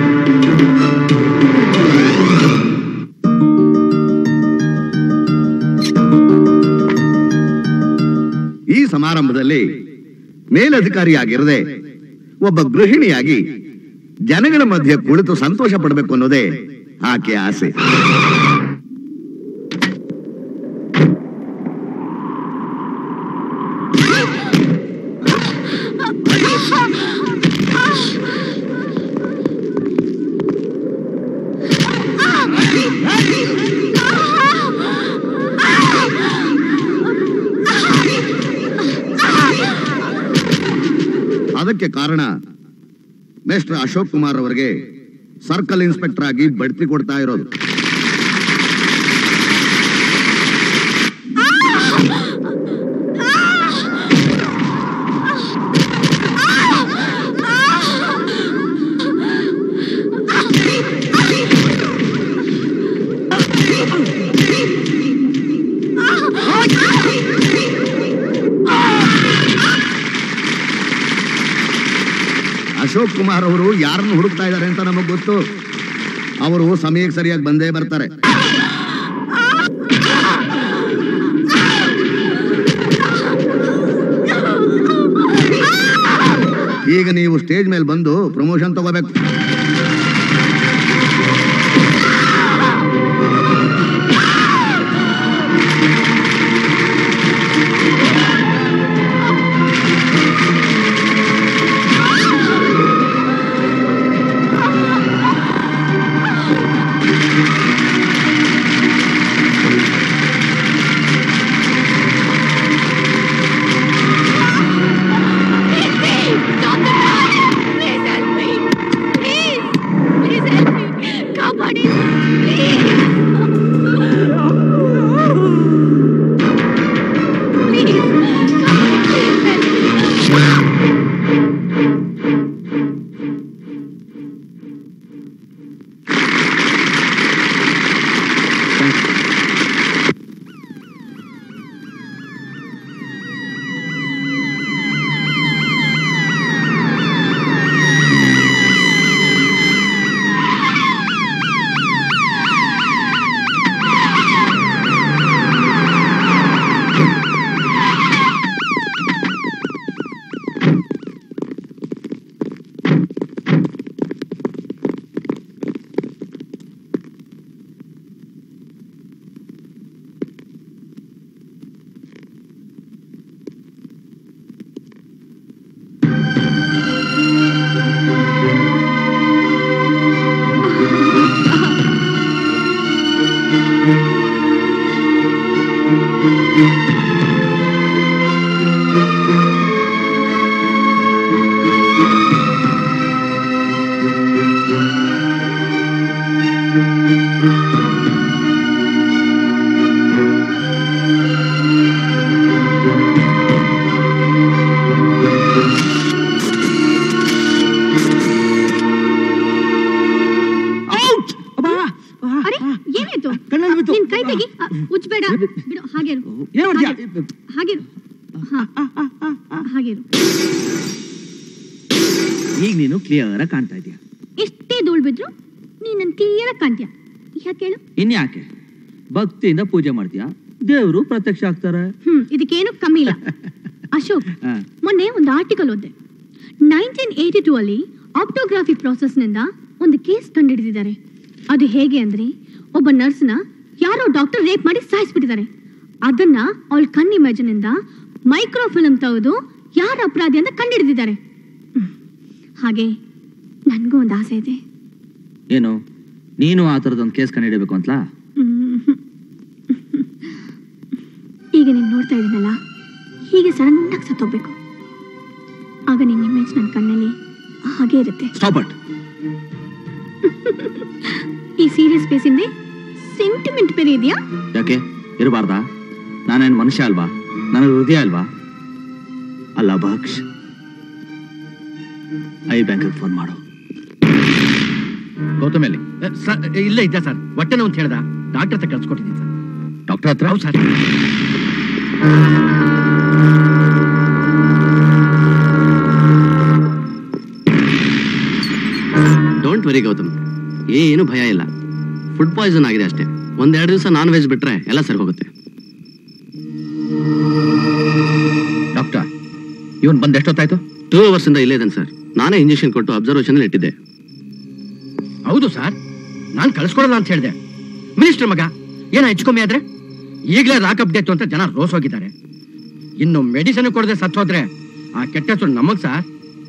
ಈ ಸಮಾರಂಭದಲ್ಲಿ ಮೇಲಧಿಕಾರಿಯಾಗಿರದೆ ಒಬ್ಬ ಗೃಹಿಣಿಯಾಗಿ ಜನಗಳ ಮಧ್ಯೆ ಕುಳಿತು ಸಂತೋಷ ಪಡಬೇಕು ಅನ್ನೋದೇ ಆಕೆ ಆಸೆ ಅದಕ್ಕೆ ಕಾರಣ ಮಿಸ್ಟರ್ ಅಶೋಕ್ ಕುಮಾರ್ ಅವರಿಗೆ ಸರ್ಕಲ್ ಇನ್ಸ್ಪೆಕ್ಟರ್ ಆಗಿ ಬಡ್ತಿ ಕೊಡ್ತಾ ಇರೋದು ಅಶೋಕ್ ಕುಮಾರ್ ಅವರು ಯಾರನ್ನು ಹುಡುಕ್ತಾ ಇದ್ದಾರೆ ಅಂತ ನಮಗ್ ಗೊತ್ತು ಅವರು ಸಮಯಕ್ಕೆ ಸರಿಯಾಗಿ ಬಂದೇ ಬರ್ತಾರೆ ಈಗ ನೀವು ಸ್ಟೇಜ್ ಮೇಲೆ ಬಂದು ಪ್ರಮೋಷನ್ ತಗೋಬೇಕು Please help me. Please. ಮಾಡ್ತೀಯ ಹಾಗಿರು ಹಾ, ಹಾಗಿರು ಈಗ ನೀನು ಕ್ಲಿಯರ್ ಕಾಣ್ತಾ ಇದೀಯ ಎಷ್ಟೇ ಧೂಳ್ ಬಿದ್ರು ನೀನ್ ನನ್ ಕ್ಲಿಯರ್ ಕಾಣ್ತೀಯ ಯಾಕೆ ಹೇಳು ಇನ್ಯಾಕೆ ಭಕ್ತಿಯಿಂದ ಪೂಜೆ ಮಾಡ್ತೀಯ ದೇವರು ಪ್ರತ್ಯಕ್ಷ ಆಗ್ತಾರೆ ಹ್ಮ್ ಇದಕ್ಕೇನು ಕಮ್ಮಿ ಇಲ್ಲ ಅಶೋಕ್ ಮೊನ್ನೆ ಒಂದು ಆರ್ಟಿಕಲ್ ಓದ್ದೆ ನೈನ್ಟೀನ್ ಏಯ್ಟಿ ಟೂ ಅಲ್ಲಿ ಆಪ್ಟೋಗ್ರಾಫಿ ನಿಂದ ಒಂದು ಕೇಸ್ ಕಂಡುಹಿಡಿದಿದ್ದಾರೆ ಅದು ಹೇಗೆ ಅಂದ್ರೆ ಒಬ್ಬ ನರ್ಸ್ನ ಯಾರೋ ಡಾಕ್ಟರ್ ರೇಪ್ ಮಾಡಿ ಸಾಯಿಸ್ಬಿಟ್ಟಿದ್ದಾರೆ ಅದನ್ನ ಅವಳ ಕಣ್ ಇಮೇಜಿನ್ ಇಂದ ಮೈಕ್ರೋ ಫಿಲ್ಮ್ ತೆಗೆದು ಯಾರ ಅಪರಾಧಿ ಅಂತ ಕಂಡುಹಿಡಿದಿದ್ದಾರೆ ಹ್ಮ್. ಹಾಗೆ ನನಗೂ ಒಂದು ಆಸೆ ಇದೆ ಏನು ನೀನು ಆ ಥರದೊಂದು ಕೇಸ್ ಕಂಡಿಡಬೇಕು ಅಂತಲಾ ಹ್ಮ್. ಈಗ ನೀನ್ ನೋಡ್ತಾ ಇದೀನಲ್ಲ ಹೀಗೆ ಸಡನ್ ಆಗಿ ಸತ್ತೋಗ್ಬೇಕು ಆಗ ನಿನ್ನ ಇಮೇಜ್ ನನ್ನ ಕಣ್ಣಲ್ಲಿ ಹಾಗೆ ಇರುತ್ತೆ ಸ್ಟಾಪ್ ಇಟ್ ಈ ಸೀರಿಯಸ್ ಫೇಸ್ ಹಿಂದೆ ಸೆಂಟಿಮೆಂಟ್ ಬೇರೆ ಇದೆಯಾ ಯಾಕೆ ಇರಬಾರ್ದಾ ನಾನೇನು ಮನುಷ್ಯ ಅಲ್ವಾ ನನ್ನ ಹೃದಯ ಅಲ್ವಾ ಅಲ್ಲ ಭಕ್ಷ್ ಐ ಬ್ಯಾಂಕಿಗೆ ಫೋನ್ ಮಾಡು ಗೌತಮ್ ಎಲ್ಲಿ ಸರ್ ಇಲ್ಲ ಇದ್ದ ಸರ್ ಹೊಟ್ಟೆ ನೋವು ಅಂತ ಹೇಳ್ದ ಡಾಕ್ಟರ್ ಹತ್ರ ಕಳ್ಸ್ಕೊಟ್ಟಿದ್ದೀನಿ ಸರ್ ಡಾಕ್ಟರ್ ಹತ್ರ ಹೌದು ಸರ್ ಡೋಂಟ್ ವೆರಿ ಗೌತಮ್ ಏನು ಭಯ ಇಲ್ಲ ಫುಡ್ ಪಾಯ್ಸನ್ ಆಗಿದೆ ಅಷ್ಟೇ ಒಂದೆರಡು ದಿವಸ ನಾನ್ ವೆಜ್ ಬಿಟ್ರೆ ಎಲ್ಲ ಸರಿ ಹೋಗುತ್ತೆ ಡಾಕ್ಟರ್ ಇವನ್ ಬಂದ್ ಎಷ್ಟೊತ್ತಾಯ್ತು ಟೂ ಅವರ್ಸ್ ಇಂದ ಇಲ್ಲೇ ಇದ್ದಾನೆ ಸರ್ ನಾನೇ ಇಂಜೆಕ್ಷನ್ ಕೊಟ್ಟು ಅಬ್ಸರ್ವೇಷನ್ ಇಟ್ಟಿದ್ದೆ ಹೌದು ಸರ್ ನಾನು ಕಳ್ಸ್ಕೊಡಲ್ಲ ಅಂತ ಹೇಳಿದೆ ಮಿನಿಸ್ಟರ್ ಮಗ ಏನೋ ಹೆಚ್ಚು ಕಮ್ಮಿ ಆದ್ರೆ ಈಗಲೇ ರಾಕಪ್ ಡೆತ್ ಅಂತ ಜನ ರೋಸ್ ಹೋಗಿದ್ದಾರೆ ಇನ್ನು ಮೆಡಿಸಿನ್ ಕೊಡದೆ ಸತ್ತೋದ್ರೆ ಆ ಕೆಟ್ಟ ಹೆಸರು ನಮಗ್ ಸರ್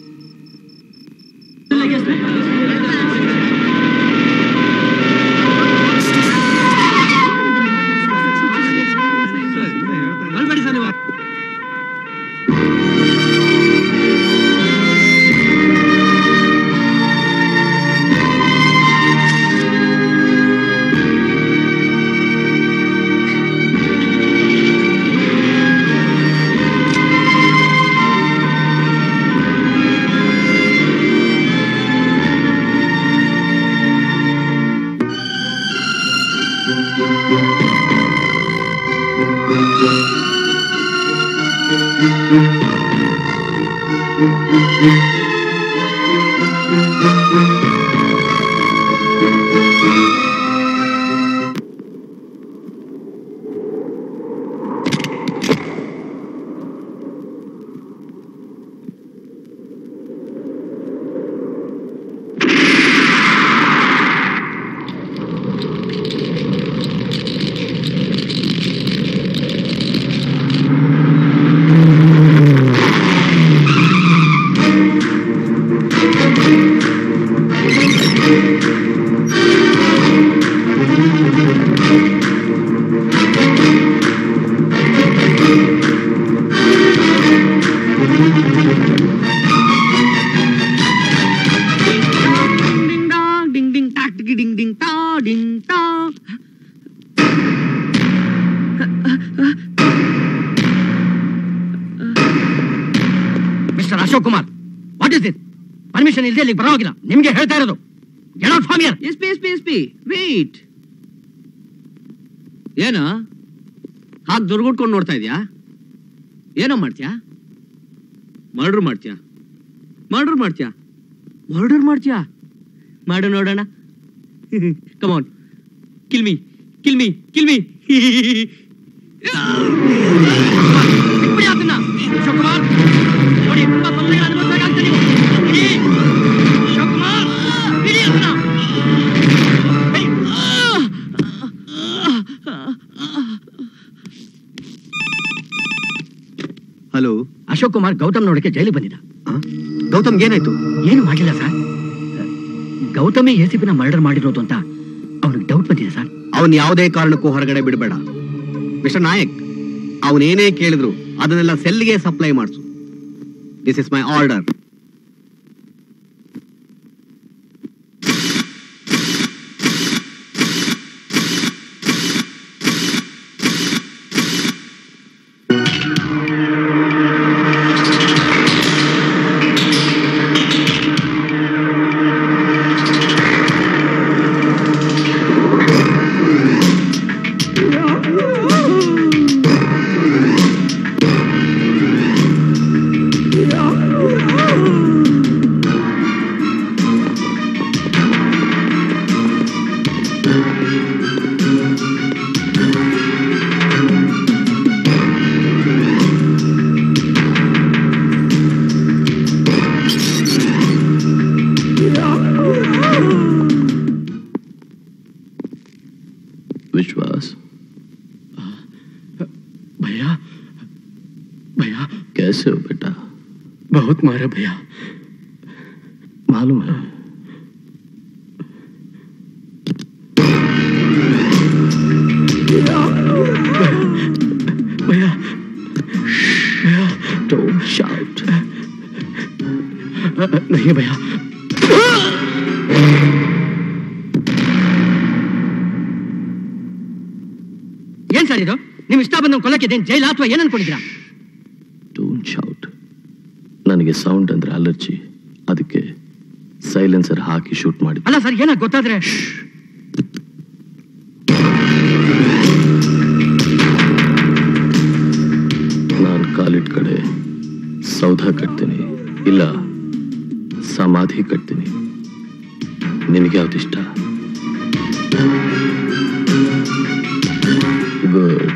ಡಿಂಗ್ ಡಾಂಗ್ ಡಿಂಗ್ ಡಿಂಗ್ ಟಾಕ್ ಟಿಕಿ ಡಿಂಗ್ ಡಿಂಗ್ ಟಾ ಡಿಂಗ್ ಟಾ mister Ashok Kumar what is this permission ಇಲ್ಲದೆ ಇಲ್ಲಿಗೆ ಬರೋಗಿಲ್ಲ ನಿಮ್ಗೆ ಹೇಳ್ತಾ ಇರೋದು get out from here S P S P S P wait ಏನು ಹಾಗೆ ದುರ್ಗುಟ್ಕೊಂಡು ನೋಡ್ತಾ ಇದೀಯಾ ಏನೋ ಮಾಡ್ತೀಯಾ ಮರ್ಡರ್ ಮಾಡ್ತೀಯಾ ಮರ್ಡರ್ ಮಾಡ್ತೀಯಾ ಮರ್ಡರ್ ಮಾಡ್ತೀಯಾ ಮಾಡು ನೋಡೋಣ ಕಮಾನ್ ಕಿಲ್ಮಿ ಕಿಲ್ಮಿ ಕಿಲ್ಮಿ ಬಿಡಿ ಅದನ್ನ ಅಶೋಕ್ ಕುಮಾರ್ ನೋಡಿ ತುಂಬಾ ತೊಂದರೆಗಳು ಅನುಭವಿಸಬೇಕಾಗ್ತದೆ ನೀವು ಬಿಡಿ ಅಶೋಕ್ ಕುಮಾರ್ ಬಿಡಿ ಅದನ್ನ ಬಿಡಿ. ಹಲೋ ಅಶೋಕ್ ಕುಮಾರ್ ಗೌತಮ್ ನೋಡಕ್ಕೆ ಜೈಲಿಗೆ ಬಂದಿದ್ದ ಗೌತಮ್ ಏನಾಯ್ತು ಏನು ಮಾಡಿಲ್ಲ ಸರ್ ಗೌತಮೇ ಎಸಿಪಿನ ಮರ್ಡರ್ ಮಾಡಿರೋದು ಅಂತ ಅವನಿಗೆ ಡೌಟ್ ಬಂದಿದೆ ಸರ್ ಅವನ್ ಯಾವುದೇ ಕಾರಣಕ್ಕೂ ಹೊರಗಡೆ ಬಿಡಬೇಡ ಮಿಸ್ಟರ್ ನಾಯಕ್ ಅವನೇನೇ ಕೇಳಿದ್ರು ಅದನ್ನೆಲ್ಲ ಸೆಲ್ಗೆ ಸಪ್ಲೈ ಮಾಡಿಸು ದಿಸ್ ಇಸ್ ಮೈ ಆರ್ಡರ್ बहुत मारा भैया मालूम है भैया भैया डोंट शाउट नहीं भैया ಏನ್ ಸರ್ ಇದು ನಿಮ್ ಇಷ್ಟ ಬಂದ ಕೊಲ್ಲಕ್ಕೆ ಇದೇನ್ ಜೈಲ ಅಥವಾ ಏನ್ ಅನ್ಕೊಂಡಿದ್ದೀರಾ ಡೋಂಟ್ ಶೌಟ್ ನನಗೆ ಸೌಂಡ್ ಅಂದ್ರೆ ಅಲರ್ಜಿ ಅದಕ್ಕೆ ಸೈಲೆನ್ಸರ್ ಹಾಕಿ ಶೂಟ್ ಮಾಡಿ ಅಲ್ಲ ಸರ್ ಏನಾಗ ಗೊತ್ತಾದ್ರೆ ನಾನು ಕಾಲಿಟ್ ಕಡೆ ಸೌಧ ಕಟ್ತೀನಿ ಇಲ್ಲ ಸಮಾಧಿ ಕಟ್ತೀನಿ ನಿನಗೆ ಯಾವ್ದಿಷ್ಟ ಗುಡ್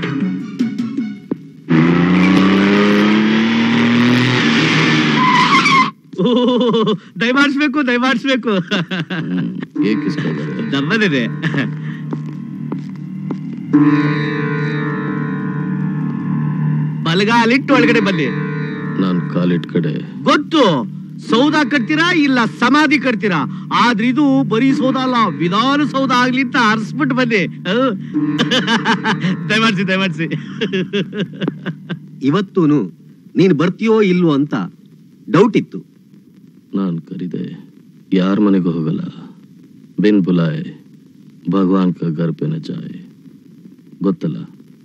ದಯಮಾಡಿಸ್ಬೇಕು ದಯಮಾಡಿಸ್ಬೇಕು ಏಕಿಸ್ಕೊಂಡ್ರೆ ದಮ್ಮದಿದೆ ಬಲಗಾಲಿಟ್ಟು ಒಳಗಡೆ ಬನ್ನಿ ನಾನು ಕಾಲಿಟ್ ಕಡೆ ಗೊತ್ತು ಸೌಧ ಕಟ್ತೀರಾ ಇಲ್ಲ ಸಮಾಧಿ ಕಟ್ತೀರಾ ಆದ್ರೆ ಇದು ಬರೀ ಸೌಧ ಅಲ್ಲ ವಿಧಾನಸೌಧ ಆಗ್ಲಿ ಅಂತ ಹರ್ಸ್ಬಿಟ್ಟು ಬನ್ನಿ ಹ್ಮ್. ದಯಮಾಡ್ಸಿ ದಯಮಾಡ್ಸಿ ಇವತ್ತೂನು ನೀನ್ ಬರ್ತೀಯೋ ಇಲ್ವೋ ಅಂತ ಡೌಟ್ ಇತ್ತು ನಾನು ಕರಿದೆ ಯಾರ ಮನೆಗೂ ಹೋಗಲ್ಲ ಬಿನ್ ಬುಲಾಯ್ ಭಗವಾನ್ ಕ ಗರ್ ಪೆ ನ ಜಾಯ್ ಗೊತ್ತಲ್ಲ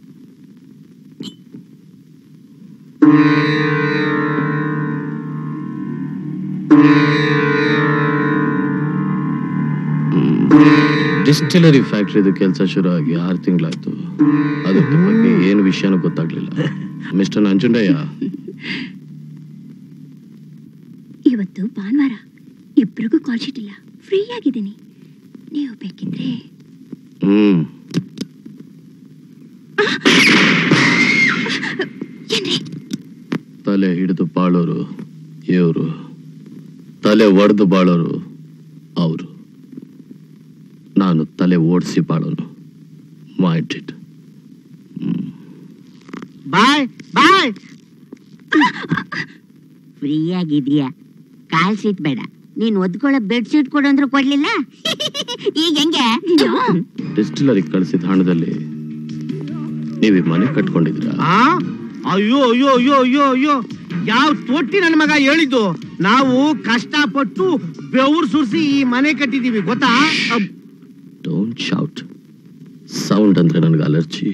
ಡಿಸ್ಟಿಲರಿ ಫ್ಯಾಕ್ಟ್ರಿದು ಕೆಲಸ ಶುರು ಆಗಿ ಆರು ತಿಂಗಳಾಯ್ತು ಅದ್ರ ಬಗ್ಗೆ ಏನು ವಿಷಯನೂ ಗೊತ್ತಾಗ್ಲಿಲ್ಲ ಮಿಸ್ಟರ್ ನಂಜುಂಡಯ್ಯ ಇವತ್ತು ಭಾನುವಾರ ಇಬ್ರಿಗೂ ಕಾಲ್ ಶೀಟ್ ಇಲ್ಲ ಫ್ರೀ ಆಗಿದ್ದೀನಿ ನೀವು ಬೇಕಿದ್ರೆ ಹ್ಮ್ ತಲೆ ಹಿಡಿದು ಬಾಳೋರು ಇವರು ತಲೆ ಒಡೆದು ಬಾಳೋರು ಅವರು ನಾನು ತಲೆ ಓಡಿಸಿ ಬಾಳೋನು mind it boy boy free ಆಗಿದೀಯಾ ಕಾಲ್ ಸೀಟ್ ಬೇಡ ನೀನ್ ಒದ್ಕೊಳ್ಳೋ ಬೆಡ್ ಶೀಟ್ ಕೊಡು ಅಂದ್ರೂ ಕೊಡ್ಲಿಲ್ಲ ಈಗ ಹೆಂಗೆ ಡಿಸ್ಟಿಲರಿಗೆ ಕಳಿಸಿದ ಹಣದಲ್ಲಿ ನೀವು ಈ ಮನೆ ಕಟ್ಕೊಂಡಿದ್ದೀರಾ ಆ ಅಯ್ಯೋ ಅಯ್ಯೋ ಅಯ್ಯೋ ಅಯ್ಯೋ ಅಯ್ಯೋ ಯಾವ ತೊಟ್ಟಿ ನನ್ನ ಮಗ ಹೇಳಿದ್ದು ನಾವು ಕಷ್ಟಪಟ್ಟು ಬೆವರು ಸುರಿಸಿ ಈ ಮನೆ ಕಟ್ಟಿದೀವಿ ಗೊತ್ತಾ ಅಬ್- ಡೋಂಟ್ ಶೌಟ್ ಸೌಂಡ್ ಅಂದ್ರೆ ನನಗೆ ಅಲರ್ಜಿ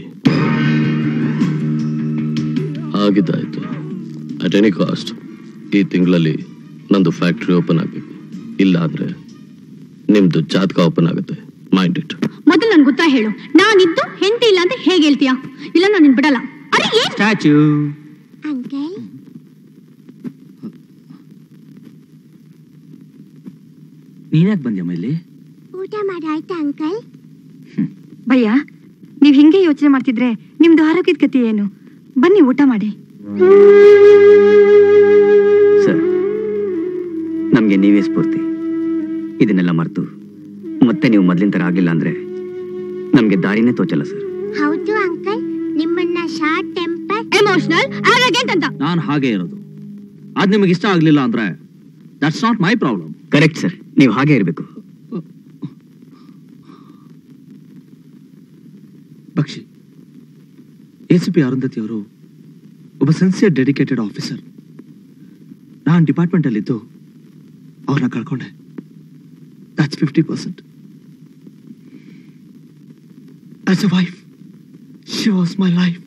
ಆಗಿದ್ದಾಯ್ತು ಅಟ್ ಎನಿ ಕಾಸ್ಟ್ ಈ ತಿಂಗಳಲ್ಲಿ ನಂದು ಫ್ಯಾಕ್ಟ್ರಿ ಓಪನ್ ಆಗಬೇಕು ಇಲ್ಲ ಅಂದ್ರೆ ನಿಮ್ದು ಜಾತಕ ಓಪನ್ ಆಗುತ್ತೆ ಮೈಂಡ್ ಇಟ್ ಮೊದಲು ನನ್ ಗೊತ್ತಾ ಹೇಳು ನಾನಿದ್ದು ಹೆಂಡತಿ ಇಲ್ಲ ಅಂತ ಹೇಗೆ ಹೇಳ್ತೀಯಾ ಇಲ್ಲ ನಾನು ನಿನ್ ಬಿಡಲ್ಲ ಅರೆ ಏನ್ ಸ್ಟ್ಯಾಚ್ಯೂ ಅಂಕಲ್ ನೀನ್ಯಾಕೆ ಬಂದ್ಯಮ್ಮ ಇಲ್ಲಿ ಊಟ ಮಾಡಾಯ್ತಾ ಅಂಕಲ್ ಭಯ್ಯ ನೀವ್ ಹಿಂಗೆ ಯೋಚನೆ ಮಾಡ್ತಿದ್ರೆ ನಿಮ್ದು ಆರೋಗ್ಯದ ಗತಿ ಏನು ಬನ್ನಿ ಊಟ ಮಾಡಿ ಸರ್ ನಮಗೆ ನೀವೇ ಸ್ಫೂರ್ತಿ ಇದನ್ನೆಲ್ಲ ಮರೆತು ಮತ್ತೆ ನೀವು ಮೊದಲಿನ ಥರ ಆಗಿಲ್ಲ ಅಂದ್ರೆ ನಮಗೆ ದಾರಿನೇ ತೋಚಲ್ಲ ಸರ್ ಹೌದು ಅಂಕಲ್ ನಿಮ್ಮನ್ನ ಶಾರ್ಟ್ ಟೆಂಪರ್ ಎಮೋಷನಲ್ ಆರೋಗ್ಯಂಟ್ ಅಂತ ನಾನು ಹಾಗೆ ಇರೋದು ಅದ್ ನಿಮಗೆ ಇಷ್ಟ ಆಗ್ಲಿಲ್ಲ ಅಂದ್ರೆ that's not my problem correct sir ನೀವು ಹಾಗೆ ಇರಬೇಕು Bakshi A C P Arundhati ಅವರು ಒಬ್ಬ ಸಿನ್ಸಿಯರ್ ಡೆಡಿಕೇಟೆಡ್ ಆಫೀಸರ್ ನಾನು ಡಿಪಾರ್ಟ್ಮೆಂಟ್ ಅಲ್ಲಿದ್ದು ಅವ್ರನ್ನ ಕಳ್ಕೊಂಡೆ that's fifty percent as a wife she was my life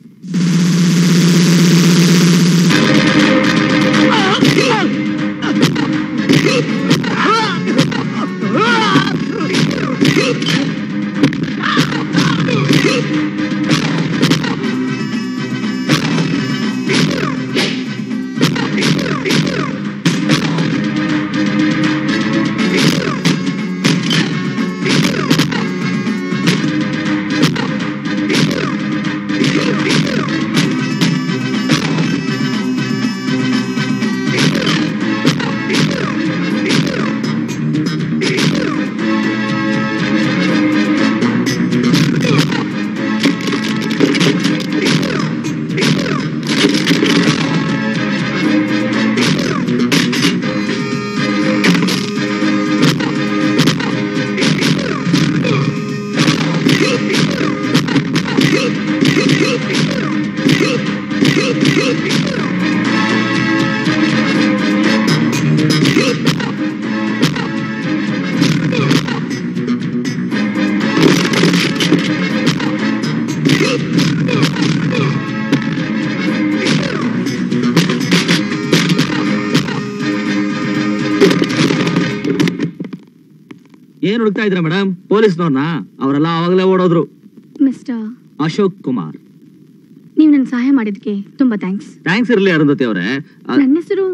ಏನ್ ಹುಡುಕ್ತಾ ಇದ್ರ ಮೇಡಮ್ ಪೊಲೀಸ್ನವ್ರನ್ನ ಅವರೆಲ್ಲ ಅವಾಗಲೇ ಓಡೋದ್ರು ಮಿಸ್ಟರ್ ಅಶೋಕ್ ಕುಮಾರ್ ನೀವು ನನ್ನ ಸಹಾಯ ಮಾಡಿದ್ಕೆ ತುಂಬಾ ಥ್ಯಾಂಕ್ಸ್ ಥ್ಯಾಂಕ್ಸ್ ಇರ್ಲಿ ಅರುಂಧತಿ ಅವರೇ ನನ್ನ ಹೆಸರು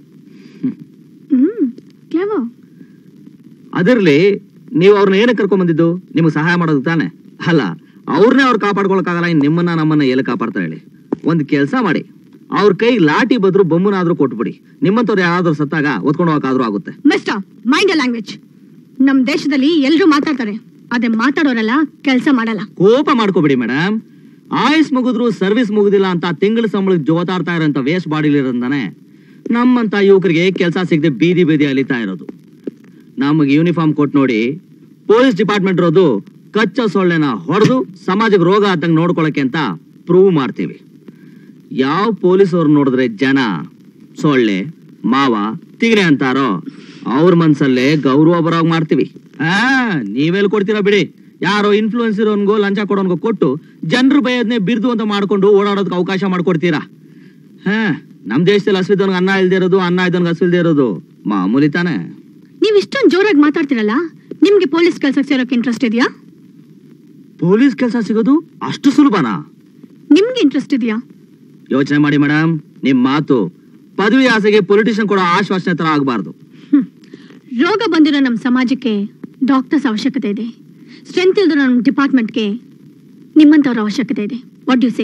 ಹ್ಮ್ ಕ್ಲೇವೋ ಅದಿರ್ಲಿ ನೀವು ಅವ್ರನ್ನ ಏನಕ್ಕೆ ಕರ್ಕೊಂಡ್ ಬಂದಿದ್ದು ನಿಮ್ಗೆ ಸಹಾಯ ಮಾಡೋದು ತಾನೆ ಅಲ್ಲ ಅವ್ರನ್ನೇ ಅವ್ರು ಕಾಪಾಡ್ಕೊಳಕ್ಕಾಗಲ್ಲ ಇನ್ ನಿಮ್ಮನ್ನ ನಮ್ಮನ್ನ ಎಲ್ಲಿ ಕಾಪಾಡ್ತಾರೆ ಹೇಳಿ ಒಂದ್ ಕೆಲಸ ಮಾಡಿ ಅವ್ರ ಕೈ ಲಾಠಿ ಬದ್ರು ಬೊಮ್ಮನಾದ್ರೂ ಕೊಟ್ಬಿಡಿ ನಿಮ್ಮಂತವ್ರು ಯಾರಾದ್ರೂ ಸತ್ತಾಗ ಒತ್ಕೊಂಡು ಹೋಗಕ್ಕಾದ್ರೂ ಆಗುತ್ತೆ ಮಿಸ್ಟರ್ ಮೈಂಡ್ ಲ್ಯಾಂಗ್ವೇಜ್ ನಮ್ ದೇಶದಲ್ಲಿ ಎಲ್ರು ಮಾತಾಡ್ತಾರೆ ಅದೇ ಮಾತಾಡೋರಲ್ಲ ಕೆಲಸ ಮಾಡಲ್ಲ ಕೋಪ ಮಾಡ್ಕೋಬಿಡಿ ಮೇಡಮ್ ಆಯುಸ್ ಮುಗಿದ್ರು ಸರ್ವಿಸ್ ಮುಗುದಿಲ್ಲ ಅಂತ ತಿಂಗಳ ಸಂಬಳಕ್ಕೆ ಜೋತಾಡ್ತಾ ಇರೋಂಥ ವೇಸ್ಟ್ ಬಾಡಿಲಿರೋದಾನೆ ನಮ್ಮಂತ ಯುವಕರಿಗೆ ಕೆಲಸ ಸಿಗದೆ ಬೀದಿ ಬೀದಿ ಅಲಿತಾ ಇರೋದು ನಮಗೆ ಯೂನಿಫಾರ್ಮ್ ಕೊಟ್ಟು ನೋಡಿ ಪೊಲೀಸ್ ಡಿಪಾರ್ಟ್ಮೆಂಟ್ ಇರೋದು ಕಚ್ಚಾ ಸೊಳ್ಳೆನ ಹೊಡೆದು ಸಮಾಜಕ್ಕೆ ರೋಗ ಆದಂಗೆ ನೋಡ್ಕೊಳಕ್ಕೆ ಅಂತ ಪ್ರೂವ್ ಮಾಡ್ತೀವಿ ಯಾವ ಪೊಲೀಸವ್ರು ನೋಡಿದ್ರೆ ಜನ ಸೊಳ್ಳೆ ಮಾವ ತಿಗರೆ ಅಂತಾರೋ ಅವ್ರ ಮನ್ಸಲ್ಲೇ ಗೌರವ ಬರೋಗ್ ಮಾಡ್ತೀವಿ ಆ ನೀವೆಲ್ಲಿ ಕೊಡ್ತೀರಾ ಬಿಡಿ ಯಾರೋ ಇನ್ಫ್ಲೂಯೆನ್ಸ್ ಇರೋನ್ಗೋ ಲಂಚ ಕೊಡೋನ್ಗೋ ಕೊಟ್ಟು ಜನರು ಬೈಯೋದ್ನೇ ಬಿರ್ದು ಅಂತ ಮಾಡ್ಕೊಂಡು ಓಡಾಡೋದಕ್ಕೆ ಅವಕಾಶ ಮಾಡ್ಕೊಡ್ತೀರಾ ಹಾ ನಮ್ ದೇಶದಲ್ಲಿ ಹಸಿದವನ್ಗೆ ಅನ್ನ ಇಲ್ದೇ ಇರೋದು ಅನ್ನ ಇದ್ದವನ್ಗೆ ಹಸಿಲ್ದೇ ಇರೋದು ಮಾಮೂಲಿ ತಾನೇ ನೀವ್ ಇಷ್ಟೊಂದು ಜೋರಾಗಿ ಮಾತಾಡ್ತಿರಲ್ಲ ನಿಮ್ಗೆ ಪೊಲೀಸ್ ಕೆಲ್ಸಕ್ಕೆ ಸೇರೋಕೆ ಇಂಟ್ರೆಸ್ಟ್ ಇದೆಯಾ ಪೊಲೀಸ್ ಕೆಲಸ ಸಿಗೋದು ಅಷ್ಟು ಸುಲಭನಾ ನಿಮ್ಗೆ ಇಂಟ್ರೆಸ್ಟ್ ಇದೆಯಾ ಯೋಚನೆ ಮಾಡಿ ಮೇಡಮ್ ನಿಮ್ ಮಾತು ಪದವಿ ಆಸೆಗೆ ಪೊಲಿಟಿಷಿಯನ್ ಕೊಡೋ ಆಶ್ವಾಸನೆ ತರ ಆಗಬಾರ್ದು ರೋಗ ಬಂದಿರೋ ನಮ್ಮ ಸಮಾಜಕ್ಕೆ ಡಾಕ್ಟರ್ಸ್ ಅವಶ್ಯಕತೆ ಇದೆ ಸ್ಟ್ರೆಂತ್ ಇಲ್ದಿರೋ ನಮ್ಮ ಡಿಪಾರ್ಟ್ಮೆಂಟ್ಗೆ ನಿಮ್ಮಂತವ್ರ ಅವಶ್ಯಕತೆ ಇದೆ ವಾಟ್ ಯು ಸೇ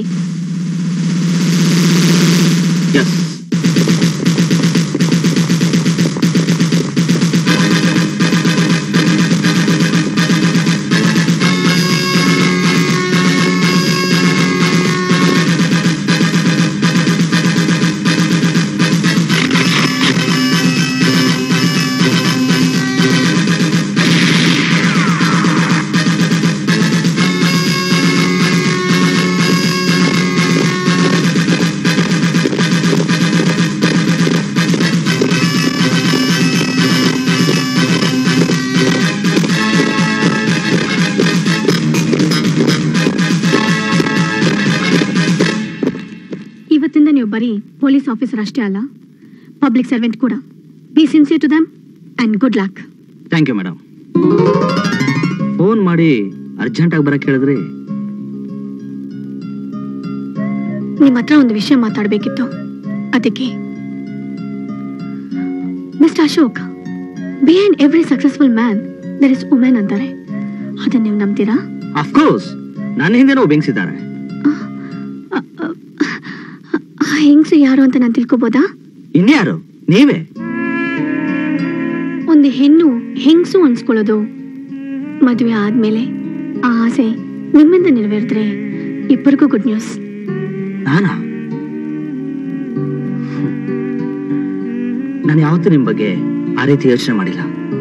ಎಸ್ ಇವತ್ತಿಂದ ನೀವು ಬರೀ ಪೊಲೀಸ್ ಆಫೀಸರ್ ಅಷ್ಟೇ ಅಲ್ಲ ಪಬ್ಲಿಕ್ ಸರ್ವೆಂಟ್ ಕೂಡ be sincere to them and good luck thank you madam phone ಮಾಡಿ ಅರ್ಜೆಂಟ್ ಆಗಿ ಬರಕ್ ಹೇಳಿದ್ರಿ ನಿಮ್ಮ ಹತ್ರ ಒಂದು ವಿಷಯ ಮಾತಾಡಬೇಕಿತ್ತು ಅದಕ್ಕೆ mister Ashok behind every successful man there is women ಅಂತಾರೆ ಅದನ್ನ ನೀವು ನಂಬ್ತೀರಾ ಅಫ್ಕೋರ್ಸ್ ನನ್ನ ಹಿಂದೆನೂ ಬೆಂಗ್ಸಿದ್ದಾರೆ ಆ ಹೆಂಗ್ಸು ಯಾರು ಅಂತ ನಾನು ತಿಳ್ಕೊಬೋದಾ ಇನ್ಯಾರು ನೀವೇ ಒಂದು ಹೆಣ್ಣು ಹೆಂಗ್ಸು ಅನ್ಸ್ಕೊಳ್ಳೋದು ಮದುವೆ ಆದ್ಮೇಲೆ ಆ ಆಸೆ ನಿಮ್ಮಿಂದ ನೆರವೇರಿದ್ರೆ ಇಬ್ಬರಿಗೂ ಗುಡ್ ನ್ಯೂಸ್ ನಾನಾ ನಾನು ಯಾವತ್ತೂ ನಿಮ್ ಬಗ್ಗೆ ಆ ರೀತಿ ಯೋಚನೆ ಮಾಡಿಲ್ಲ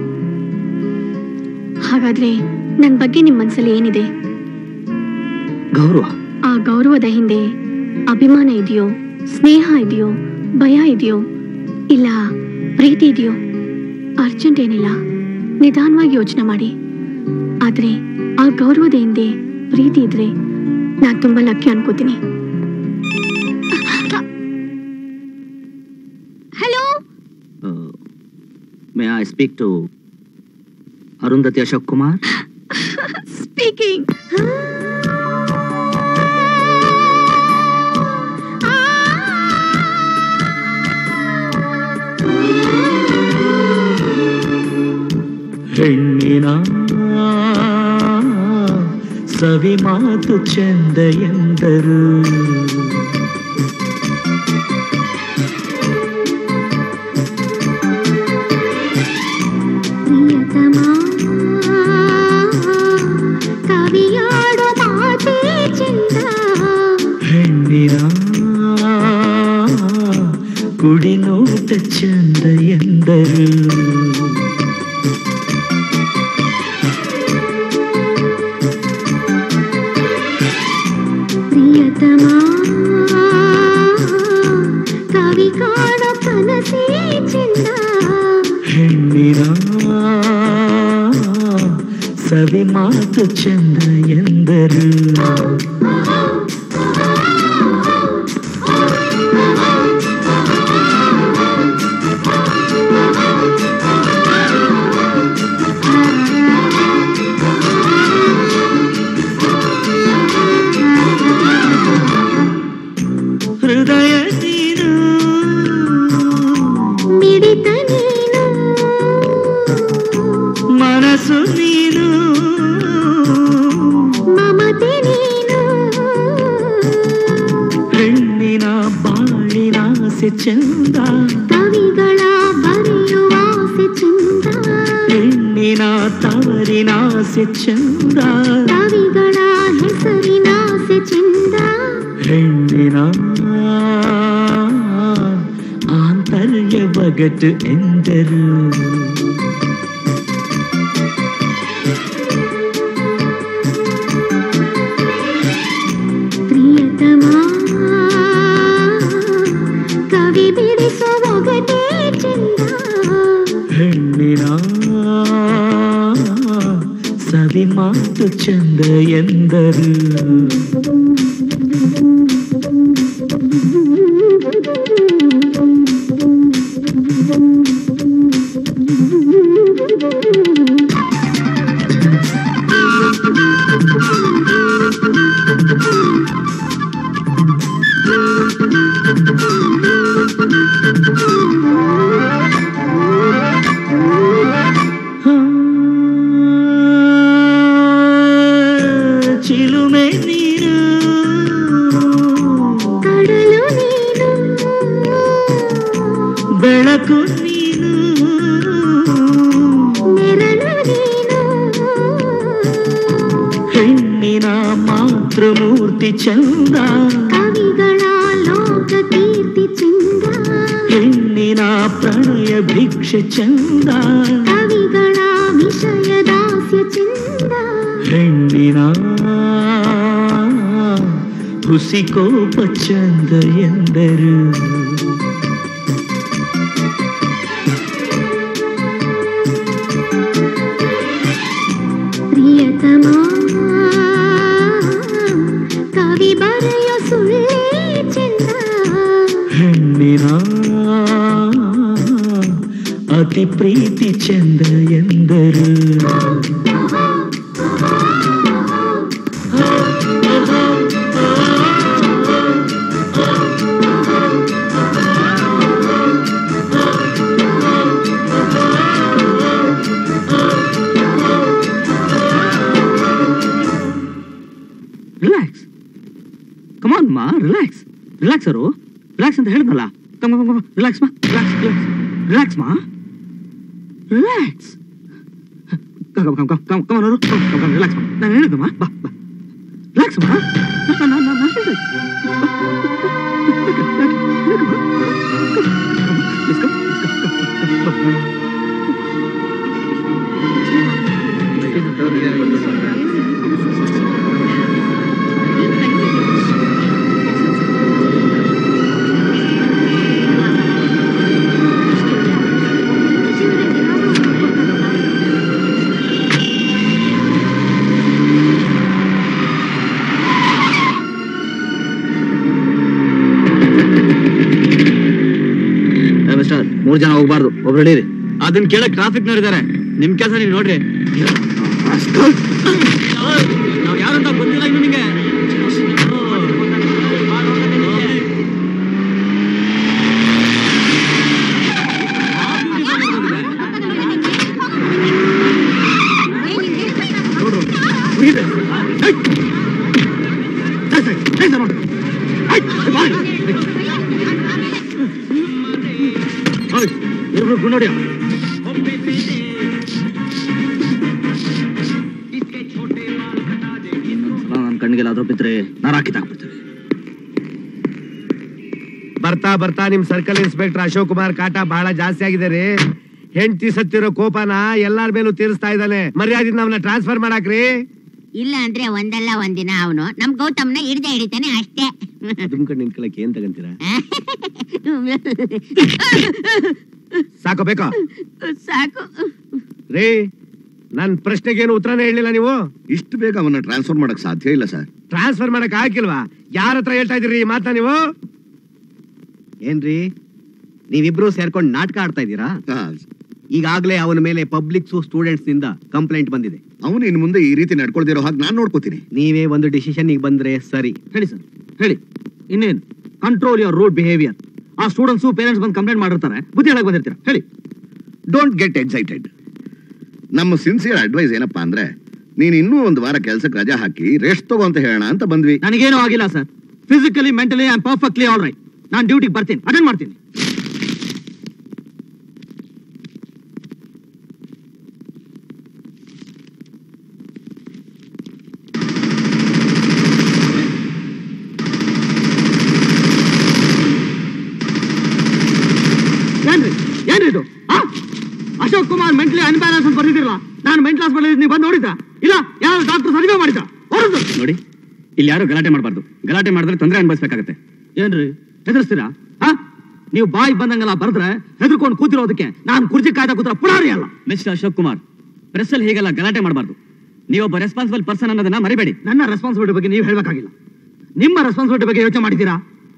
ಹಾಗಾದ್ರೆ ನನ್ ಬಗ್ಗೆ ನಿಮ್ ಮನ್ಸಲ್ಲಿ ಏನಿದೆ ಗೌರವ ಆ ಗೌರವದ ಹಿಂದೆ ಅಭಿಮಾನ ಇದೆಯೋ ಸ್ನೇಹ ಇದೆಯೋ ಭಯ ಇದೆಯೋ ಇಲ್ಲ ಪ್ರೀತಿ ಇದೆಯೋ ಅರ್ಜೆಂಟ್ ಏನಿಲ್ಲ ನಿಧಾನವಾಗಿ ಯೋಚನೆ ಮಾಡಿ ಆದ್ರೆ ಆ ಗೌರವದ ಹಿಂದೆ ಪ್ರೀತಿ ಇದ್ರೆ ನಾನ್ ತುಂಬಾ ಲಕ್ಕಿ ಅನ್ಕೋತೀನಿ hello may I speak to Arundhati Ashok Kumar speaking ಹೆಣ್ಣಿನ ಸವಿ ಮಾತು ಚೆಂದ ಎಂದರು ಕವಿಯಾಡೋ ಮಾತೇ ಚಂದ ಹೆಣ್ಣಿನ ಕುಡಿನೋಟ ಚಂದ ಎಂದರು ಪ್ರಿಯತಮ ಕವಿ ಕಾಣೋ ಕನಸೇ ಚಂದ ಹೆಣ್ಣಿನ ಸವಿ ಮಾತು ಚಂದ ಎಂದರು ಆ ಮನಸ್ಸು ನೀನು ಮಮತೆ ನೀನು ಹೆಣ್ಣಿನ ಬಾಳಿನಾಸೆ ಚಂದ ಕವಿಗಳ ಬರೆಯುವ ಆಸೆ ಚಂದ ಹೆಣ್ಣಿನ ತವರಿನಾಸೆ ಚಂದ ಕವಿಗಳ ಹೆಸರಿನ ಆಸೆ ಚಂದ ಹೆಣ್ಣಿನ ಆಂತರ್ಯ ಬಗಟು ಎಂದರು ಪ್ರಿಯತಮ ಕವಿ ಬಿಡಿಸುವ ಒಗಟೇ ಚಂದ ಹೆಣ್ಣಿನ ಸವಿ ಮಾತು ಚಂದ ಎಂದರು ಚಿಲುಮೆ ನೀರು ಕಡಲು ನೀನು ಬೆಳಕು ನೀನು ನೆರಳು ನೀನು ಹೆಣ್ಣಿನ ಮಾತೃಮೂರ್ತಿ ಚಂದ ಕವಿಗಳ ಲೋಕ ಕೀರ್ತಿ ಚಂದ ಹೆಣ್ಣಿನ ಪ್ರಣಯ ಭಿಕ್ಷೆ ಚಂದ ಕವಿಗಳ ವಿಷಯ ದಾಸ್ಯ ಚಂದ ಹೆಣ್ಣಿನ ಹುಸಿಕೋಪ ಚಂದ ಎಂದರು ಪ್ರಿಯತಮ ಕವಿ ಬರೆಯ ಸುಳ್ಳೇ ಚಂದ ಹೆಣ್ಣಿನ ಅತಿ ಪ್ರೀತಿ ಚಂದ ಎಂದರು ರಿಲ್ಯಾಕ್ಸ್ ಕಮಾನ್ ಮಾ ರಿಲ್ಯಾಕ್ಸ್ ರಿಲ್ಯಾಕ್ಸ್ ಅವರು ರಿಲ್ಯಾಕ್ಸ್ ಅಂತ ಹೇಳಿದ್ನಲ್ಲ ಕಮ್ ಕಮ್ ಕಮ್ ರಿಲ್ಯಾಕ್ಸ್ ಮಾ ರಿಲ್ಯಾಕ್ಸ್ ರಿಲ್ಯಾಕ್ಸ್ ರಿಲ್ಯಾಕ್ಸ್ ಮಾ relax come come come come come ಅವರು ಕಮ್ ಕಮ್ ಕಮ್ ರಿಲ್ಯಾಕ್ಸ್ ಮಾ ನಾನು ಹೇಳಿದ್ದಮ್ಮ ಬಾ ಬಾ ರಿಲ್ಯಾಕ್ಸ್ ಮಾ ನಾನು ನಾನು ನಾನು ಹೇಳಿದೆ ಮಿಸ್ಟರ್ ಮೂರ್ ಜನ ಹೋಗ್ಬಾರ್ದು ಒಬ್ರು ಹಿಡೀರಿ ಅದನ್ನ ಕೇಳಕ್ ಟ್ರಾಫಿಕ್ ನೋಡಿದ್ದಾರೆ ನಿಮ್ ಕೆಲಸ ನೀವು ನೋಡ್ರಿ ನಾವ್ ಯಾರಂತ ಗೊತ್ತಿಲ್ಲ ಇನ್ನು ನಿಂಗೆ ಇಬ್ರು ಗುಂಡೋಡಿಯ ಇನ್ನೊಂದ್ಸಲ ನನ್ನ ಕಣ್ಣಿಗೆಲ್ಲ ಅದ್ರ ಬಿದ್ರೆ ನಾನು ಹಾಕಿದಾಕ್ಬಿಡ್ತೀನಿ ಬರ್ತಾ ಬರ್ತಾ ನಿಮ್ ಸರ್ಕಲ್ ಇನ್ಸ್ಪೆಕ್ಟರ್ ಅಶೋಕ್ ಕುಮಾರ್ ಕಾಟ ಬಹಳ ಜಾಸ್ತಿ ಆಗಿದೆ ರೀ ಹೆಂಡತಿ ಸತ್ತಿರೋ ಕೋಪನ ಎಲ್ಲಾರ ಮೇಲೂ ತೀರಿಸ್ತಾ ಇದ್ದಾನೆ ಮರ್ಯಾದಿಂದ ಅವನ್ನ ಟ್ರಾನ್ಸ್ಫರ್ ಮಾಡಾಕ್ರಿ ಇಲ್ಲ ಅಂದ್ರೆ ಒಂದಲ್ಲ ಒಂದಿನ ಅವನು ನಮ್ ಗೌತಮ್ನ ಹಿಡ್ದೆ ಹಿಡಿತಾನೆ ಅಷ್ಟೇ ಅದುಮ್ ಕಡೆ ನಿಂತ್ಕೊಳಕ್ ಏನ್ ತಗಂತೀರಾ ಸಾಕು ಬೇಕೋ ಸಾಕು ರೀ ನನ್ ಪ್ರಶ್ನೆಗೇನು ಉತ್ತರನೇ ಹೇಳಿಲ್ಲ ನೀವು ಇಷ್ಟು ಬೇಗ ಅವನ್ನ ಟ್ರಾನ್ಸ್ಫರ್ ಮಾಡಕ್ ಸಾಧ್ಯ ಇಲ್ಲ ಸರ್ ಟ್ರಾನ್ಸ್ಫರ್ ಮಾಡಕ್ ಹಾಕಿಲ್ವಾ ಯಾರ ಹತ್ರ ಹೇಳ್ತಾ ಇದೀರಿ ಈ ಮಾತನ್ನ ನೀವು ಏನ್ರಿ ನೀವಿಬ್ರು ಸೇರ್ಕೊಂಡು ನಾಟಕ ಆಡ್ತಾ ಇದ್ದೀರಾ ಈಗಾಗ್ಲೇ ಅವನ ಮೇಲೆ ಪಬ್ಲಿಕ್ಸು ಸ್ಟೂಡೆಂಟ್ಸ್ ನಿಂದ ಕಂಪ್ಲೇಂಟ್ ಬಂದಿದೆ ಅವನು ಇನ್ ಮುಂದೆ ಈ ರೀತಿ ನಡ್ಕೊಳ್ದಿರೋ ಹಾಗೆ ನಾನ್ ನೋಡ್ಕೋತೀನಿ ನೀವೇ ಒಂದು ಡಿಸಿಷನ್ ಬಂದ್ರೆ ಸರಿ ಹೇಳಿ ಸರ್ ಹೇಳಿ ಇನ್ನೇನು ಕಂಟ್ರೋಲ್ ಯುವರ್ ರೂಡ್ ಬಿಹೇವಿಯರ್ ಆ ಸ್ಟೂಡೆಂಟ್ಸು ಪೇರೆಂಟ್ಸ್ ಬಂದು ಕಂಪ್ಲೇಂಟ್ ಮಾಡಿರ್ತಾರೆ ಬುದ್ಧಿ ಹೇಳಕ್ ಬಂದಿರ್ತೀರಾ ಹೇಳಿ ಡೋಂಟ್ ಗೆಟ್ ಎಕ್ಸೈಟೆಡ್ ನಮ್ಮ ಸಿನ್ಸಿಯರ್ ಅಡ್ವೈಸ್ ಏನಪ್ಪಾ ಅಂದ್ರೆ ನೀನ್ ಇನ್ನೂ ಒಂದು ವಾರ ಕೆಲ್ಸಕ್ಕೆ ರಜಾ ಹಾಕಿ ರೆಸ್ಟ್ ತಗೋ ಅಂತ ಹೇಳೋಣ ಅಂತ ಬಂದ್ವಿ ನನಗೇನು ಆಗಿಲ್ಲ sir physically mentally I perfectly all right ನಾನು ಡ್ಯೂಟಿಗೆ ಬರ್ತೀನಿ ಅಟೆಂಡ್ ಮಾಡ್ತೀನಿ ಏನ್ರಿ ಏನ್ರಿ ಇದು ಆ? ಅಶೋಕ್ ಕುಮಾರ್ ಮೆಂಟಲಿ ಅನ್ಬ್ಯಾಲೆನ್ಸ್ ಅಂತ ಬರ್ದಿದ್ರಲ್ಲ ನಾನು ಮೆಂಟಲ್ ಹಾಸ್ಪಿಟಲ್ ನೀವು ಬಂದು ನೋಡಿದ್ದ ಇಲ್ಲ ಯಾರು ಡಾಕ್ಟರ್ ಸರ್ವೆ ಮಾಡಿದ್ದ ಹೊರದು ನೋಡಿ ಇಲ್ಲಿ ಯಾರು ಗಲಾಟೆ ಮಾಡಬಾರ್ದು ಗಲಾಟೆ ಮಾಡಿದ್ರೆ ತೊಂದರೆ ಅನುಭವಿಸ್ಬೇಕಾಗತ್ತೆ ಏನ್ರಿ ಹೆದರ್ಸ್ತೀರಾ ಹಾ ನೀವು ಬಾಯಿ ಬಂದಂಗೆಲ್ಲ ಬರೆದ್ರೆ ಹೆದರ್ಕೊಂಡು ಕೂತಿರೋದಕ್ಕೆ ನಾನು ಕುರ್ಚಿ ಕಾಯ್ದ ಕೂತ್ರ ಪುಡಾರಿ ಅಲ್ಲ ಮಿಸ್ಟರ್ ಅಶೋಕ್ ಕುಮಾರ್ ಪ್ರೆಸ್ ಅಲ್ಲಿ ಹೀಗೆಲ್ಲ ಗಲಾಟೆ ಮಾಡಬಾರ್ದು ನೀವೊಬ್ಬ ರೆಸ್ಪಾನ್ಸಿಬಲ್ ಪರ್ಸನ್ ಅನ್ನೋದನ್ನ ಮರಿಬೇಡಿ ನನ್ನ ರೆಸ್ಪಾನ್ಸಿಬಿಲಿಟಿ ಬಗ್ಗೆ ನೀವು ಹೇಳ್ಬೇಕಾಗಿಲ್ಲ ನಿಮ್ಮ ರೆಸ್ಪಾನ್ಸಿಬಿಲಿಟಿ ಬಗ್ಗೆ ಯೋಚನೆ ಮಾಡಿದ್ದೀರಾ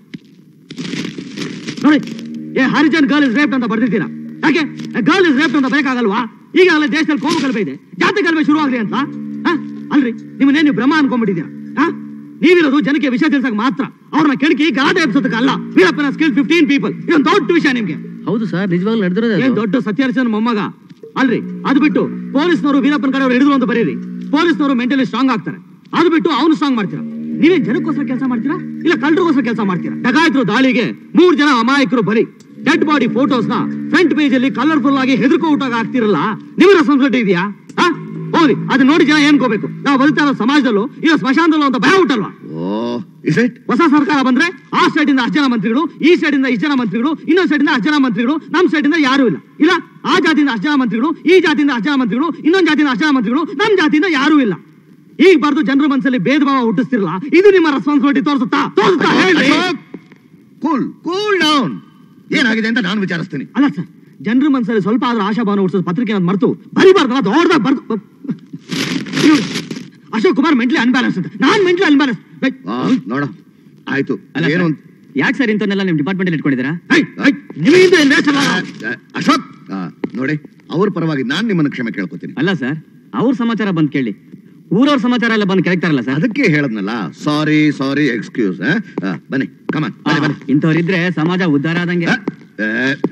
ನೋಡಿ ಏ ಹರಿಜನ್ ಗರ್ಲ್ ಇಸ್ ರೇಪ್ ಅಂತ ಬರ್ದಿದ್ದೀರಾ ಯಾಕೆ ಗರ್ಲ್ ಇಸ್ ರೇಪ್ ಅಂತ ಬೇಕಾಗಲ್ವಾ ಈಗಾಗಲೇ ದೇಶದಲ್ಲಿ ಕೋಮು ಕಲಬೆ ಇದೆ ಜಾತಿ ಕಲಬೆ ಶುರು ಆಗ್ಲಿ ಅಂತ ಹಾ? ಅಲ್ರಿ ನಿಮ್ಮನ್ನೇ ನೀವು ಭ್ರಮ ಅನ್ಕೊಂಡ್ಬಿಟ್ಟಿದ್ದೀರಾ ಹಾ? ನೀವಿರೋದು ಜನಕ್ಕೆ ವಿಷಯ ತಿಳಿಸಕ್ ಮಾತ್ರ ಅವ್ರನ್ನ ಕೆಣಕಿ ಗಾದೆ ಎಬ್ಸೋದಕ್ಕೆ ಅಲ್ಲ ವೀರಪ್ಪನ ಸ್ಕಿಲ್ ಫಿಫ್ಟೀನ್ ಪೀಪಲ್ ಇದೊಂದು ದೊಡ್ಡ ವಿಷಯ ನಿಮ್ಗೆ ಹೌದು ಸರ್ ನಿಜವಾಗ್ಲೂ ನಡೆದಿರೋದು ಏನ್ ದೊಡ್ಡ ಸತ್ಯಹರಿಸನ್ ಮೊಮ್ಮಗ ಅಲ್ರಿ ಅದು ಬಿಟ್ಟು ಪೊಲೀಸ್ನವರು ವೀರಪ್ಪನ ಕಡೆ ಅವ್ರು ಹಿಡಿದ್ರು ಅಂತ ಬರೀರಿ ಪೊಲೀಸ್ನವರು ಮೆಂಟಲಿ ಸ್ಟ್ರಾಂಗ್ ಆಗ್ತಾರೆ ಅದು ಬಿಟ್ಟು ಅವನು ಸ್ಟ್ರಾಂಗ್ ಮಾಡ್ತೀರಾ ನೀವೇ ಜನಕ್ಕೋಸ್ಕರ ಕೆಲಸ ಮಾಡ್ತೀರಾ ಇಲ್ಲ ಕಳ್ಳರಿಗೋಸ್ಕರ ಕೆಲಸ ಮಾಡ್ತೀರಾ ಡಕಾಯಿತರು ದಾಳಿಗೆ ಮೂರ್ ಜನ ಅಮಾಯಕರು ಬಲಿ ಡೆಡ್ ಬಾಡಿ ಫೋಟೋಸ್ ನ ಫ್ರಂಟ್ ಪೇಜ್ ಅಲ್ಲಿ ಕಲರ್ಫುಲ್ ಆಗಿ ಹೆದರ್ಕೋ ಊಟ ಆಗ್ತಿರಲ್ಲ ನಿಮ್ಮ ರೆಸ್ಪಾನ್ಸಿಬಿಲಿಟಿ ಇದೆಯಾ ಆ? ಹೋಗ್ಲಿ ಅದನ್ನ ನೋಡಿ ಜನ ಏನ್ಕೋಬೇಕು ನಾವು ಬದುಕ್ತಾ ಇರೋ ಸಮಾಜದಲ್ಲೂ ಇಲ್ಲ ಸ್ಮಶಾನದಲ್ಲೂ ಅಂತ ಭಯ ಉಂಟಲ್ವಾ ಓ ಇಸ್ ಇಟ್ ಹೊಸ ಸರ್ಕಾರ ಬಂದ್ರೆ ಆ ಸೈಡ್ ಇಂದ ಅಷ್ಟು ಜನ ಮಂತ್ರಿಗಳು ಈ ಸೈಡ್ ಇಂದ ಇಷ್ಟು ಜನ ಮಂತ್ರಿಗಳು ಇನ್ನೊಂದ್ ಸೈಡ್ ಇಂದ ಅಷ್ಟು ಜನ ಮಂತ್ರಿಗಳು ನಮ್ ಸೈಡ್ ಇಂದ ಯಾರು ಇಲ್ಲ ಇಲ್ಲ ಆ ಜಾತಿಯಿಂದ ಅಷ್ಟು ಜನ ಮಂತ್ರಿಗಳು ಈ ಜಾತಿಯಿಂದ ಅಷ್ಟು ಜನ ಮಂತ್ರಿಗಳು ಇನ್ನೊಂದ್ ಜಾತಿಯಿಂದ ಅಷ್ಟು ಜನ ಮಂತ್ರಿಗಳು ನಮ್ ಜಾತಿಯಿಂದ ಯಾರು ಇಲ್ಲ ಈಗ ಬರ್ದು ಜನರ ಮನಸ್ಸಲ್ಲಿ ಭೇದ ಭಾವ ಹುಟ್ಟಿಸ್ತಿರಲ್ಲ ಇದು ನಿಮ್ಮ ರೆಸ್ಪಾನ್ಸಿಬಿಲಿಟಿ ತೋರಿಸುತ್ತಾ ತೋರಿಸುತ್ತಾ ಹೇಳ್ರಿ ಕೂಲ್ ಕೂಲ್ ಡೌನ್ ಏನಾಗಿದೆ ಅಂತ ನಾನು ವಿಚಾರಿಸ್ತೀನಿ ಅಲ್ಲ ಸರ್ ಜನರ ಮನಸ್ಸಲ್ಲಿ ಸ್ವಲ್ಪ ಆದ್ರೂ ಆಶಾಭಾವನ ಹುಟ್ಟಿಸೋದು ಪತ್ರಿಕೆ ಅನ್ನೋದು ಮರ್ತು ಬರಿಬಾರ್ದಲ್ಲ ದೊಡ್ಡದಾಗ ಬರ್ದು ನೋಡಿ, ಅಶೋಕ್ ಕುಮಾರ್ ಮೆಂಟ್ಲಿ ಅನ್ಬ್ಯಾಲೆನ್ಸ್ ಅಂತ ನಾನ್ ಮೆಂಟ್ಲಿ ಅನ್ಬ್ಯಾಲೆನ್ಸ್ ನೋಡ ಆಯ್ತು ಅಲ್ಲ ಏನು ಸರ್, ಯಾಕೆ ಸರ್ ಇಂಥವನ್ನೆಲ್ಲ ನಿಮ್ ಡಿಪಾರ್ಟ್ಮೆಂಟ್ ಅಲ್ಲಿ ಇಟ್ಕೊಂಡಿದ್ದೀರಾ ನಿಮ್ಮಿಂದ ಏನ್ ವೇಷ ಅಲ್ಲ? ಅಶೋಕ್ ಆ, ನೋಡಿ ಅವ್ರ ಪರವಾಗಿ ನಾನ್ ನಿಮ್ಮನ್ನ ಕ್ಷಮೆ ಕೇಳ್ಕೊತೀನಿ ಅಲ್ಲ ಸರ್ ಅವ್ರ ಸಮಾಚಾರ ಬಂದ್ ಕೇಳಿ ಊರವ್ರ ಸಮಾಚಾರ ಎಲ್ಲ ಬಂದು ಕೇಳ್ತಾರಲ್ಲ ಸರ್ ಅದಕ್ಕೆ ಹೇಳದ್ನಲ್ಲ ಸಾರಿ ಸಾರಿ ಎಕ್ಸ್ಕ್ಯೂಸ್ ಬನ್ನಿ ಕಮಾನ್ ಬನ್ನಿ ಬನ್ನಿ ಇಂಥವ್ರಿದ್ರೆ ಸಮಾಜ ಉದ್ಧಾರ ಆದಂಗೆ ಏ,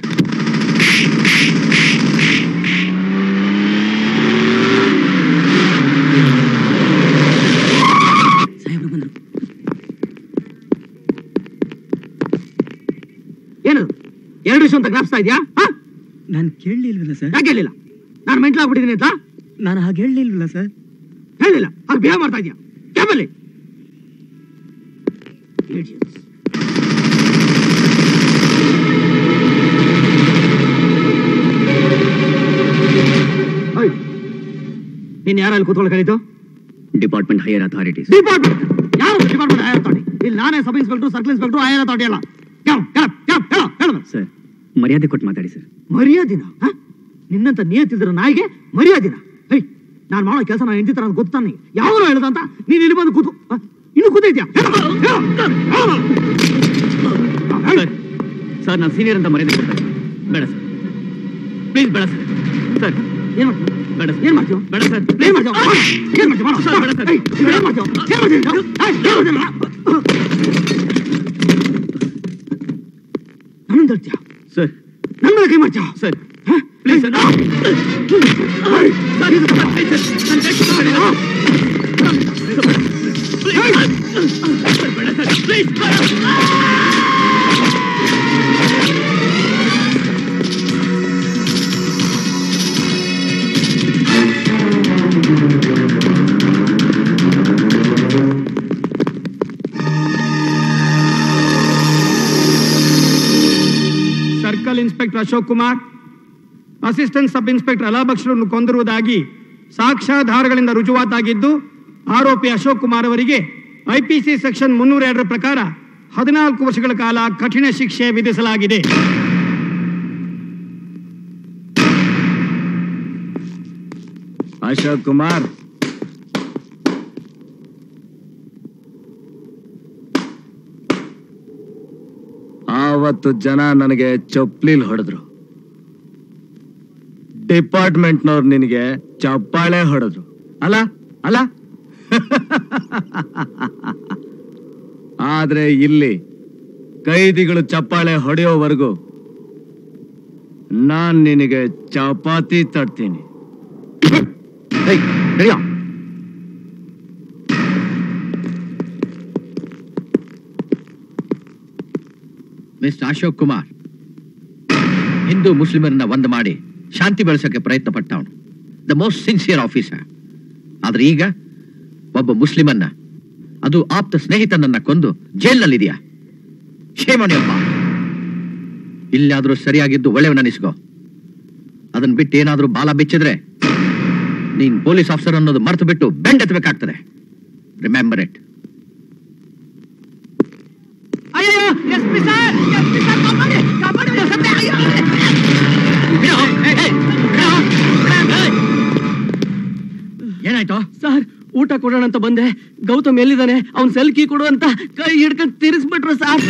ಏನದು ಎರಡು ವಿಷಯ ಅಂತ ಜ್ಞಾಪಿಸ್ತಾ ಇದೆಯಾ ನಾನು ಕೇಳಲಿಲ್ವಲ್ಲ ಸರ್ ಯಾಕೆ ಹೇಳಿಲ್ಲ ನಾನು ಮೆಂಟ್ಲ್ ಆಗ್ಬಿಟ್ಟಿದ್ದೀನಿ ಅಂತ ನಾನು ಹಾಗೆ ಹೇಳಲಿಲ್ವಲ್ಲ ಸರ್ ಹೇಳಿಲ್ಲ ಹಾಗೆ ಬಿಹೇವ್ ಮಾಡ್ತಾ ಇದೆಯಾ ಕ್ಯಾಬಲ್ಲಿ ನೀನ್ ಯಾರಲ್ಲಿ ಕೂತ್ಕೊಳ್ಳಿ ಕರೀತು ಡಿಪಾರ್ಟ್ಮೆಂಟ್ ಹೈಯರ್ ಅಥಾರಿಟೀಸ್ ಡಿಪಾರ್ಟ್ಮೆಂಟ್ ಯಾವ ಡಿಪಾರ್ಟ್ಮೆಂಟ್ ಹೈಯರ್ ಅಥಾರಿಟಿ ಇಲ್ಲಿ ನಾನೇ sub inspector circle inspector higher authority ಅಲ್ಲ ಯಾವ ಯಾವ ಯಾವ ಹೇಳು ಹೇಳು ಸರ್ ಮರ್ಯಾದೆ ಕೊಟ್ಟು ಮಾತಾಡಿ ಸರ್ ಮರ್ಯಾದಿನ ಹ? ನಿನ್ನಂತ ನಿಯತ್ತಿದ್ರ ನಾಯಿಗೆ ಮರ್ಯಾದಿನ ಹೇ ನಾನು ಮಾಡೋ ಕೆಲಸ ನಾನು ಹೆಂಡತಿ ತರ ಗೊತ್ತಾನೆ ಯಾವ ಹೇಳ್ದ ಅಂತ ನೀನ್ ಇಲ್ಲಿ ಬಂದು ಕೂತು ಹ? ಇನ್ನು ಕೂತೈತ್ಯಾ ಸರ್ ನಾನು ಸೀನಿಯರ್ ಅಂತ ಮರ್ಯಾದೆ ಕೊಡ್ತಾರೆ ಬೇಡ ಸರ್ ಪ್ಲೀಸ್ ಬೇಡ ಸರ್ ಸರ್ ಏನ್ ಮಾಡ್ತೀಯ ಬೇಡ ಸರ್ ಏನ್ ಮಾಡ್ತೀಯ ಬೇಡ ಸರ್ ಏನ್ ಮಾಡ್ತೀಯ ಏನ್ ಮಾಡ್ತೀಯ ಮಾಡು. ಸರ್, ಬೇಡ ಸರ್. ಏಯ್, ಏನ್ ಮಾಡ್ತೀಯ ಏನ್ ಮಾಡ್ತೀಯ ನೀನು? ಏಯ್, ಏನ್ ಮಾಡ್ತೀಯ? ನನ್ನನ್ನ ತರ್ತೀಯ ಸರ್ ನನ್ನ ಮೇಲೆ ಕೈ ಮಾಡ್ತೀಯ ಸರ್ ಪ್ಲೀಸ್ ಸರ್ ಸರ್ ಇದು sir circle inspector Ashok Kumar assistant sub inspector ಅಲಾಬಕ್ಷರನ್ನು ಕೊಂದಿರುವುದಾಗಿ ಸಾಕ್ಷ್ಯಾಧಾರಗಳಿಂದ ರುಜುವಾತಾಗಿದ್ದು ಆರೋಪಿ ಅಶೋಕ್ ಕುಮಾರ್ ಅವರಿಗೆ ಐಪಿಸಿ ಸೆಕ್ಷನ್ ಮುನ್ನೂರ ಎರಡರ ಪ್ರಕಾರ ಹದಿನಾಲ್ಕು ವರ್ಷಗಳ ಕಾಲ ಕಠಿಣ ಶಿಕ್ಷೆ ವಿಧಿಸಲಾಗಿದೆ ಅಶೋಕ್ ಕುಮಾರ್ ಆವತ್ತು ಜನ ನನಗೆ ಚಪ್ಲಿಲ್ ಹೊಡೆದ್ರು ಡಿಪಾರ್ಟ್ಮೆಂಟ್ನವ್ರು ನಿನಗೆ ಚಪ್ಪಾಳೆ ಹೊಡೆದ್ರು ಅಲ್ಲ ಅಲ್ಲ ಆದ್ರೆ ಇಲ್ಲಿ ಕೈದಿಗಳು ಚಪ್ಪಾಳೆ ಹೊಡೆಯೋವರೆಗೂ ನಾನ್ ನಿನಗೆ ಚಪಾತಿ ತಡ್ತೀನಿ ನಡೆಯೋ ಮಿಸ್ಟರ್ ಅಶೋಕ್ ಕುಮಾರ್ ಹಿಂದೂ ಮುಸ್ಲಿಮರನ್ನ ಒಂದು ಮಾಡಿ ಶಾಂತಿ ಬೆಳೆಸೋಕೆ ಪ್ರಯತ್ನ ಪಟ್ಟವನು ದ ಮೋಸ್ಟ್ ಸಿನ್ಸಿಯರ್ ಆಫೀಸರ್ ಆದ್ರೆ ಈಗ ಒಬ್ಬ ಮುಸ್ಲಿಮನ್ನ ಅದು ಆಪ್ತ ಸ್ನೇಹಿತನನ್ನ ಕೊಂದು ಜೈಲ್ನಲ್ಲಿದೆಯಾ ಶೇಮಣಿಯಪ್ಪ ಇಲ್ಲಾದ್ರೂ ಸರಿಯಾಗಿದ್ದು ಒಳ್ಳೆಯವನಿಸ್ಕೋ ಅದನ್ನ ಬಿಟ್ಟು ಏನಾದ್ರೂ ಬಾಲ ಬಿಚ್ಚಿದ್ರೆ ನೀನ್ ಪೊಲೀಸ್ ಆಫೀಸರ್ ಅನ್ನೋದು ಮರ್ತು ಬಿಟ್ಟು ಬೆಂಡೆತ್ತಬೇಕಾಗ್ತದೆ ರಿಮೆಂಬರ್ ಇಟ್ ಅಯ್ಯೋ S P sir S P sir ಕಾಪಾಡಿ ಕಾಪಾಡಿ ಸತ್ಯ ಅಯ್ಯೋ ಏನಾಯ್ತು ಸರ್ ಊಟ ಕೊಡೋಣ ಅಂತ ಬಂದೆ ಗೌತಮ್ ಎಲ್ಲಿದ್ದಾನೆ ಅವ್ನ್ ಸೆಲ್ ಕೀ ಕೊಡು ಅಂತ ಕೈ ಹಿಡ್ಕೊಂಡು ತಿರ್ಸ್ಬಿಟ್ರು ಸರ್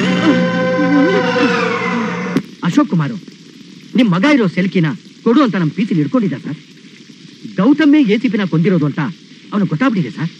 ಅಶೋಕ್ ಕುಮಾರು ನಿಮ್ ಮಗ ಇರೋ ಸೆಲ್ಕಿನ ಕೊಡು ಅಂತ ನಮ್ ಪ್ರೀತಿಲಿ ಹಿಡ್ಕೊಂಡಿದ್ದ ಸರ್ ಗೌತಮ್ಮೇ ಎ ಸಿ ಪಿನ ಕೊಂದಿರೋದು ಅಂತ ಅವನು ಗೊತ್ತಾಗ್ಬಿಟ್ಟಿದೆ ಸರ್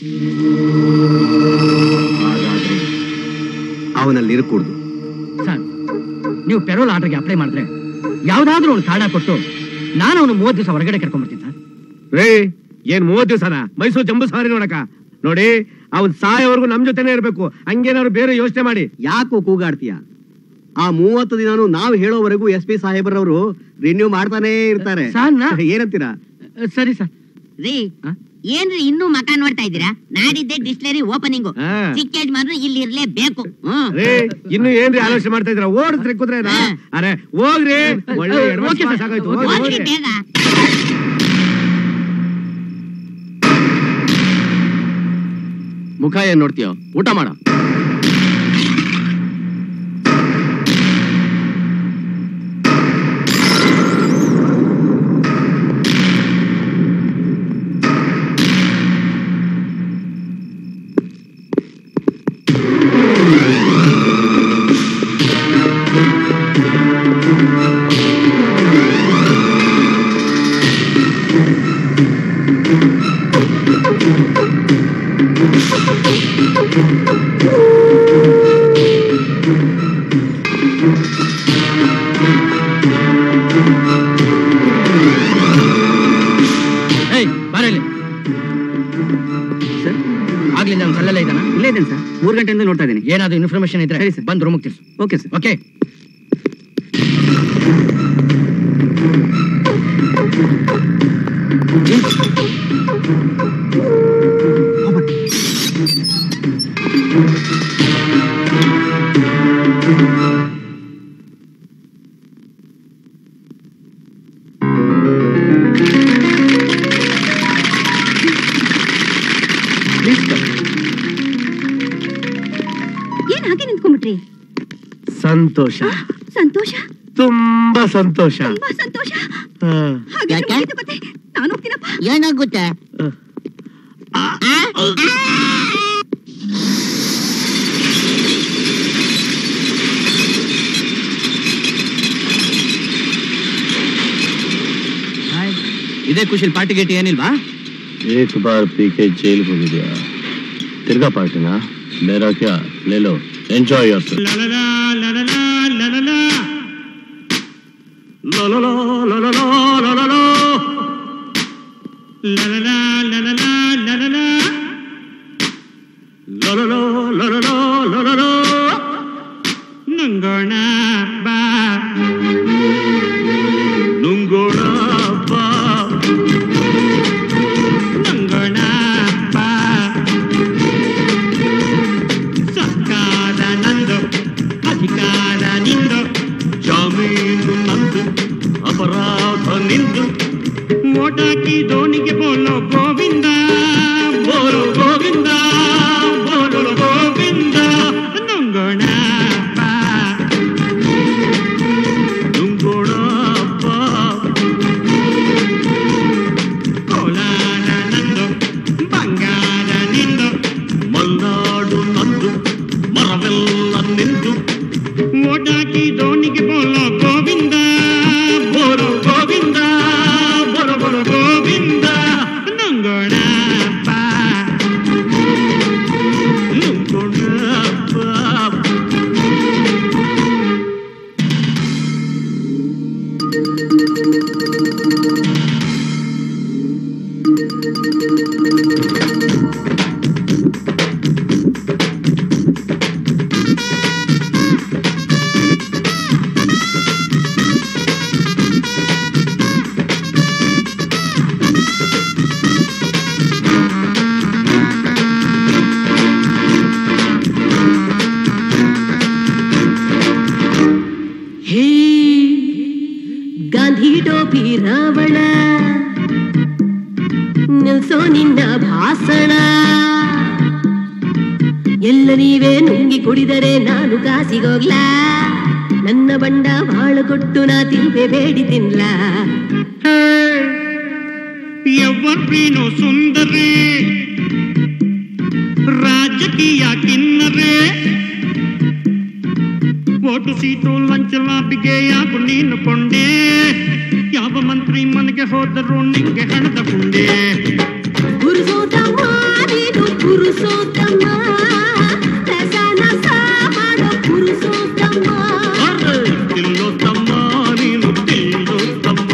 ಅವನಲ್ಲಿ ಇರಕೂಡ್ದು ಸರ್ ನೀವು ಪೆರೋಲ್ ಆರ್ಡರ್ಗೆ ಅಪ್ಲೈ ಮಾಡಿದ್ರೆ ಯಾವ್ದಾದ್ರೂ ಒಂದು ಕಾರಣ ಕೊಟ್ಟು ನಾನು ಅವನು ಮೂವತ್ತು ದಿವಸ ಹೊರಗಡೆ ಕರ್ಕೊಂಡ್ಬರ್ತೀನಿ ಸರ್ ರೇ ಏನ್ ಮೂವತ್ ದಿವಸನ ಮೈಸೂರು ಜಂಬೂ ಸವಾರಿ ನೋಡಕ ನೋಡಿ ಅವ್ನ್ ಸಾಯೋವರೆಗೂ ನಮ್ ಜೊತೆನೆ ಇರ್ಬೇಕು ಹಂಗೇನಾದ್ರು ಬೇರೆ ಯೋಚನೆ ಮಾಡಿ ಯಾಕೋ ಕೂಗಾಡ್ತೀಯ ಆ ಮೂವತ್ತು ದಿನಾನು ನಾವು ಹೇಳೋವರೆಗೂ ಎಸ್ ಪಿ ಸಾಹೇಬ್ರವರು ರಿನ್ಯೂ ಮಾಡ್ತಾನೇ ಇರ್ತಾರೆ ಏನಂತೀರಾ ಸರಿ ಸರ್ ರೀ ಏನ್ರಿ ಇನ್ನೂ ಮಕ ನೋಡ್ತಾ ಇದ್ದೀರಾ ನಾಡಿದ್ದೆ ಡಿಸ್ಲರಿ ಓಪನಿಂಗ್ ಹಾ. ಚಿಕ್ಕ ಯಜಮಾನ್ರು ಇಲ್ಲಿ ಇರ್ಲೇಬೇಕು ಹ್ಮ್ ರೇ ಇನ್ನು ಏನ್ರಿ ಆಲೋಚನೆ ಮಾಡ್ತಾ ಇದ್ರ ಓಡಿದ್ರೆ ಕುದ್ರೆ ಅರೆ ಹೋಗ್ರಿ ಒಳ್ಳೆ advance ಓಕೆ ಸರ್. pass ಆಗೋಯ್ತು. ಓಕೆ, ಹೋಗ್ರಿ, ಹೋಗ್ರಿ ಹೋಗ್ರಿ. ಬೇಗ ಮುಖ ಏನ್ ನೋಡ್ತೀಯ ಊಟ ಮಾಡ ಏಯ್ ಬಾರಲ್ಲಿ ಸರ್ ಆಗ್ಲಿಂದ ಅವ್ನು ಸಲ್ಲಲ್ಲ ಇದ್ದಾನ ಇಲ್ಲೇ ಇದ್ದೇನೆ ಸರ್ ಮೂರು ಗಂಟೆಯಿಂದ ನೋಡ್ತಾ ಇದ್ದೀನಿ ಏನಾದ್ರು ಇನ್ಫಾರ್ಮೇಶನ್ ಇದ್ರೆ ಬಂದು ರೂಮಿಗೆ ತಿಳಿಸು ಓಕೆ ಸರ್ ಓಕೆ ಏನ್ ಹಾಗೆ ನಿಂತ್ಕೊಂಡ್ಬಿಟ್ರಿ ಸಂತೋಷ ಸಂತೋಷ ತುಂಬಾ ಸಂತೋಷ ತುಂಬಾ ಸಂತೋಷ ಹಾ. ಹಾಗಾದ್ರೆ ಮುಗೀತು ಕತೆ. ನಾನು ಹೋಗ್ತೀನಪ್ಪ ಏನಾಗುತ್ತೆ ಇದೇ ಖುಷಿಲ್ ಪಾರ್ಟಿ ಗೇಟಿ ಏನಿಲ್ವಾ ಏಕ್ ಬಾರ್ ಪಿ ಕೆ ಜೈಲ್ಗೆ ಹೋಗಿದ್ಯಾ ತಿರ್ಗಾ ಪಾರ್ಟಿನ ಬೇರೆ ಕ್ಯಾ ಲೇಲೋ ಎಂಜಾಯ್ ಯೋರ್ ನುಂಗೋಣ ಬಾ ನುಂಗೋಣ ಬಾ ನುಂಗೋಣ ಬಾ ಸರ್ಕಾರ ನಂದು ಅಧಿಕಾರ ನಿಂದು ಜಾಮೀನು ನಂದು ಅಪರಾಧ ನಿಂದು ಮೋಟಾಕಿ ದೋಣಿಗೆ ಬೋಲೋ ಗೋವಿಂದ ಬೋಲೋ ಗೋವಿಂದ ಬೋಲೋ ಗೋವಿಂದ ನುಂಗೋಣ ಬಾ ನುಂಗೋಣ ಬಾ ಕೋಲಾರ ನಂದು ಬಂಗಾರ ನಿಂದು ಮಲ್ನಾಡು ನಂದು ಮರವೆಲ್ಲ ನಿಂದು ಓಟಾಕಿ ದೋಣಿಗೆ ಬೋಲೋ ಗೋವಿಂದ ಬೋರೋ ಗೋವಿಂದ ಬೋರೋ ಬೋರೋ ಗೋವಿಂದ ನಂಗ ಮುಗ್ಸೋ ನಿನ್ನ ಭಾಷಣ ಎಲ್ಲ ನೀವೇ ನುಂಗಿ ಕುಡಿದರೆ ನಾನು ಕಾಸಿಗೋಗ್ಲಾ ನನ್ನ ಬಂಡ ಬಾಳ ಕೊಟ್ಟು ನಾ ತಿರುವೆ ಬೇಡಿ ತಿನ್ಲಾ ಎವರೇನು ಸುಂದರಿ ರಾಜಕೀಯ ಕಿನ್ನರೆ ಓಟು ಸೀಟು ಲಂಚ ಲಾಭಿಗೆ ಯಾಕು ನೀನು ಕೊಂಡೆ ಯಾವ ಮಂತ್ರಿ ಮನೆಗೆ ಹೋದರೂ ನಿಂಗೆ ಹಣದ ಗುಂಡೆ ಪುರುಷೋತ್ತಮ ನೀನು ಪುರುಷೋತ್ತಮ ರಸ ನಸ ಮಾಡೋ ಪುರುಷೋತ್ತಮ ತಿಲ್ಲೋ ತಮ್ಮ ನೀನು ತಿಲ್ಲೋ ತಮ್ಮ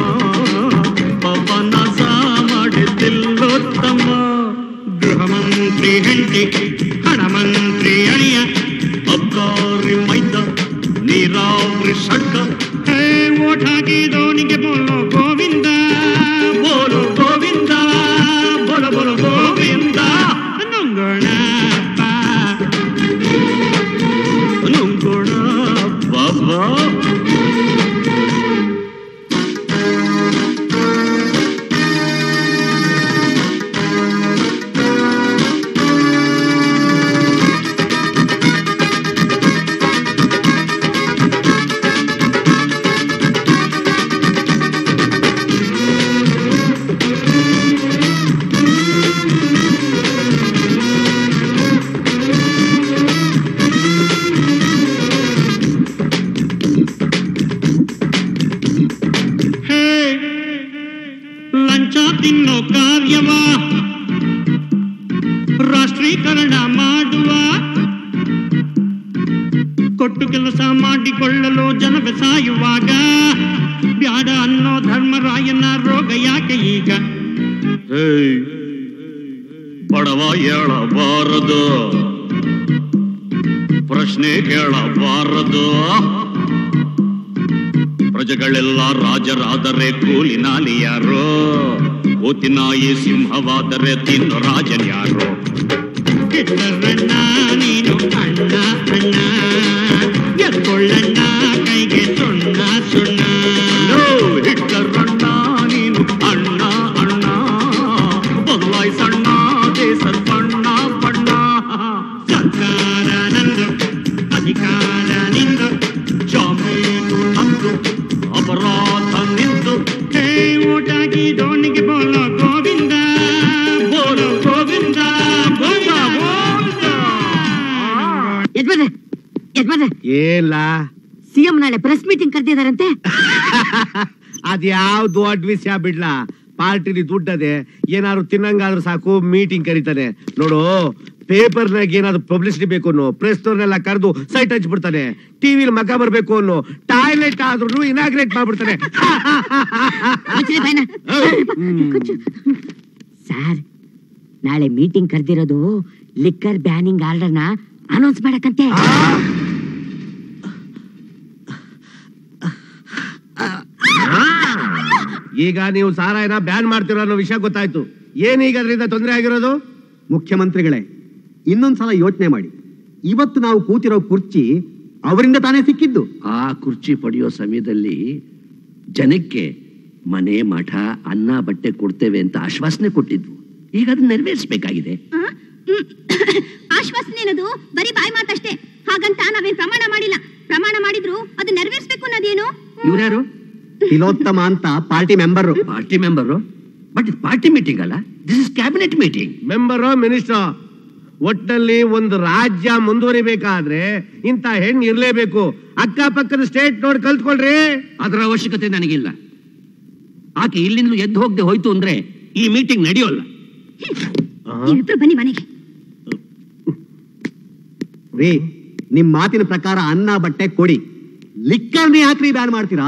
ಪವನಸ ಮಾಡಿದ್ದಿಲ್ಲೋ ತಮ್ಮ ಗೃಹ ಮಂತ್ರಿ ಹೆಂಡತಿ ಹಣ ಮಂತ್ರಿ ಅಳಿಯ ಅಬ್ಕಾರಿ ಮೈದ ನೀರಾವರಿ ಷಡ್ಕ ಹೇ ಓಟ್ ಹಾಕಿದವನಿಗೆ ಬೋಲೋ ಗೋವಿಂದ ಬೋಲೋ ಗೋವಿಂದ ಬೋಲೋ ಬೋಲೋ ಗೋವಿಂದ ನುಂಗೋಣ ನುಂಗೋಣ ಬಾಬಾ ಹೇ ಲಂಚ ತಿನ್ನೋ ಕಾರ್ಯವ ರಾಷ್ಟ್ರೀಕರಣ ಮಾಡುವ ಕೊಟ್ಟು ಕೆಲಸ ಮಾಡಿಕೊಳ್ಳಲು ಜನವೇ ಸಾಯುವಾಗ ಬ್ಯಾಡ ಅನ್ನೋ ಧರ್ಮರಾಯನ ರೋಗ ಯಾಕೆ ಈಗ ಬಡವ ಹೇಳಬಾರದು ಪ್ರಶ್ನೆ ಕೇಳಬಾರದು ಪ್ರಜೆಗಳೆಲ್ಲ ರಾಜರಾದರೆ ಕೂಲಿ ನಾಲಿಯಾರೋ ಓತಿನಾಯಿ ಸಿಂಹವಾದರೆ ತಿನ್ನು ರಾಜನ್ಯಾರೋ ಹಿಟ್ಟರಣ್ಣ ನೀನು ಅಣ್ಣ ಅಣ್ಣ ಎತ್ಕೊಳ್ಳಣ್ಣ ಕೈಗೆ ಸುಣ್ಣ ಸುಣ್ಣ ಹಿಟ್ಟರಣ್ಣ ನೀನು ಅಣ್ಣ ಅಣ್ಣ ಬದಲಾಯಿಸಣ್ಣ ದೇಶ ಬಣ್ಣ ಬಣ್ಣ ಸರ್ಕಾರ ನಂದು ಅಧಿಕಾರ ನಿಂದು ಜಾಮೀನು ನಂದು ಅಪರಾಧ ನಿಂದು ಹೇ ಓಟಾಗಿ ದೋಣಿಗೆ ಬೋಲೋ ಗೋವಿಂದ ಬೋಲೋ ಗೋವಿಂದ ಗೋವಿಂದ ಗೋವಿಂದ ಯಜಮಾನ್ರೆ ಯಜಮಾನ್ರೆ ಏಲ್ಲ ಸಿಎಂ ನಾಳೆ ಪ್ರೆಸ್ ಮೀಟಿಂಗ್ ಕರೆದಿದ್ದಾರಂತೆ ಅದ್ಯಾವ್ ದೊಡ್ಡ ವಿಷಯ ಬಿಡ್ಲಾ ಪಾರ್ಟಿಲಿ ದುಡ್ಡದೆ ಏನಾದ್ರು ತಿನ್ನಂಗಾದ್ರೂ ಸಾಕು ಮೀಟಿಂಗ್ ಕರೀತಾನೆ ನೋಡು ಪೇಪರ್ನಾಗ ಏನಾದ್ರು ಪಬ್ಲಿಸಿಟಿ ಬೇಕು ಅನ್ನೋ ಪ್ರೆಸ್ನವ್ರನ್ನೆಲ್ಲ ಕರೆದು ಸೈಟ್ ಹಚ್ಬಿಡ್ತಾನೆ ಟಿವಿಲಿ ಮಗ ಬರ್ಬೇಕು ಅನ್ನೋ ಟಾಯ್ಲೆಟ್ ಆದ್ರೂ ಇನಾಗ್ರೇಟ್ ಮಾಡ್ಬಿಡ್ತಾನೆ ಮುಚ್ಚ್ರಿ ಬಾಯ್ನ. ಕೊಚ್ಚು. ಸರ್ ನಾಳೆ ಮೀಟಿಂಗ್ ಕರೆದಿರೋದು ಲಿಕ್ಕರ್ ಬ್ಯಾನಿಂಗ್ ಆರ್ಡರ್ನ ಅನೌನ್ಸ್ ಮಾಡಕ್ಕಂತೆ ಈಗ ನೀವು ಸಾರಾಯನ ಬ್ಯಾನ್ ಮಾಡ್ತಿರೋ ಅನ್ನೋ ವಿಷಯ ಗೊತ್ತಾಯ್ತು ಏನೀಗ ಅದರಿಂದ ತೊಂದರೆ ಆಗಿರೋದು ಮುಖ್ಯಮಂತ್ರಿಗಳೇ ಇನ್ನೊಂದ್ಸಲ ಯೋಚನೆ ಮಾಡಿ ಇವತ್ತು ನಾವು ಕೂತಿರೋ ಕುರ್ಚಿ ಅವರಿಂದ ತಾನೇ ಸಿಕ್ಕಿದ್ದು ಆ ಕುರ್ಚಿ ಪಡೆಯೋ ಸಮಯದಲ್ಲಿ ಜನಕ್ಕೆ ಮನೆ ಮಠ ಅನ್ನ ಬಟ್ಟೆ ಕೊಡ್ತೇವೆ ಅಂತ ಆಶ್ವಾಸನೆ ಕೊಟ್ಟಿದ್ವು ಈಗ ಅದನ್ನ ನೆರವೇರಿಸಬೇಕಾಗಿದೆ ಆಶ್ವಾಸನೆ ಅನ್ನೋದು ಬರೀ ಬಾಯಿ ಮಾತಷ್ಟೇ ಹಾಗಂತ ನಾವೇನ್ ಪ್ರಮಾಣ ಮಾಡಿಲ್ಲ ಪ್ರಮಾಣ ಮಾಡಿದ್ರು ಅದು ನೆರವೇರಿಸಬೇಕು ಅನ್ನೋದೇನು ಇವ್ರ್ಯಾರು ತಿಲೋತ್ತಮ ಅಂತ party member party member but ಇದು ಪಾರ್ಟಿ ಮೀಟಿಂಗ್ ಅಲ್ಲ this is cabinet meeting member minister ಒಟ್ಟಲ್ಲಿ ಒಂದು ರಾಜ್ಯ ಮುಂದುವರಿಬೇಕಾದ್ರೆ ಇಂಥ ಹೆಣ್ಣು ಇರ್ಲೇಬೇಕು ಅಕ್ಕಪಕ್ಕದ ಸ್ಟೇಟ್ ನೋಡಿ ಕಲ್ತ್ಕೊಳ್ರಿ ಅದರ ಅವಶ್ಯಕತೆ ನನಗಿಲ್ಲ ಆಕೆ ಇಲ್ಲಿಂದಲೂ ಎದ್ದು ಹೋಗದೆ ಹೋಯ್ತು ಅಂದ್ರೆ ಈ ಮೀಟಿಂಗ್ ನಡೆಯೋಲ್ಲ ನೀವಿಬ್ರು ಬನ್ನಿ ಮನೆಗೆ ರೀ ನಿಮ್ ಮಾತಿನ ಪ್ರಕಾರ ಅನ್ನ ಬಟ್ಟೆ ಕೊಡಿ ಲಿಕ್ಕರ್ನಿ ಯಾಕ್ರಿ ಬ್ಯಾನ್ ಮಾಡ್ತೀರಾ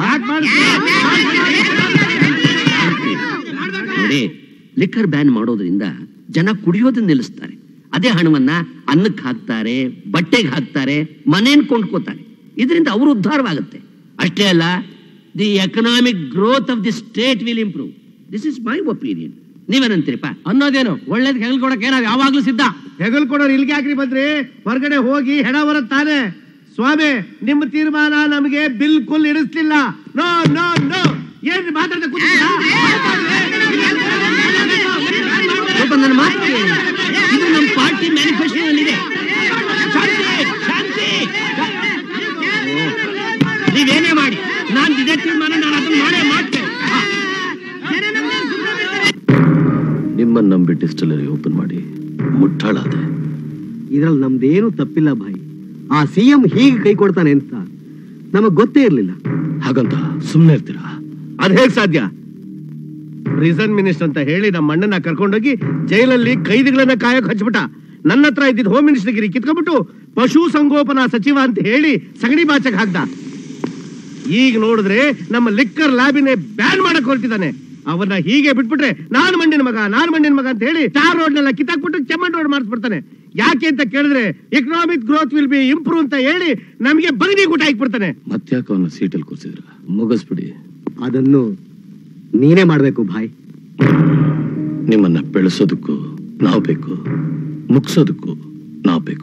ನೋಡಿ ಲಿಕ್ಕರ್ ಬ್ಯಾನ್ ಮಾಡೋದ್ರಿಂದ ಜನ ಕುಡಿಯೋದನ್ನ ನಿಲ್ಲಿಸ್ತಾರೆ ಅದೇ ಹಣವನ್ನ ಅನ್ನಕ್ಕೆ ಹಾಕ್ತಾರೆ ಬಟ್ಟೆಗೆ ಹಾಕ್ತಾರೆ ಮನೇನ್ ಕೊಂಡ್ಕೋತಾರೆ ಇದರಿಂದ ಅವರು ಉದ್ಧಾರವಾಗುತ್ತೆ ಅಷ್ಟೇ ಅಲ್ಲ the economic growth of the state will improve this is my opinion ನೀವೇನಂತೀರಿಪ್ಪ ಅನ್ನೋದೇನು ಒಳ್ಳೇದ್ ಹೆಗಲ್ಕೊಡಕ್ಕೆ ನಾವ್ ಯಾವಾಗ್ಲೂ ಸಿದ್ಧ ಹೆಗಲ್ ಕೊಡೋರು ಇಲ್ಲಿಗೆ ಯಾಕ್ರಿ ಬಂದ್ರಿ ಹೊರಗಡೆ ಹೋಗಿ ಹೆಣ ತಾನೆ ಸ್ವಾಮಿ ನಿಮ್ಮ ತೀರ್ಮಾನ ನಮಗೆ ಬಿಲ್ಕುಲ್ ಇಡಿಸ್ಲಿಲ್ಲ ನೋ ನೋ ನೋ ಏನ್ ಮಾತಾಡ್ತಾ ಕೂತಿದ್ದೀರಾ? ನಿಮ್ಮನ್ನ ನಂಬಿ ಡಿಸ್ಟಿಲರಿ ಓಪನ್ ಮಾಡಿ ಮುಟ್ಟಾಳಾದೆ ಇದ್ರಲ್ಲಿ ನಮ್ದೇನು ತಪ್ಪಿಲ್ಲ ಭಾಯಿ ಆ ಸಿಎಂ ಹೀಗೆ ಕೈ ಕೊಡ್ತಾನೆ ಅಂತ ನಮಗ್ ಗೊತ್ತೇ ಇರ್ಲಿಲ್ಲ ಹಾಗಂತ ಸುಮ್ಮನೆ ಇರ್ತೀರಾ ಅದ್ ಹೇಗ್ ಸಾಧ್ಯ ಪ್ರಿಸನ್ ಮಿನಿಸ್ಟರ್ ಅಂತ ಹೇಳಿ ನಮ್ಮ ಅಣ್ಣನ ಕರ್ಕೊಂಡೋಗಿ ಜೈಲಲ್ಲಿ ಕೈದಿಗಳನ್ನ ಕಾಯಕ್ ಹಚ್ಬಿಟ್ಟ ನನ್ನ ಹತ್ರ ಇದ್ದಿದ್ದು ಹೋಮ್ ಮಿನಿಸ್ಟರ್ ಗಿರಿ ಕಿತ್ಕೊಂಡ್ಬಿಟ್ಟು ಪಶು ಸಂಗೋಪನಾ ಸಚಿವ ಅಂತ ಹೇಳಿ ಸಗಣಿ ಬಾಚಕ್ ಹಾಕ್ದ ಈಗ ನೋಡಿದ್ರೆ ನಮ್ಮ ಲಿಕ್ಕರ್ ಲ್ಯಾಬಿನೇ ಬ್ಯಾನ್ ಮಾಡಕ್ ಹೊರಟಿದ್ದಾನೆ ಅವನ್ನ ಹೀಗೆ ಬಿಟ್ಬಿಟ್ರೆ ನಾನ್ ಮಂಡಿನ ಮಗ ನಾನ್ ಮಂಡಿನ ಮಗ ಅಂತ ಹೇಳಿ ಟಾರ್ ರೋಡ್ ನೆಲ್ಲ ಕಿತ್ತಾಕ್ಬಿಟ್ಟು ಚೆಮ್ಮನ್ ರೋಡ್ ಮಾಡಿಸ್ಬಿಡ್ತಾನೆ ಯಾಕೆ ಅಂತ ಕೇಳಿದ್ರೆ economic growth will be improve ಅಂತ ಹೇಳಿ ನಮಗೆ ಬಗದಿ ಊಟ ಹಾಕ್ಬಿಡ್ತಾನೆ ಮತ್ತ್ಯಾಕ ಅವನ್ನ ಸೀಟಲ್ಲಿ ಕೂರ್ಸಿದ್ರ ಮುಗಿಸ್ಬಿಡಿ ಅದನ್ನು ನೀನೇ ಮಾಡ್ಬೇಕು ಭಾಯ್ ನಿಮ್ಮನ್ನ ಬೆಳೆಸೋದಕ್ಕೂ ನಾವು ಬೇಕು ಮುಗಿಸೋದಕ್ಕೂ ನಾವು ಬೇಕು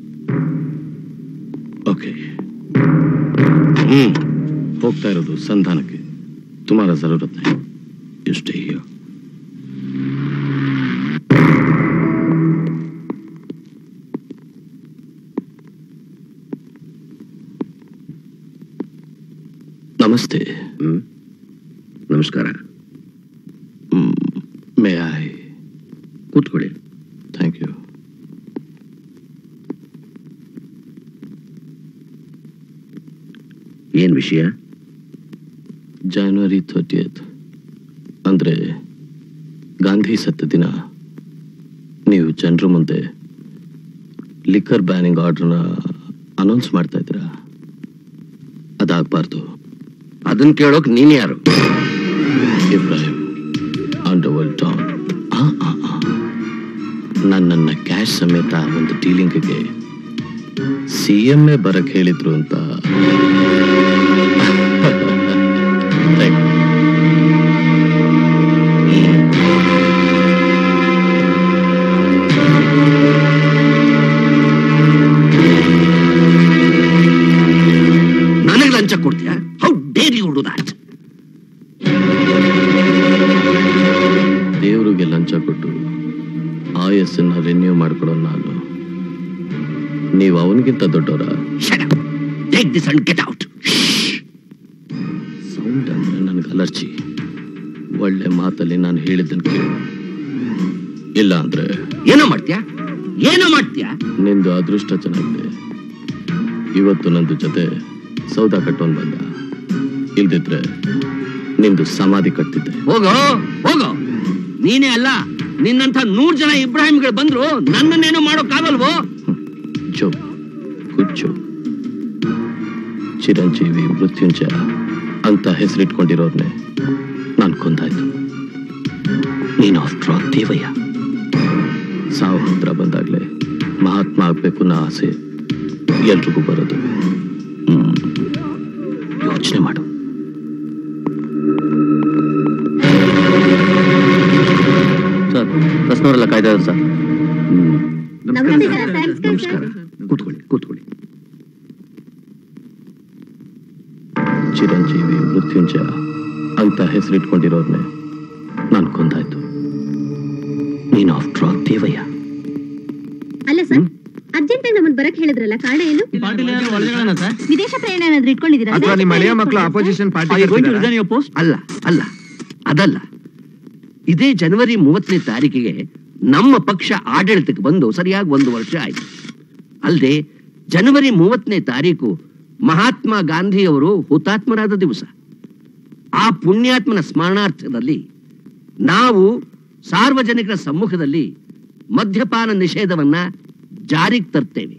ಓಕೆ ಹ್ಮ್ ಹೋಗ್ತಾ ಇರೋದು ಸಂಧಾನಕ್ಕೆ ತುಮಾರ ಜರೂರತ್ ನೈ ಯು ಸ್ಟೇ ಹಿಯರ್ ನಮಸ್ತೆ ನಮಸ್ಕಾರ ಮೇ ಐ ಕೂತ್ಕೊಳ್ಳಿ ಥ್ಯಾಂಕ್ ಯು ಏನ್ ವಿಷಯ ಜಾನ್ವರಿ ಥರ್ಟಿಯತ್ ಅಂದ್ರೆ ಗಾಂಧಿ ಸತ್ತ ದಿನ ನೀವು ಜನರ ಮುಂದೆ ಲಿಕ್ಕರ್ ಬ್ಯಾನಿಂಗ್ ಆರ್ಡರ್ನ ಅನೌನ್ಸ್ ಮಾಡ್ತಾ ಇದ್ದೀರಾ ಅದಾಗಬಾರ್ದು ಅದನ್ನ ಕೇಳೋಕ್ ನೀನ್ ಯಾರು ಇಬ್ರಾಹಿಂ ಅಂಡರ್ ವರ್ಲ್ಡ್ ಡಾನ್ ನನ್ನನ್ನ ಕ್ಯಾಶ್ ಸಮೇತ ಒಂದು ಡೀಲಿಂಗ್ಗೆ ಸಿ ಎಂ ಎ ಬರಕ್ ಹೇಳಿದ್ರು ಅಂತ Thank you. ನನಗೆ ಲಂಚ ಕೊಡ್ತೀಯಾ how dare you do that ದೇವರಿಗೆ ಲಂಚ ಕೊಟ್ಟು ಆಯಸ್ಸನ್ನ ರಿನ್ಯೂ ಮಾಡ್ಕೊಡೋ ನಾನು ನೀವು ಅವನಿಗಿಂತ ದೊಡ್ಡವರ take this and get out sound ಅಂದ್ರೆ ನನಗೆ ಅಲರ್ಜಿ ಒಳ್ಳೆ ಮಾತಲ್ಲಿ ನಾನು ಹೇಳಿದ್ದನ್ನು ಕೇಳು ಇಲ್ಲ ಅಂದ್ರೆ ಏನೋ ಮಾಡ್ತೀಯಾ ಏನೋ ಮಾಡ್ತೀಯಾ ನಿಂದು ಅದೃಷ್ಟ ಚೆನ್ನಾಗಿದೆ ಇವತ್ತು ನಂದು ಜೊತೆ ಸೌದಾ ಕಟ್ಟೋನ್ ಬಂದ ಇಲ್ದಿದ್ರೆ ನಿಂದು ಸಮಾಧಿ ಕಟ್ತಿದ್ದೆ ಹೋಗೋ ಹೋಗೋ ನೀನೇ ಅಲ್ಲ ನಿನ್ನಂತ ನೂರ್ ಜನ ಇಬ್ರಾಹಿಂಗಳು ಬಂದ್ರು ನನ್ನನ್ನೇನು ಮಾಡೋಕ್ಕಾಗಲ್ವೋ joke good joke Chiranjeevi Mrityunjaya ಅಂತ ಹೆಸರಿಟ್ಕೊಂಡಿರೋರ್ನೆ ನಾನು ಕೊಂದಾಯ್ತು ನೀನು ಆಫ್ಟರ್ ಆಲ್ ದೇವಯ್ಯ ಸಾವು ಹತ್ರ ಬಂದಾಗ್ಲೇ ಮಹಾತ್ಮ ಆಗ್ಬೇಕು ಅನ್ನೋ ಆಸೆ ಎಲ್ರಿಗೂ ಬರೋದು ಹ್ಮ್. ಯೋಚನೆ ಮಾಡು ಸರ್ ಪ್ರಶ್ನವರೆಲ್ಲ ಕಾಯ್ತಾ ಇದ್ದಾರೆ ಸರ್ ನಮಸ್ಕಾರ ಕೂತ್ಕೊಳ್ಳಿ ಕೂತ್ಕೊಳ್ಳಿ ಚಿರಂಜೀವಿ ಮೃತ್ಯುಂಜಯ ಅಂತ ಹೆಸರಿಟ್ಕೊಂಡಿರೋರ್ನೆ ನಾನು ಕೊಂದಾಯ್ತು ನೀನು ಆಫ್ಟರ್ ಆಲ್ ದೇವಯ್ಯ ಅಲ್ಲ ಸರ್ ಅರ್ಜೆಂಟ್ ಆಗಿ ನಮ್ಮನ್ನ ಬರಕ್ ಹೇಳಿದ್ರಲ್ಲ ಕಾರಣ ಏನು ವಿದೇಶ ಪ್ರಯಾಣ ಏನಾದ್ರು ಇಟ್ಕೊಂಡಿದ್ದೀರಾ ಅಥವಾ ನಿಮ್ಮ ಹಳೆಯ ಮಕ್ಕಳು ಅಪೋಸಿಷನ್ ಪಾರ್ಟಿ ಅಲ್ಲ ಅಲ್ಲ ಅದಲ್ಲ ಇದೇ ಜನವರಿ ಮೂವತ್ತನೇ ತಾರೀಕಿಗೆ ನಮ್ಮ ಪಕ್ಷ ಆಡಳಿತಕ್ಕೆ ಬಂದು ಸರಿಯಾಗಿ ಒಂದು ವರ್ಷ ಆಯ್ತು ಅಲ್ಲದೆ ಜನವರಿ ಮೂವತ್ತನೇ ತಾರೀಕು ಮಹಾತ್ಮ ಗಾಂಧಿಯವರು ಹುತಾತ್ಮರಾದ ದಿವಸ ಆ ಪುಣ್ಯಾತ್ಮನ ಸ್ಮರಣಾರ್ಥದಲ್ಲಿ ನಾವು ಸಾರ್ವಜನಿಕರ ಸಮ್ಮುಖದಲ್ಲಿ ಮದ್ಯಪಾನ ನಿಷೇಧವನ್ನ ಜಾರಿಗೆ ತರ್ತೇವೆ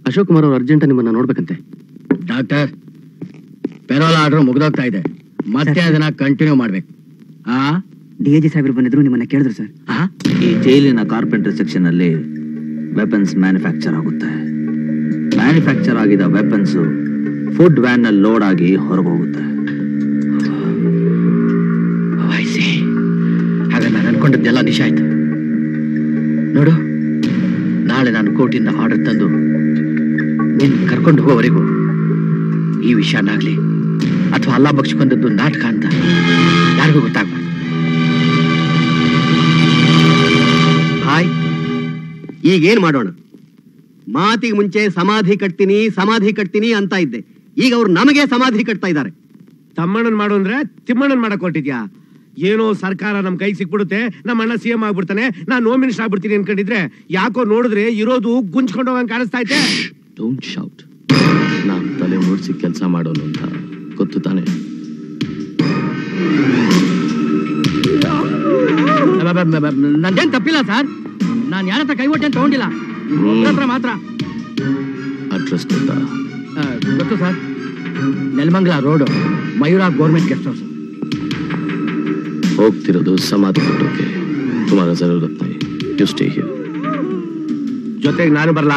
ಅಶೋಕ್ ಕುಮಾರ್ ಅವರು ಅರ್ಜೆಂಟ್ ನಿಮ್ಮನ್ನ ನೋಡ್ಬೇಕಂತೆ ಡಾಕ್ಟರ್ ಪೆರೋಲ್ ಆರ್ಡರ್ ಮುಗ್ದೋಗ್ತಾ ಇದೆ ಮತ್ತೆ ಅದನ್ನ ಕಂಟಿನ್ಯೂ ಮಾಡ್ಬೇಕು ಆ ಡಿ ಎ ಜಿ ಸಾಹೇಬ್ರು ಬಂದಿದ್ರು ನಿಮ್ಮನ್ನ ಕೇಳಿದ್ರು ಸರ್ ಈ ಜೈಲಿನ ಕಾರ್ಪೆಂಟರ್ ಸೆಕ್ಷನ್ ಅಲ್ಲಿ ವೆಪನ್ಸ್ ಮ್ಯಾನುಫ್ಯಾಕ್ಚರ್ ಆಗುತ್ತೆ ಮ್ಯಾನುಫ್ಯಾಕ್ಚರ್ ಆಗಿದ ವೆಪನ್ಸ್ ಫುಡ್ ವ್ಯಾನ್ ನಲ್ಲಿ ಲೋಡ್ ಆಗಿ ಹೊರಗೆ ಹೋಗುತ್ತೆ ವಯಸ್ಸಿ ಆಗ ನಾನು ಅನ್ಕೊಂಡಿದ್ದೆಲ್ಲ ನಿಶ ಆಯ್ತು ನೋಡು ನಾಳೆ ನಾನು ಕೋರ್ಟಿಂದ ಆರ್ಡರ್ ತಂದು ನೀನು ಕರ್ಕೊಂಡು ಹೋಗೋವರೆಗೂ ಈ ವಿಷಯನಾಗ್ಲಿ ಅಥವಾ ಅಲ್ಲ ಬಗ್ಸ್ಕೊಂಡದ್ದು ನಾಟಕ ಅಂತ ಯಾರಿಗೂ ಗೊತ್ತಾಗ್ಬಾರ್ದು ಹಾಯ್ ಈಗೇನ್ ಮಾಡೋಣ ಮಾತಿಗೆ ಮುಂಚೆ ಸಮಾಧಿ ಕಟ್ತೀನಿ ಸಮಾಧಿ ಕಟ್ತೀನಿ ಅಂತ ಇದ್ದೆ ಈಗ ಅವ್ರು ನಮಗೆ ಸಮಾಧಿ ಕಟ್ತಾ ಇದ್ದಾರೆ ತಮ್ಮಣ್ಣನ್ ಮಾಡು ಅಂದ್ರೆ ತಿಮ್ಮಣ್ಣನ್ ಮಾಡಕ್ ಹೊರಟಿದ್ಯಾ ಏನೋ ಸರ್ಕಾರ ನಮ್ ಕೈ ಸಿಕ್ಬಿಡುತ್ತೆ ನಮ್ಮ ಅಣ್ಣ ಸಿಎಂ ಆಗ್ಬಿಡ್ತಾನೆ ನಾನು ಹೋಮ್ ಮಿನಿಸ್ಟರ್ ಆಗ್ಬಿಡ್ತೀನಿ ಅನ್ಕೊಂಡಿದ್ರೆ ಯಾಕೋ ನೋಡಿದ್ರೆ ಇರೋದು ಗುಂಜ್ಕೊಂಡು ಹೋಗಂಗ್ ಕಾಣಿಸ್ತಾ ಐತೆ ಡೋಂಟ್ ಶೌಟ್ ನಾನು ತಲೆ ಮೂಡಿಸಿ ಕೆಲಸ ಮಾಡೋನು ಅಂತ ಗೊತ್ತು ತಾನೆ ನಂದೇನ್ ತಪ್ಪಿಲ್ಲ ಸರ್ ನಾನು ಯಾರ ಹತ್ರ ಕೈವಟ್ಟೆ ಅಂತ ತಗೊಂಡಿಲ್ಲ ಒಬ್ರ ಹತ್ರ ಮಾತ್ರ ಅಡ್ರೆಸ್ ಗೊತ್ತಾ ಆ, ಗೊತ್ತು sir Nelamangala road Mayura government guest house ಹೋಗ್ತಿರೋದು ಸಮಾಧಿ ಕೊಟ್ಟೋಕೆ ತುಮಾರ ಜರೂರತ್ ನೈ ಯು ಸ್ಟೇ ಹಿಯರ್ ಜೊತೆಗೆ ನಾನು ಬರ್ಲಾ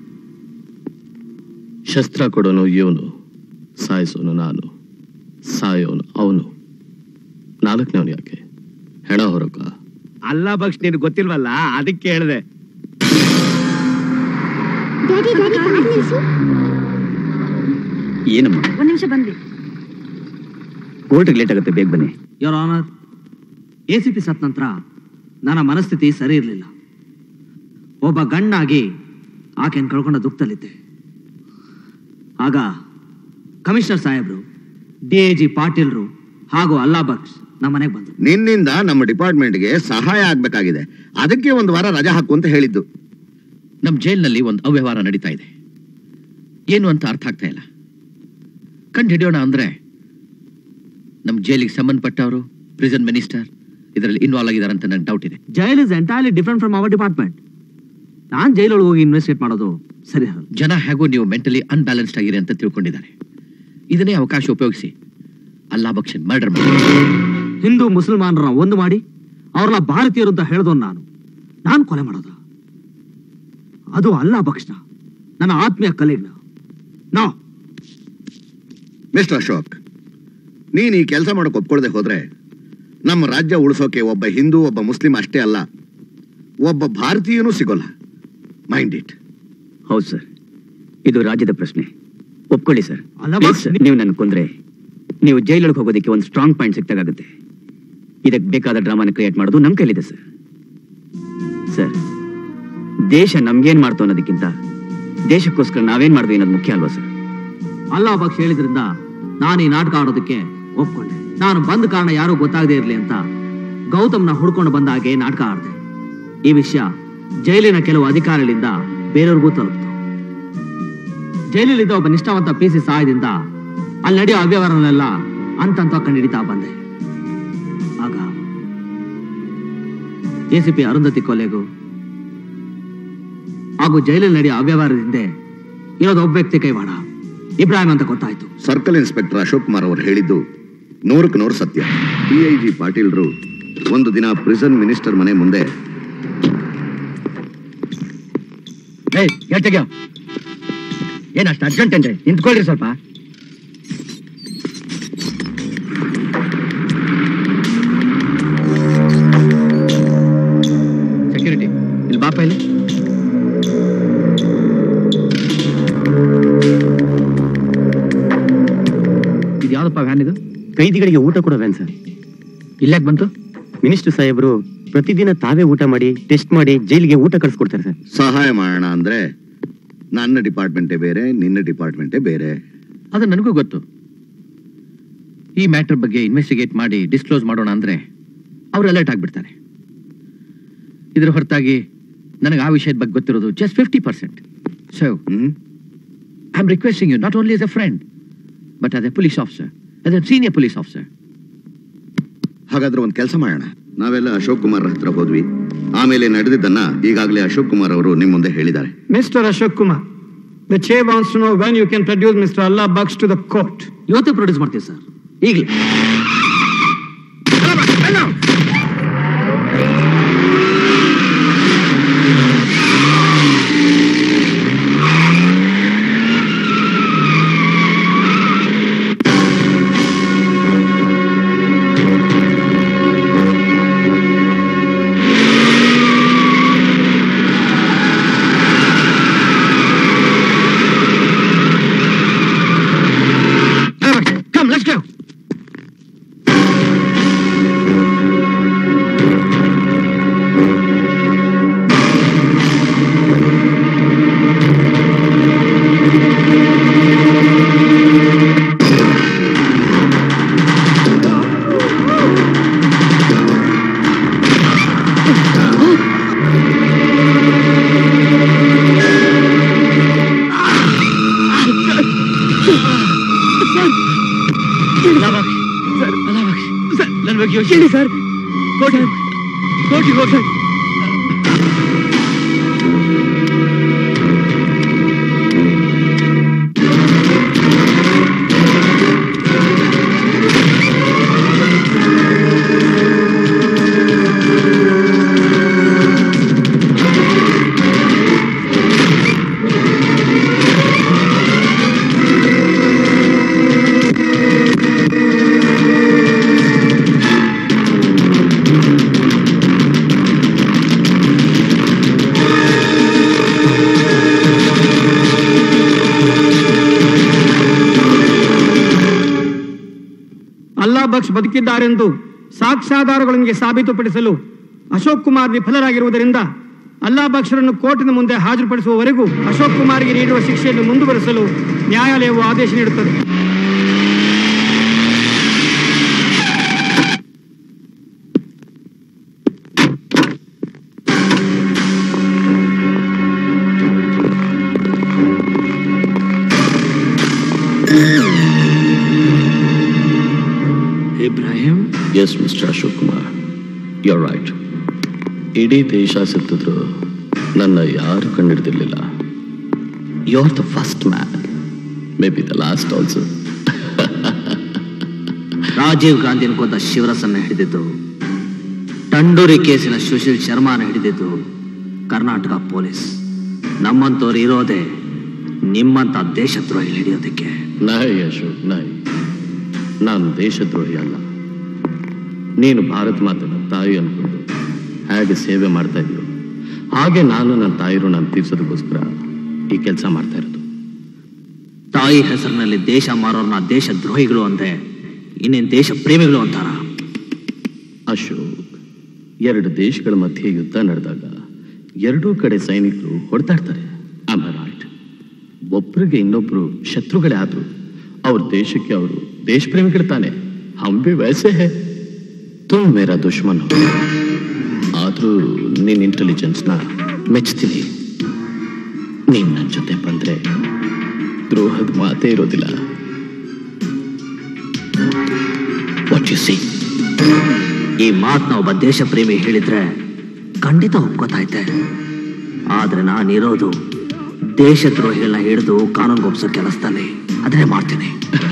ಶಸ್ತ್ರ ಕೊಡೋನು ಇವನು ಸಾಯಿಸೋನು ನಾನು ಸಾಯೋನು ಅವನು ನಾಲ್ಕನೇವನು ಯಾಕೆ ಹೆಣ ಹೊರಕ ಅಲ್ಲ ಬಕ್ಷ್ ನಿನ್ ಗೊತ್ತಿಲ್ವಲ್ಲ ಅದಕ್ಕೆ ಹೇಳ್ದೆ ಡ್ಯಾಡಿ ಡ್ಯಾಡಿ ಕಾರ್ ನಿಲ್ಸು ಏನಮ್ಮ ಒಂದ್ ನಿಮಿಷ ಬಂದ್ವಿ ಕೋರ್ಟ್ಗೆ ಲೇಟ್ ಆಗುತ್ತೆ ಬೇಗ ಬನ್ನಿ your honour A C P ಸತ್ ನಂತರ ನನ್ನ ಮನಸ್ಥಿತಿ ಸರಿ ಇರಲಿಲ್ಲ ಒಬ್ಬ ಗಂಡಾಗಿ ಆಕೆಯನ್ನು ಕಳ್ಕೊಂಡ ದುಃಖದಲ್ಲಿದ್ದೆ ಆಗ ಕಮಿಷನರ್ ಸಾಹೇಬ್ರು ಡಿ ಎ ಜಿ ಪಾಟೀಲ್ರು ಹಾಗೂ ಅಲ್ಲಾ ಬಕ್ಷ್ ನಮ್ಮ ಮನೆಗೆ ಬಂದರು ನಿನ್ನಿಂದ ನಮ್ಮ ಡಿಪಾರ್ಟ್ಮೆಂಟ್ಗೆ ಸಹಾಯ ಆಗ್ಬೇಕಾಗಿದೆ ಅದಕ್ಕೆ ಒಂದು ವಾರ ರಜಾ ಹಾಕು ಅಂತ ಹೇಳಿದ್ದು ನಮ್ಮ ಜೈಲ್ನಲ್ಲಿ ಒಂದು ಅವ್ಯವಹಾರ ನಡೀತಾ ಇದೆ ಏನು ಅಂತ ಅರ್ಥ ಆಗ್ತಾ ಇಲ್ಲ ಕಂಡು ಹಿಡಿಯೋಣ ಅಂದ್ರೆ ನಮ್ಮ ಜೈಲಿಗೆ ಸಂಬಂಧಪಟ್ಟವರು ಪ್ರಿಸನ್ ಮಿನಿಸ್ಟರ್ ಇದರಲ್ಲಿ ಇನ್ವಾಲ್ವ್ ಆಗಿದ್ದಾರೆ ಅಂತ ನನಗೆ ಡೌಟ್ ಇದೆ jail is entirely different from our department ನಾನು ಜೈಲೊಳಗೆ ಹೋಗಿ ಇನ್ವೆಸ್ಟಿಗೇಟ್ ಮಾಡೋದು ಸರಿ ಅಲ್ಲ ಜನ ಹೇಗೋ ನೀವು ಮೆಂಟಲಿ ಅನ್ಬ್ಯಾಲೆನ್ಸ್ಡ್ ಆಗಿರಿ ಅಂತ ತಿಳ್ಕೊಂಡಿದ್ದಾರೆ ಇದನ್ನೇ ಅವಕಾಶ ಉಪಯೋಗಿಸಿ ಅಲ್ಲಾ ಬಕ್ಷನ್ ಮರ್ಡರ್ ಮಾಡಿ ಹಿಂದೂ ಮುಸಲ್ಮಾನರನ್ನ ಒಂದು ಮಾಡಿ ಅವ್ರನ್ನ ಭಾರತೀಯರು ಅಂತ ಹೇಳ್ದವ್ ನಾನು ನಾನು ಕೊಲೆ ಮಾಡೋದ ಅದು ಅಲ್ಲ ಭಕ್ಷಣ ನನ್ನ ಆತ್ಮೀಯ ಕಲೀಗ್ನ ನೋ ಮಿಸ್ಟರ್ ಅಶೋಕ್ ನೀನ್ ಈ ಕೆಲಸ ಮಾಡಕ್ ಒಪ್ಕೊಳ್ದೆ ಹೋದ್ರೆ ನಮ್ಮ ರಾಜ್ಯ ಉಳಿಸೋಕೆ ಒಬ್ಬ ಹಿಂದೂ ಒಬ್ಬ ಮುಸ್ಲಿಂ ಅಷ್ಟೇ ಅಲ್ಲ ಒಬ್ಬ ಭಾರತೀಯನೂ ಸಿಗೋಲ್ಲ ಮೈಂಡ್ ಇಟ್ ಹೌದು ಸರ್ ಇದು ರಾಜ್ಯದ ಪ್ರಶ್ನೆ ಒಪ್ಕೊಳ್ಳಿ ಸರ್ ಅಲ್ಲ Please sir, ನೀವು ನನ್ನ ಕೊಂದ್ರೆ ನೀವು ಜೈಲೊಳಗೆ ಹೋಗೋದಕ್ಕೆ ಒಂದು ಸ್ಟ್ರಾಂಗ್ ಪಾಯಿಂಟ್ ಸಿಕ್ತಾಗುತ್ತೆ ಇದಕ್ಕೆ ಬೇಕಾದ ಡ್ರಾಮಾನ ಕ್ರಿಯೇಟ್ ಮಾಡೋದು ನಮ್ಮ ಕೈಲಿದೆ ಸರ್ ಸರ್ ದೇಶ ನಮ್ಗೇನ್ ಮಾಡ್ತು ಅನ್ನೋದಕ್ಕಿಂತ ದೇಶಕ್ಕೋಸ್ಕರ ನಾವೇನ್ ಮಾಡಿದ್ವಿ ಅನ್ನೋದು ಮುಖ್ಯ ಅಲ್ವಾ ಸರ್ ಅಲ್ಲ ಭಕ್ಷ ಹೇಳಿದ್ರಿಂದ ನಾನು ಈ ನಾಟಕ ಆಡೋದಕ್ಕೆ ಒಪ್ಕೊಂಡೆ ನಾನು ಬಂದ ಕಾರಣ ಯಾರೂ ಗೊತ್ತಾಗದೇ ಇರಲಿ ಅಂತ ಗೌತಮ್ನ ಹುಡ್ಕೊಂಡು ಬಂದ ಹಾಗೆ ನಾಟಕ ಆಡಿದೆ ಈ ವಿಷಯ ಜೈಲಿನ ಕೆಲವು ಅಧಿಕಾರಿಗಳಿಂದ ಬೇರೆಯವ್ರಿಗೂ ತಲುಪಿತು ಜೈಲಿಲಿದ್ದ ಒಬ್ಬ ನಿಷ್ಠಾವಂತ ಪಿ ಸಿ ಸಹಾಯದಿಂದ ಅಲ್ಲಿ ನಡೆಯೋ ಅವ್ಯವಹಾರನೆಲ್ಲ ಅಂತಂತ ಕಂಡಿಡಿತಾ ಬಂದೆ ಆಗ ಎ ಸಿ ಪಿ ಅರುಂಧತಿ ಕೊಲೆಗೂ ಹಾಗೂ ಜೈಲಲ್ಲಿ ನಡೆಯೋ ಅವ್ಯವಹಾರದಿಂದ ಇರೋದು ಒಬ್ಬ ವ್ಯಕ್ತಿ ಕೈವಾಡ ಇಬ್ರಾಹಿಂ ಅಂತ ಗೊತ್ತಾಯ್ತು ಸರ್ಕಲ್ ಇನ್ಸ್ಪೆಕ್ಟರ್ ಅಶೋಕ್ ಕುಮಾರ್ ಅವರು ಹೇಳಿದ್ದು ನೂರಕ್ಕೆ ನೂರು ಸತ್ಯ ಡಿಐಜಿ ಪಾಟೀಲ್ರು ಒಂದು ದಿನ ಪ್ರಿಸನ್ ಮಿನಿಸ್ಟರ್ ಮನೆ ಮುಂದೆ ಏಯ್ ಹೇಳ್ತೆಗ್ಯೋ ಏನ್ ಅಷ್ಟು ಅರ್ಜೆಂಟ್ ಅಂದ್ರೆ ನಿಂತ್ಕೊಳ್ರಿ ಸ್ವಲ್ಪ ಸೆಕ್ಯೂರಿಟಿ ಇಲ್ಲಿ ಬಾಪ ಇಲ್ಲಿ ಇದು ಯಾವ್ದಪ್ಪ ವ್ಯಾನ್ ಇದು ಕೈದಿಗಳಿಗೆ ಊಟ ಕೊಡೋ ವ್ಯಾನ್ ಸರ್ ಇಲ್ಲಾಕ್ ಬಂತು ಮಿನಿಸ್ಟರ್ ಸಾಹೇಬರು ಪ್ರತಿದಿನ ತಾವೇ ಊಟ ಮಾಡಿ ಟೆಸ್ಟ್ ಮಾಡಿ ಜೈಲಿಗೆ ಊಟ ಕಳ್ಸಿಕೊಡ್ತಾರೆ ಸರ್ ಸಹಾಯ ಮಾಡೋಣ ಅಂದ್ರೆ ನನ್ನ ಡಿಪಾರ್ಟ್ಮೆಂಟೇ ಬೇರೆ ನಿನ್ನ ಡಿಪಾರ್ಟ್ಮೆಂಟೇ ಬೇರೆ ಅದು ನನಗೂ ಗೊತ್ತು ಈ ಮ್ಯಾಟರ್ ಬಗ್ಗೆ ಇನ್ವೆಸ್ಟಿಗೇಟ್ ಮಾಡಿ ಡಿಸ್ಕ್ಲೋಸ್ ಮಾಡೋಣ ಅಂದ್ರೆ ಅವ್ರು ಅಲರ್ಟ್ ಆಗ್ಬಿಡ್ತಾರೆ ಇದ್ರ ಹೊರತಾಗಿ ನನಗೆ ಆ ವಿಷಯದ ಬಗ್ಗೆ ಗೊತ್ತಿರೋದು just fifty percent so I am requesting you not only as a friend but as a police officer as a senior police officer ಹಾಗಾದ್ರೆ ಒಂದು ಕೆಲಸ ಮಾಡೋಣ ನಾವೆಲ್ಲ ಅಶೋಕ್ ಕುಮಾರ್ ಹತ್ರ ಹೋದ್ವಿ ಆಮೇಲೆ ನಡೆದಿದ್ದನ್ನ ಈಗಾಗಲೇ ಅಶೋಕ್ ಕುಮಾರ್ ಅವರು ನಿಮ್ಮ ಮುಂದೆ ಹೇಳಿದ್ದಾರೆ mister Ashok Kumar The chair wants to know when you can produce Mr. Allah Baksh to the court. ಇವತ್ತೇ ಪ್ರೊಡ್ಯೂಸ್ ಮಾಡ್ತೀವಿ ಸರ್ ಈಗಲೇ Come, let's go. ನನ್ನ ಬಗ್ಗೆ ಯೋಚನೆ ಸರ್ ಕೋಟಿ ಕೋಟಿಗೆ ಹೋಗಿ ಅಲ್ಲಾ ಬಕ್ಷ್ ಬದುಕಿದ್ದಾರೆಂದು ಸಾಕ್ಷ್ಯಾಧಾರಗಳೊಂದಿಗೆ ಸಾಬೀತುಪಡಿಸಲು ಅಶೋಕ್ ಕುಮಾರ್ ವಿಫಲರಾಗಿರುವುದರಿಂದ ಅಲ್ಲಾ ಬಕ್ಷರನ್ನು ಕೋರ್ಟಿನ ಮುಂದೆ ಹಾಜರುಪಡಿಸುವವರೆಗೂ ಅಶೋಕ್ ಕುಮಾರ್ಗೆ ನೀಡುವ ಶಿಕ್ಷೆಯನ್ನು ಮುಂದುವರಿಸಲು ನ್ಯಾಯಾಲಯವು ಆದೇಶ ನೀಡುತ್ತದೆ Ibrahim yes mister Ashok Kumar you right ಇಡೀ ದೇಶ ಸುತ್ತಿದ್ರು ನನ್ನ ಯಾರು ಕಂಡಿಡ್ದಿರ್ಲಿಲ್ಲ you are the first man may be the last also Rajiv ಗಾಂಧಿನ ಕೊಂದ ಶಿವರಸನ್ನ ಹಿಡಿದಿದ್ದು ಟಂಡೂರಿ ಕೇಸಿನ ಸುಶೀಲ್ ಶರ್ಮಾನ ಹಿಡಿದಿದ್ದು ಕರ್ನಾಟಕ ಪೊಲೀಸ್ ನಮ್ಮಂತವ್ರು ಇರೋದೇ ನಿಮ್ಮಂತ ದೇಶದ್ರೋಹಿ ಹಿಡಿಯೋದಕ್ಕೆ ನಾಯಿ ಅಶೋಕ್ ನಾಯಿ ನಾನು ದೇಶದ್ರೋಹಿ ಅಲ್ಲ ನೀನು ಭಾರತ ಮಾತನ್ನ ತಾಯಿ ಅನ್ಕೊಂಡು ಹೇಗೆ ಸೇವೆ ಮಾಡ್ತಾ ಇದೆಯೋ ಹಾಗೆ ನಾನು ನನ್ನ ತಾಯಿ ಋಣ ತೀರ್ಸೋದಕ್ಕೋಸ್ಕರ ಈ ಕೆಲಸ ಮಾಡ್ತಾ ಇರೋದು ತಾಯಿ ಹೆಸರಿನಲ್ಲಿ ದೇಶ ಮಾರೋರ್ನ ದೇಶ ದ್ರೋಹಿಗಳು ಅಂತೆ ಇನ್ನೇನ್ ದೇಶ ಪ್ರೇಮಿಗಳು ಅಂತಾರ ಅಶೋಕ್ ಎರಡು ದೇಶಗಳ ಮಧ್ಯೆ ಯುದ್ಧ ನಡೆದಾಗ ಎರಡೂ ಕಡೆ ಸೈನಿಕರು ಹೊಡೆದಾಡ್ತಾರೆ ರೈಟ್ ಒಬ್ಬರಿಗೆ ಇನ್ನೊಬ್ರು ಶತ್ರುಗಳೇ ಆದ್ರು ಅವ್ರ ದೇಶಕ್ಕೆ ಅವರು ದೇಶ ಪ್ರೇಮಿಗಳು ತಾನೆ ಹಮ್ ಬಿ ವೈಸೆ ಹೇ ತುಮ್ ಮೇರಾ ದುಶ್ಮನ್ ಹೋ. ಆದ್ರೂ ನಿನ್ನ ಇಂಟೆಲಿಜೆನ್ಸ್ನ ಮೆಚ್ತೀನಿ ನೀನ್ ನನ್ನ ಜೊತೆ ಬಂದ್ರೆ ದ್ರೋಹದ ಮಾತೇ ಇರೋದಿಲ್ಲ ವಾಟ್ ಯು ಸಿ ಈ ಮಾತನ್ನ ಒಬ್ಬ ದೇಶ ಪ್ರೇಮಿ ಹೇಳಿದ್ರೆ ಖಂಡಿತ ಒಪ್ಕೋತೈತೆ ಆದ್ರೆ ನಾನಿರೋದು ದೇಶದ್ರೋಹಿಗಳನ್ನ ಹಿಡಿದು ಕಾನೂನು ಒಪ್ಸೋ ಕೆಲಸದಲ್ಲಿ ಅದನ್ನೇ ಮಾಡ್ತೀನಿ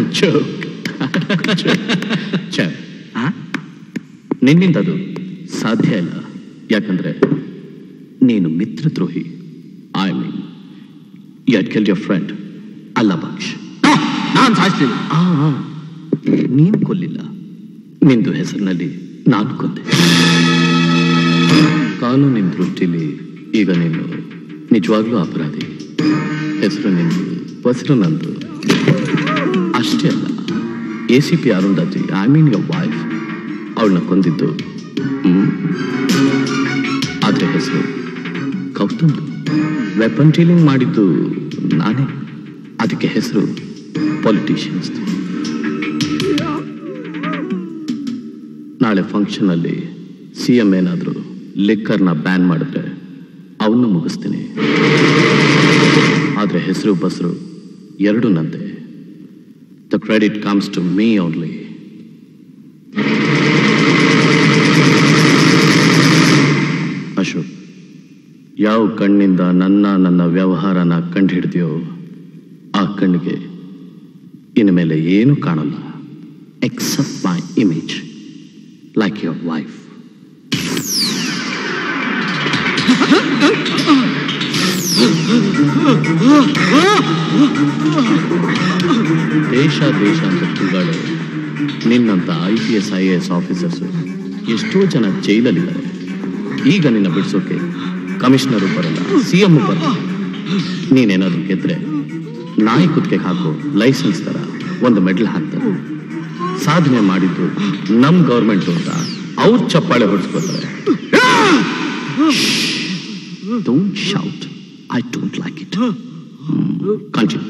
ನಿನ್ನಿಂದ ಅದು ಸಾಧ್ಯ ಇಲ್ಲ ಯಾಕಂದ್ರೆ ನೀನು ಮಿತ್ರದ್ರೋಹಿ I mean you killed your friend ಅಲ್ಲ ಬಕ್ಷ್ ನಾನು ಸಾಯಿಸ್ತೀನಿ ನೀನು ಕೊಲ್ಲಿಲ್ಲ ನಿಂದು ಹೆಸರಿನಲ್ಲಿ ನಾನು ಕೊಂದೆ ಕಾನೂನಿನ ದೃಷ್ಟಿಲಿ ಈಗ ನೀನು ನಿಜವಾಗ್ಲೂ ಅಪರಾಧಿ ಹೆಸರು ನಿಂದು ಹೆಸರು ನಂದು ಅಷ್ಟೇ ಅಲ್ಲ A C P Arundhati I mean your wife ಅವಳನ್ನ ಕೊಂದಿದ್ದು ಹ್ಮ್. ಆದ್ರೆ ಹೆಸರು ಗೌತಮ್ ವೆಪನ್ ಡೀಲಿಂಗ್ ಮಾಡಿದ್ದು ನಾನೇ ಅದಕ್ಕೆ ಹೆಸರು ಪೊಲಿಟಿಷಿಯನ್ಸ್ ನಾಳೆ ಫಂಕ್ಷನ್ ಅಲ್ಲಿ ಸಿ ಎಂ ಏನಾದ್ರು ಲಿಕ್ಕರ್ನ ಬ್ಯಾನ್ ಮಾಡಿದ್ರೆ ಅವನು ಮುಗಿಸ್ತೀನಿ ಆದ್ರೆ ಹೆಸರು ಬಸರು ಎರಡು ನಂದೆ the credit comes to me only Ashok ಯಾವ ಕಣ್ಣಿಂದ ನನ್ನ ನನ್ನ ವ್ಯವಹಾರನ ಕಂಡು ಹಿಡಿದೆಯೋ ಆ ಕಣ್ಣಿಗೆ ಇನ್ನು ಮೇಲೆ ಏನು ಕಾಣಲ್ಲ except my image like your wife ದೇಶ ದೇಶ ಅಂತ ತಿರುಗಾಡೋ ನಿನ್ನಂತ I P S I A S officers ಎಷ್ಟೋ ಜನ ಜೈಲಲ್ಲಿದ್ದಾರೆ ಈಗ ನಿನ್ನ ಬಿಡಿಸೋಕೆ ಕಮಿಷನರು ಬರಲ್ಲ ಸಿ ಎಂ ಬರಲ್ಲ ನೀನೇನಾದ್ರೂ ಗೆದ್ರೆ ನಾಯಿ ಕುತ್ತಿಗೆ ಹಾಕೋ ಲೈಸೆನ್ಸ್ ತರ ಒಂದು ಮೆಡಲ್ ಹಾಕ್ತಾರೆ ಸಾಧನೆ ಮಾಡಿದ್ದು ನಮ್ ಗೌರ್ಮೆಂಟ್ ಅಂತ ಅವ್ರು ಚಪ್ಪಾಳೆ ಹೊಡಿಸ್ಕೋತಾರೆ don't shout I don't like it continue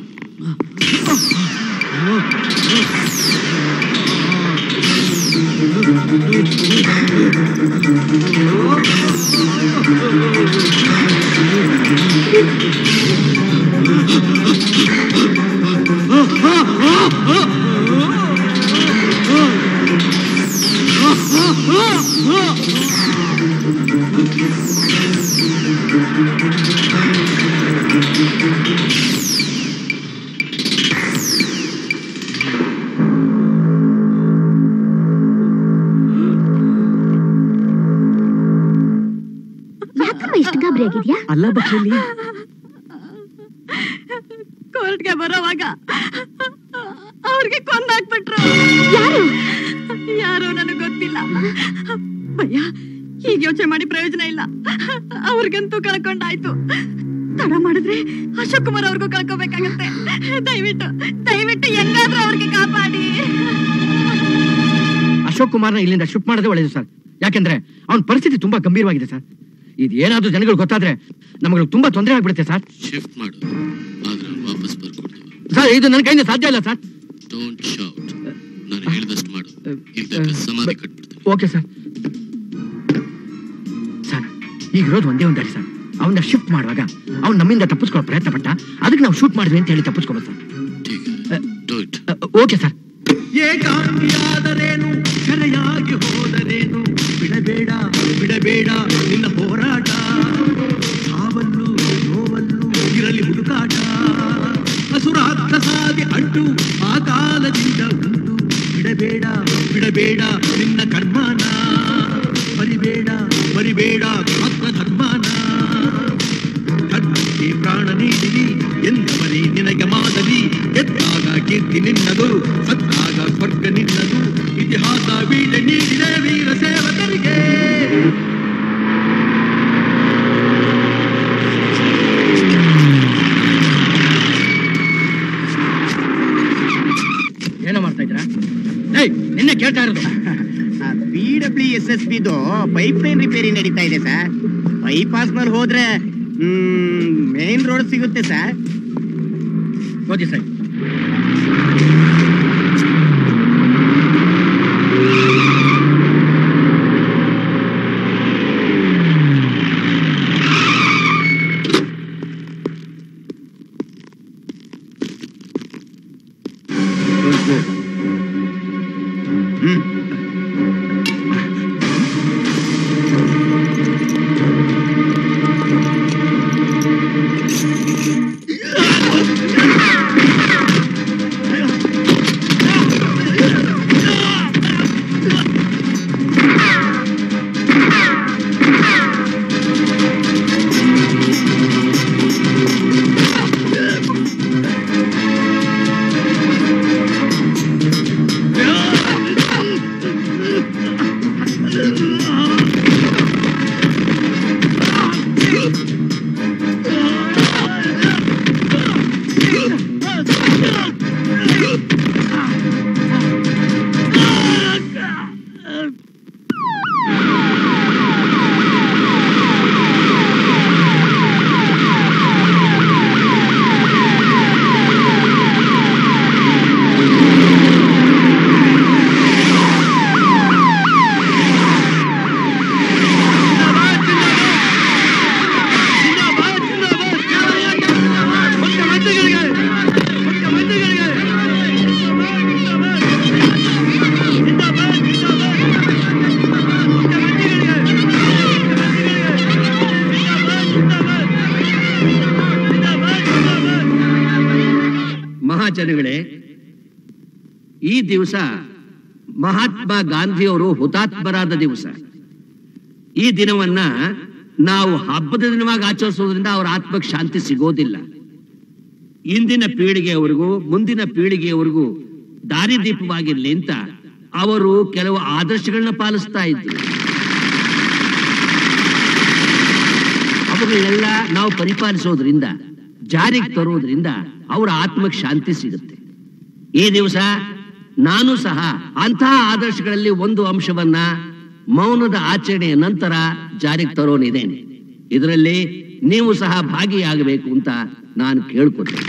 ಯಾಕಮ್ಮ ಇಷ್ಟು ಗಾಬರಿ ಆಗಿದ್ಯಾ ಅಲ್ಲ ಬಚ್ಚಲ್ಲಿ ಕೋರ್ಟ್ಗೆ ಬರೋವಾಗ ಅವ್ರಿಗೆ ಕೊಂದಾಕ್ಬಿಟ್ರು ಯಾರು ಯಾರು ನನಗೆ ಗೊತ್ತಿಲ್ಲ ಭಯ್ಯ ಈಗ ಯೋಚನೆ ಮಾಡಿ ಪ್ರಯೋಜನ ಇಲ್ಲ ಅವ್ರಿಗಂತೂ ಕಳ್ಕೊಂಡಾಯ್ತು ತಡ ಮಾಡಿದ್ರೆ ಅಶೋಕ್ ಕುಮಾರ್ ಅವ್ರಿಗೂ ಕಳ್ಕೊಬೇಕಾಗತ್ತೆ ದಯವಿಟ್ಟು ದಯವಿಟ್ಟು ಹೆಂಗಾದ್ರೂ ಅವ್ರಿಗೆ ಕಾಪಾಡಿ ಅಶೋಕ್ ಕುಮಾರ್ನ ಇಲ್ಲಿಂದ ಶಿಫ್ಟ್ ಮಾಡೋದೇ ಒಳ್ಳೇದು ಸರ್ ಯಾಕೆಂದ್ರೆ ಅವನ ಪರಿಸ್ಥಿತಿ ತುಂಬಾ ಗಂಭೀರವಾಗಿದೆ ಸರ್ ಇದು ಏನಾದ್ರೂ ಜನಗಳು ಗೊತ್ತಾದ್ರೆ ನಮಗೆ ತುಂಬಾ ತೊಂದರೆ ಆಗ್ಬಿಡುತ್ತೆ ಸರ್ ಶಿಫ್ಟ್ ಮಾಡು ಆದ್ರೆ ವಾಪಸ್ ಬರ್ಕೊಡ್ತು ಸರ್ ಇದು ನನ್ನ ಕೈಯಿಂದ ಸಾಧ್ಯ ಇಲ್ಲ ಸರ್ ಡೋಂಟ್ ಶೌಟ್ ನಾನು ಹೇಳಿದಷ್ಟು ಮಾಡು ಇಲ್ದಿದ್ರೆ ಸಮಾಧಿ ಕಟ್ಬಿಡ್ತೀನಿ ಓಕೆ ಸರ್ ಸರ್ ಈಗ ಇರೋದು ಒಂದೇ ಒಂದು ದಾರಿ ಸರ್ ಅವನ್ನ ಶಿಫ್ಟ್ ಮಾಡುವಾಗ ಅವ್ನು ನಮ್ಮಿಂದ ತಪ್ಪಿಸ್ಕೊಳ್ಳೋ ಪ್ರಯತ್ನ ಪಟ್ಟ ಅದಕ್ಕೆ ನಾವು ಶೂಟ್ ಮಾಡಿದ್ವಿ ಅಂತ ಹೇಳಿ ತಪ್ಪಿಸ್ಕೊಬೋದು ಸರ್ ಓಕೆ ಸರ್ ಏಕಾಂಗಿಯಾದರೇನು ಸೆರೆಯಾಗಿ ಹೋದರೇನು ಬಿಡಬೇಡ ಬಿಡಬೇಡ ನಿನ್ನ ಹೋರಾಟ ಸಾವಲ್ಲೂ ನೋವಲ್ಲೂ ಇರಲಿ ಹುಡುಕಾಟ ಅಸುರಾತ್ರ ಸಾಗಿ ಅಂಟು ಆ ಕಾಲದಿಂದ ಉಂಟು ಬಿಡಬೇಡ ಬಿಡಬೇಡ ನಿನ್ನ ಕರ್ಮನ ಮರಿಬೇಡ ಮರಿಬೇಡ ಆತ್ಮ ಧರ್ಮನ ಧರ್ಮಕ್ಕೆ ಪ್ರಾಣ ನೀಡಿರಿ ಎಂದವರೇ ನಿನಗೆ ಮಾದರಿ ಎದ್ದಾಗ ಕೀರ್ತಿ ನಿನ್ನದು ಸತ್ತಾಗ ಸ್ವರ್ಗ ನಿನ್ನದು ಇತಿಹಾಸ ಬೀಳೆ ನೀಡಿದೆ ವೀರ ಸೇವಕರಿಗೆ ಏನೋ ಮಾಡ್ತಾ ಇದ್ದೀರಾ ಏಯ್ ನಿನ್ನೆ ಕೇಳ್ತಾ ಇರೋದು ಪಿ ಡಬ್ಲ್ಯೂ ಎಸ್ ಎಸ್ ಪಿದು ಪೈಪ್ ಲೈನ್ ರಿಪೇರಿ ನಡೀತಾ ಇದೆ ಸರ್ ಬೈಪಾಸ್ ನಲ್ಲಿ ಹೋದ್ರೆ ಮೇನ್ ರೋಡ್ ಸಿಗುತ್ತೆ ಸರ್ ಓದಿ ಸರ್ ಜನಗಳೇ ಈ ದಿವಸ ಮಹಾತ್ಮ ಗಾಂಧಿಯವರು ಹುತಾತ್ಮರಾದ ದಿವಸ ಈ ದಿನವನ್ನ ನಾವು ಹಬ್ಬದ ದಿನವಾಗಿ ಆಚರಿಸೋದ್ರಿಂದ ಅವರ ಆತ್ಮಕ್ಕೆ ಶಾಂತಿ ಸಿಗೋದಿಲ್ಲ ಇಂದಿನ ಪೀಳಿಗೆಯವರೆಗೂ ಮುಂದಿನ ಪೀಳಿಗೆಯವರೆಗೂ ದಾರಿದೀಪವಾಗಿರ್ಲಿ ಅಂತ ಅವರು ಕೆಲವು ಆದರ್ಶಗಳನ್ನ ಪಾಲಿಸ್ತಾ ಇದ್ರು ಅವುಗಳನ್ನೆಲ್ಲ ನಾವು ಪರಿಪಾಲಿಸೋದ್ರಿಂದ ಜಾರಿಗೆ ತರೋದ್ರಿಂದ ಅವರ ಆತ್ಮಕ್ಕೆ ಶಾಂತಿ ಸಿಗುತ್ತೆ ಈ ದಿವಸ ನಾನು ಸಹ ಅಂತಹ ಆದರ್ಶಗಳಲ್ಲಿ ಒಂದು ಅಂಶವನ್ನ ಮೌನದ ಆಚರಣೆಯ ನಂತರ ಜಾರಿಗೆ ತರೋನಿದ್ದೇನೆ ಇದರಲ್ಲಿ ನೀವು ಸಹ ಭಾಗಿಯಾಗಬೇಕು ಅಂತ ನಾನು ಕೇಳ್ಕೊತೀನಿ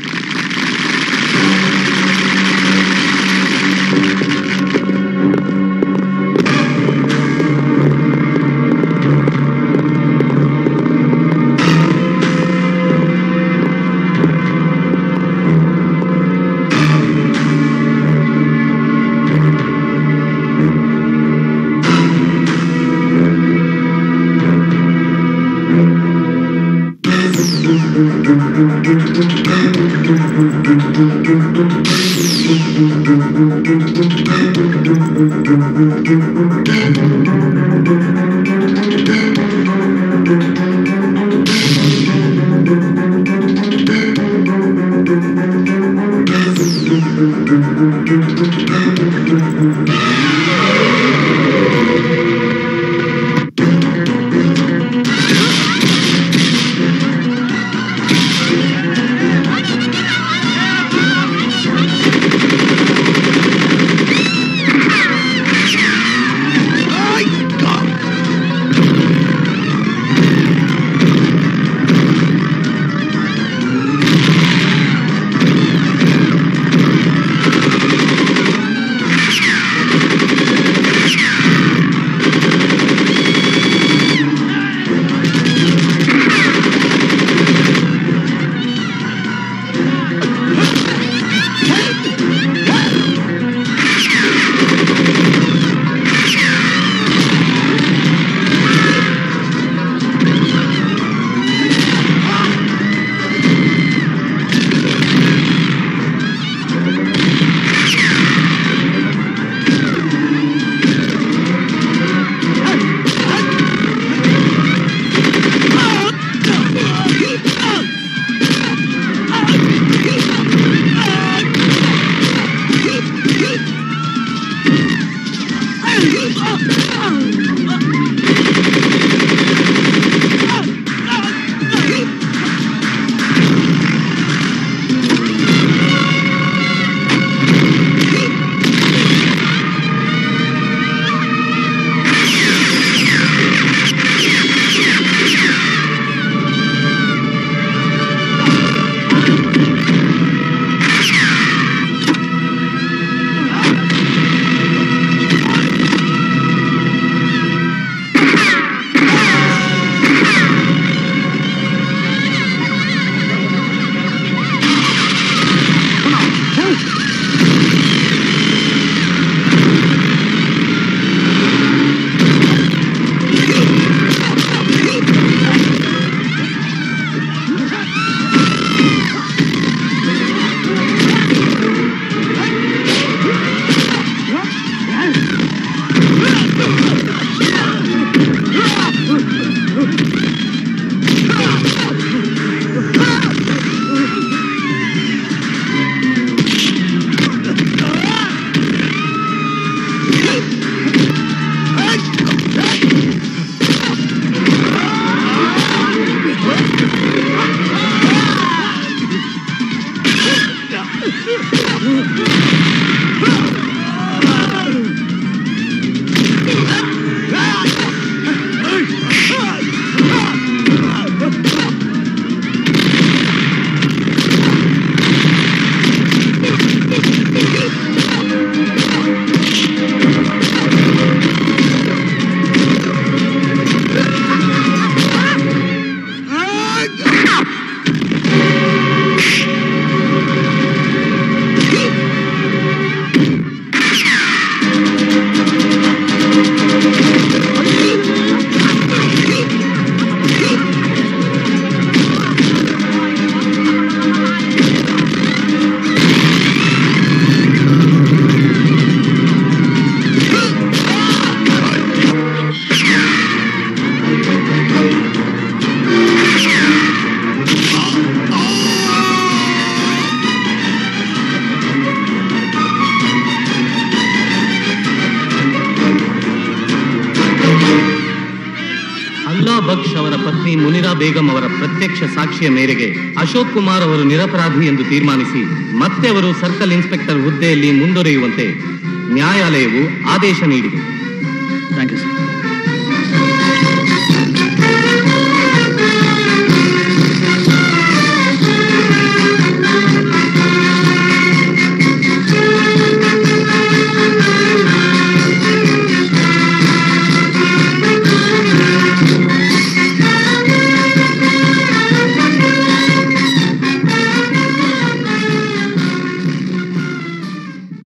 ಪತ್ನಿ ಮುನಿರಾ ಬೇಗಂ ಅವರ ಪ್ರತ್ಯಕ್ಷ ಸಾಕ್ಷಿಯ ಮೇರೆಗೆ ಅಶೋಕ್ ಕುಮಾರ್ ಅವರು ನಿರಪರಾಧಿ ಎಂದು ತೀರ್ಮಾನಿಸಿ ಮತ್ತೆ ಅವರು ಸರ್ಕಲ್ ಇನ್ಸ್ಪೆಕ್ಟರ್ ಹುದ್ದೆಯಲ್ಲಿ ಮುಂದುವರಿಯುವಂತೆ ನ್ಯಾಯಾಲಯವು ಆದೇಶ ನೀಡಿದೆ ಥ್ಯಾಂಕ್ ಯು ಸರ್